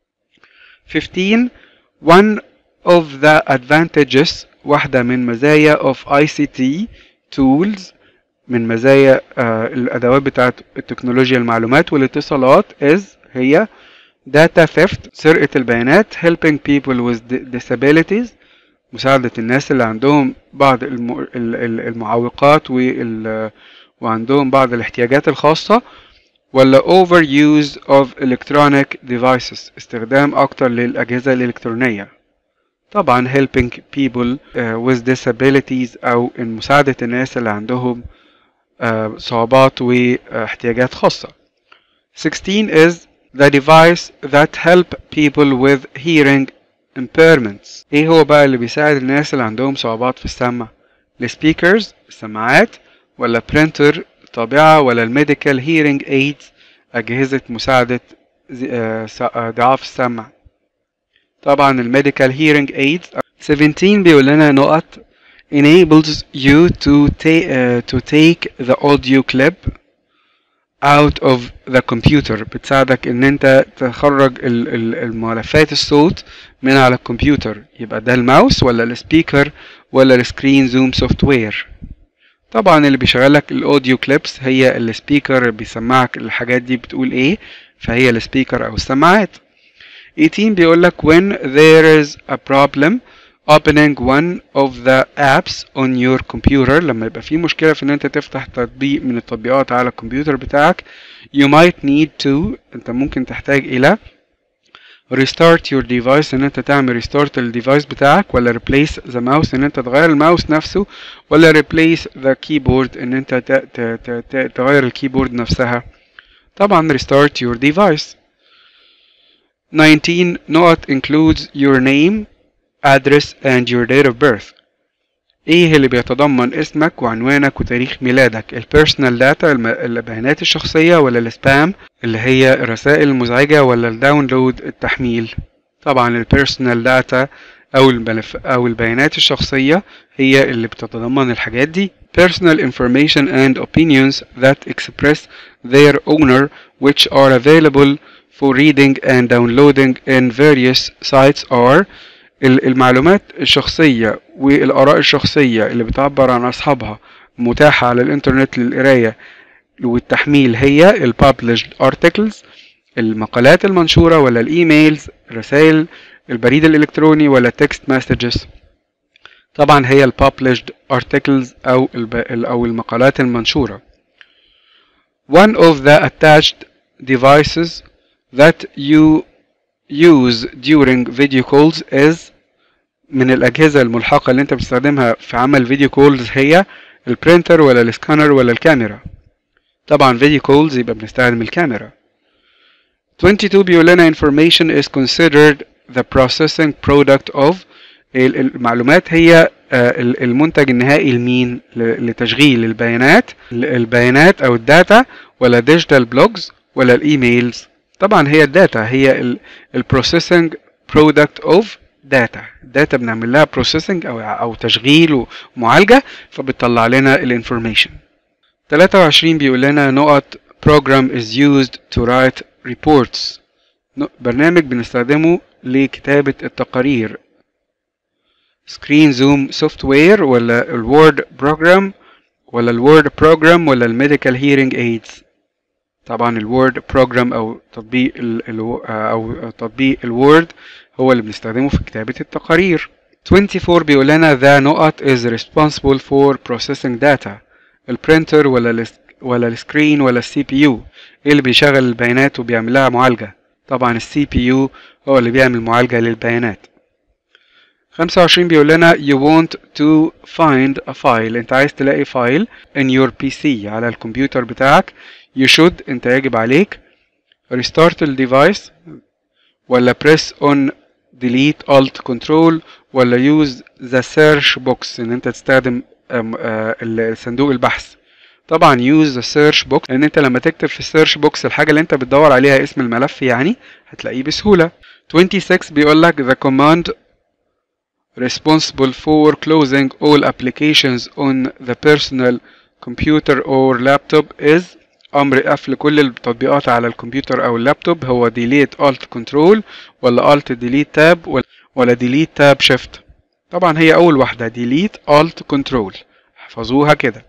15 one of the advantages واحدة من مزايا of ICT tools من مزايا آه الأدوات بتاعت التكنولوجيا المعلومات والاتصالات is هي data theft سرقة البيانات helping people with disabilities مساعدة الناس اللي عندهم بعض الم- ال- ال- المعوقات وال- وعندهم بعض الاحتياجات الخاصة ولا overuse of electronic devices استخدام أكتر للأجهزة الإلكترونية طبعا helping people uh, with disabilities أو إن مساعدة الناس اللي عندهم uh, صعوبات واحتياجات خاصة 16 is the device that help people with hearing impairments ايه هو بقى اللي بيساعد الناس اللي عندهم صعوبات في السمع السبيكرز السماعات ولا برينتر طابعة ولا الميديكال هيرنج ايدز أجهزة مساعدة ز- آه، س- آه، ضعاف السمع طبعا الميديكال هيرنج ايدز 17 بيقول لنا نقط enables you to, ta- uh, to take the audio clip out of the computer بتساعدك ان انت تخرج ال- ال- الملفات الصوت من على الكمبيوتر يبقى ده الماوس ولا السبيكر ولا السكرين زوم سوفت وير طبعا اللي بيشغلك الاوديو كليبس هي السبيكر اللي بيسمعك الحاجات دي بتقول ايه فهي السبيكر او السماعات 18 بيقول لك when there is a problem opening one of the apps on your computer لما يبقى في مشكلة في ان انت تفتح تطبيق من التطبيقات على الكمبيوتر بتاعك you might need to انت ممكن تحتاج الى restart your device ان انت تعمل restart الديفايس بتاعك ولا replace the mouse ان انت تغير الماوس نفسه ولا replace the keyboard ان انت ت- ت- ت- ت- تغير الكيبورد نفسها طبعا restart your device 19 note includes your name address and your date of birth ايه اللي بيتضمن اسمك وعنوانك وتاريخ ميلادك البيرسونال داتا البيانات الشخصية ولا السبام اللي هي الرسائل المزعجة ولا الداونلود التحميل طبعا البيرسونال داتا او الملف او البيانات الشخصية هي اللي بتتضمن الحاجات دي personal information and opinions that express their owner which are available for reading and downloading in various sites are ال- المعلومات الشخصية والآراء الشخصية اللي بتعبر عن أصحابها متاحة على الإنترنت للقراية والتحميل هي ال published articles المقالات المنشورة ولا الإيميلز رسائل البريد الإلكتروني ولا text messages طبعا هي ال published articles أو الب... أو المقالات المنشورة One of the attached devices that you use during video calls is من الأجهزة الملحقة اللي أنت بتستخدمها في عمل فيديو كولز هي البرينتر ولا السكانر ولا الكاميرا طبعا فيديو كولز يبقى بنستخدم الكاميرا 22 بيقول لنا information is considered the processing product of ال- المعلومات هي آه، ال- المنتج النهائي لمين ل- لتشغيل البيانات ال- البيانات او الداتا ولا ديجيتال بلوجز ولا الايميلز طبعا هي الداتا هي البروسيسنج برودكت اوف داتا داتا بنعمل لها بروسيسنج او او تشغيل ومعالجه فبتطلع لنا الانفورميشن 23 بيقول لنا نقط program is used to write reports ن- برنامج بنستخدمه لكتابة التقارير سكرين زوم سوفت وير ولا الوورد بروجرام ولا الوورد بروجرام ولا الميديكال هيرنج ايدز طبعا الوورد بروجرام او تطبيق ال ال او تطبيق الوورد هو اللي بنستخدمه في كتابة التقارير 24 بيقول لنا the نقط is responsible for processing data البرينتر ولا ال ولا السكرين ولا السي بي يو ايه اللي بيشغل البيانات وبيعمل لها معالجة طبعا السي بي يو هو اللي بيعمل معالجة للبيانات 25 بيقول لنا you want to find a file انت عايز تلاقي فايل in your PC على الكمبيوتر بتاعك you should انت يجب عليك restart الديفايس ولا press on delete alt control ولا use the search box ان انت تستخدم أم، آه، ال- صندوق البحث طبعا use the search box لان انت لما تكتب في السيرش بوكس الحاجه اللي انت بتدور عليها اسم الملف يعني هتلاقيه بسهوله 26 بيقول لك the command responsible for closing all applications on the personal computer or laptop is امر قفل كل التطبيقات على الكمبيوتر او اللابتوب هو delete alt control ولا alt delete tab ولا- ولا delete tab shift طبعا هي اول واحده delete alt control احفظوها كده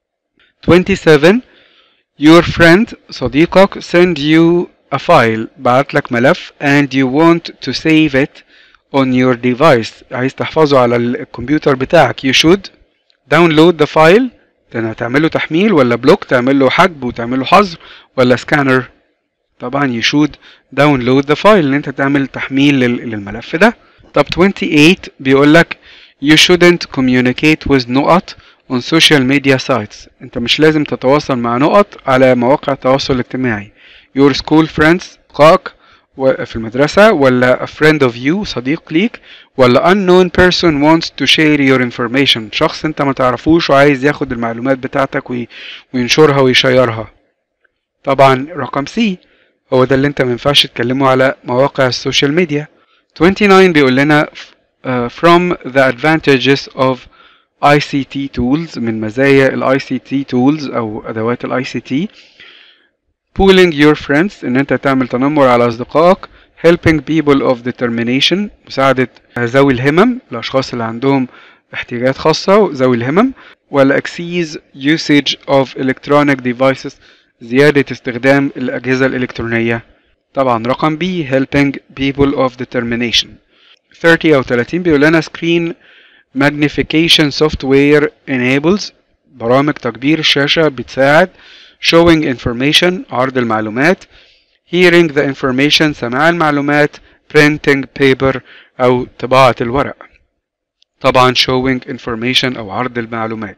27 your friend صديقك send you a file بعت لك ملف and you want to save it on your device عايز تحفظه على الكمبيوتر بتاعك you should download the file ده هتعمله تحميل ولا بلوك تعمل له حجب وتعمل له حظر ولا سكانر طبعا you should download the file ان انت تعمل تحميل لل- للملف ده طب 28 بيقول لك you shouldn't communicate with نقط on social media sites انت مش لازم تتواصل مع نقط على مواقع التواصل الاجتماعي your school friends اصدقائك و- في المدرسة ولا a friend of you صديق ليك ولا unknown person wants to share your information شخص انت ما تعرفوش وعايز ياخد المعلومات بتاعتك وي- وينشرها ويشيرها طبعا رقم سي هو ده اللي انت ما ينفعش تكلمه على مواقع السوشيال ميديا 29 بيقول لنا uh, from the advantages of ICT tools من مزايا ال ICT tools أو أدوات ال ICT pooling your friends ان انت تعمل تنمر على اصدقائك helping people of determination مساعدة ذوي الهمم الاشخاص اللي عندهم احتياجات خاصة ذوي الهمم ولا exceeds usage of electronic devices زيادة استخدام الأجهزة الإلكترونية طبعا رقم B helping people of determination 30 أو 30 بيقول لنا screen magnification software enables برامج تكبير الشاشة بتساعد showing information عرض المعلومات hearing the information سماع المعلومات printing paper أو طباعة الورق طبعا showing information أو عرض المعلومات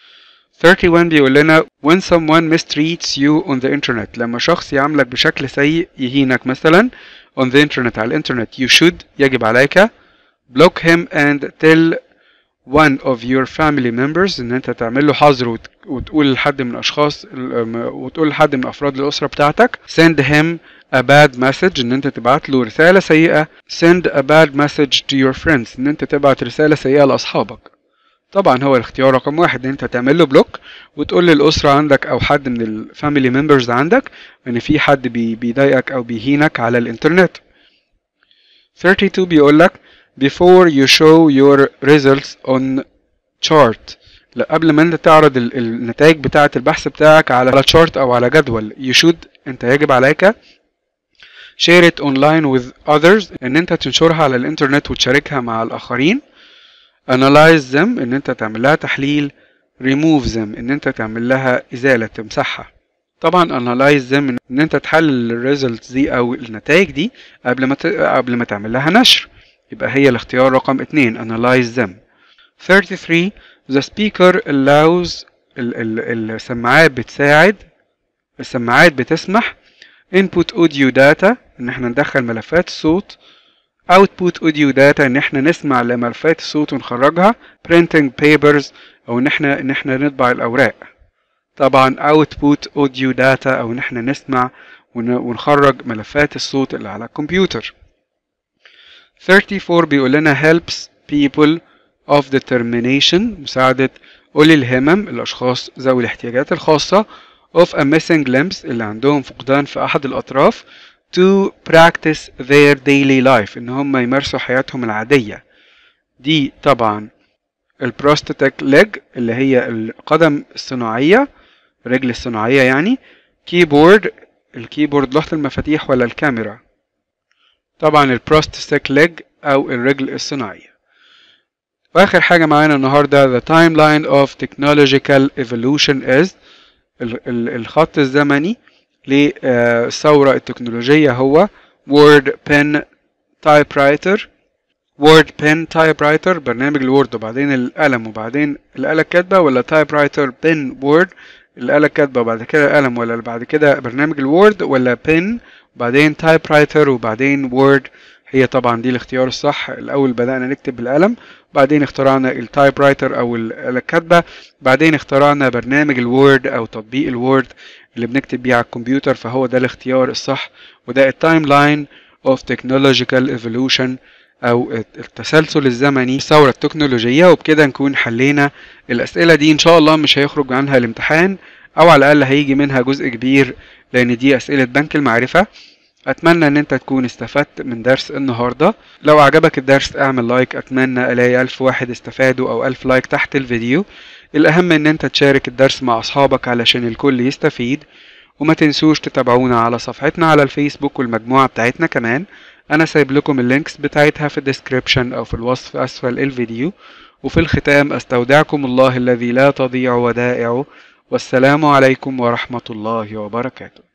31 بيقول لنا when someone mistreats you on the internet لما شخص يعاملك بشكل سيء يهينك مثلا on the internet على الانترنت you should يجب عليك block him and tell one of your family members ان انت تعمل له حظر وت- وتقول لحد من اشخاص وتقول لحد من افراد الاسره بتاعتك send him a bad message ان انت تبعت له رساله سيئه send a bad message to your friends ان انت تبعت رساله سيئه لاصحابك طبعا هو الاختيار رقم واحد ان انت تعمل له بلوك وتقول للاسره عندك او حد من الفاميلي ممبرز عندك ان في حد بي بيضايقك او بيهينك على الانترنت 32 بيقول لك before you show your results on chart لا قبل ما انت تعرض ال- النتائج بتاعة البحث بتاعك على على chart او على جدول you should انت يجب عليك share it online with others ان انت تنشرها على الانترنت وتشاركها مع الاخرين analyze them ان انت تعمل لها تحليل remove them ان انت تعمل لها ازالة تمسحها طبعا analyze them ان انت تحلل الريزلتس دي او النتائج دي قبل ما ت... قبل ما تعمل لها نشر يبقى هي الاختيار رقم 2 analyze them 33 the speaker allows ال ال السماعات بتساعد السماعات بتسمح input audio data ان احنا ندخل ملفات الصوت output audio data ان احنا نسمع لملفات الصوت ونخرجها printing papers او ان احنا ان احنا نطبع الاوراق طبعا output audio data او ان احنا نسمع ون- ونخرج ملفات الصوت اللي على الكمبيوتر 34 بيقول لنا helps people of determination مساعدة أولي الهمم الأشخاص ذوي الاحتياجات الخاصة of a missing limbs اللي عندهم فقدان في أحد الأطراف to practice their daily life إن هم يمارسوا حياتهم العادية دي طبعا البروستاتيك ليج اللي هي القدم الصناعية الرجل الصناعية يعني كيبورد الكيبورد لوحة المفاتيح ولا الكاميرا طبعا البروستاتيك ليج أو الرجل الصناعية واخر حاجه معانا النهارده the timeline of technological evolution is ال- ال- الخط الزمني للثوره التكنولوجيه هو word pen typewriter word pen typewriter برنامج الوورد وبعدين القلم وبعدين الآلة الكاتبة ولا typewriter pen word الآلة الكاتبة وبعد كده القلم ولا بعد كده برنامج الوورد ولا pen وبعدين typewriter وبعدين word هي طبعا دي الاختيار الصح الأول بدأنا نكتب بالقلم بعدين اخترعنا التايب رايتر او الآلة الكاتبة بعدين اخترعنا برنامج الوورد او تطبيق الوورد اللي بنكتب بيه على الكمبيوتر فهو ده الاختيار الصح وده التايم لاين اوف تكنولوجيكال ايفولوشن او التسلسل الزمني الثورة التكنولوجية وبكده نكون حلينا الاسئلة دي ان شاء الله مش هيخرج عنها الامتحان او على الاقل هيجي منها جزء كبير لان دي اسئلة بنك المعرفة اتمنى ان انت تكون استفدت من درس النهاردة لو عجبك الدرس اعمل لايك اتمنى الاقي الف واحد استفادوا او الف لايك تحت الفيديو الاهم ان انت تشارك الدرس مع اصحابك علشان الكل يستفيد وما تنسوش تتابعونا على صفحتنا على الفيسبوك والمجموعة بتاعتنا كمان انا سايب لكم اللينكس بتاعتها في الديسكريبشن او في الوصف اسفل الفيديو وفي الختام استودعكم الله الذي لا تضيع ودائعه والسلام عليكم ورحمة الله وبركاته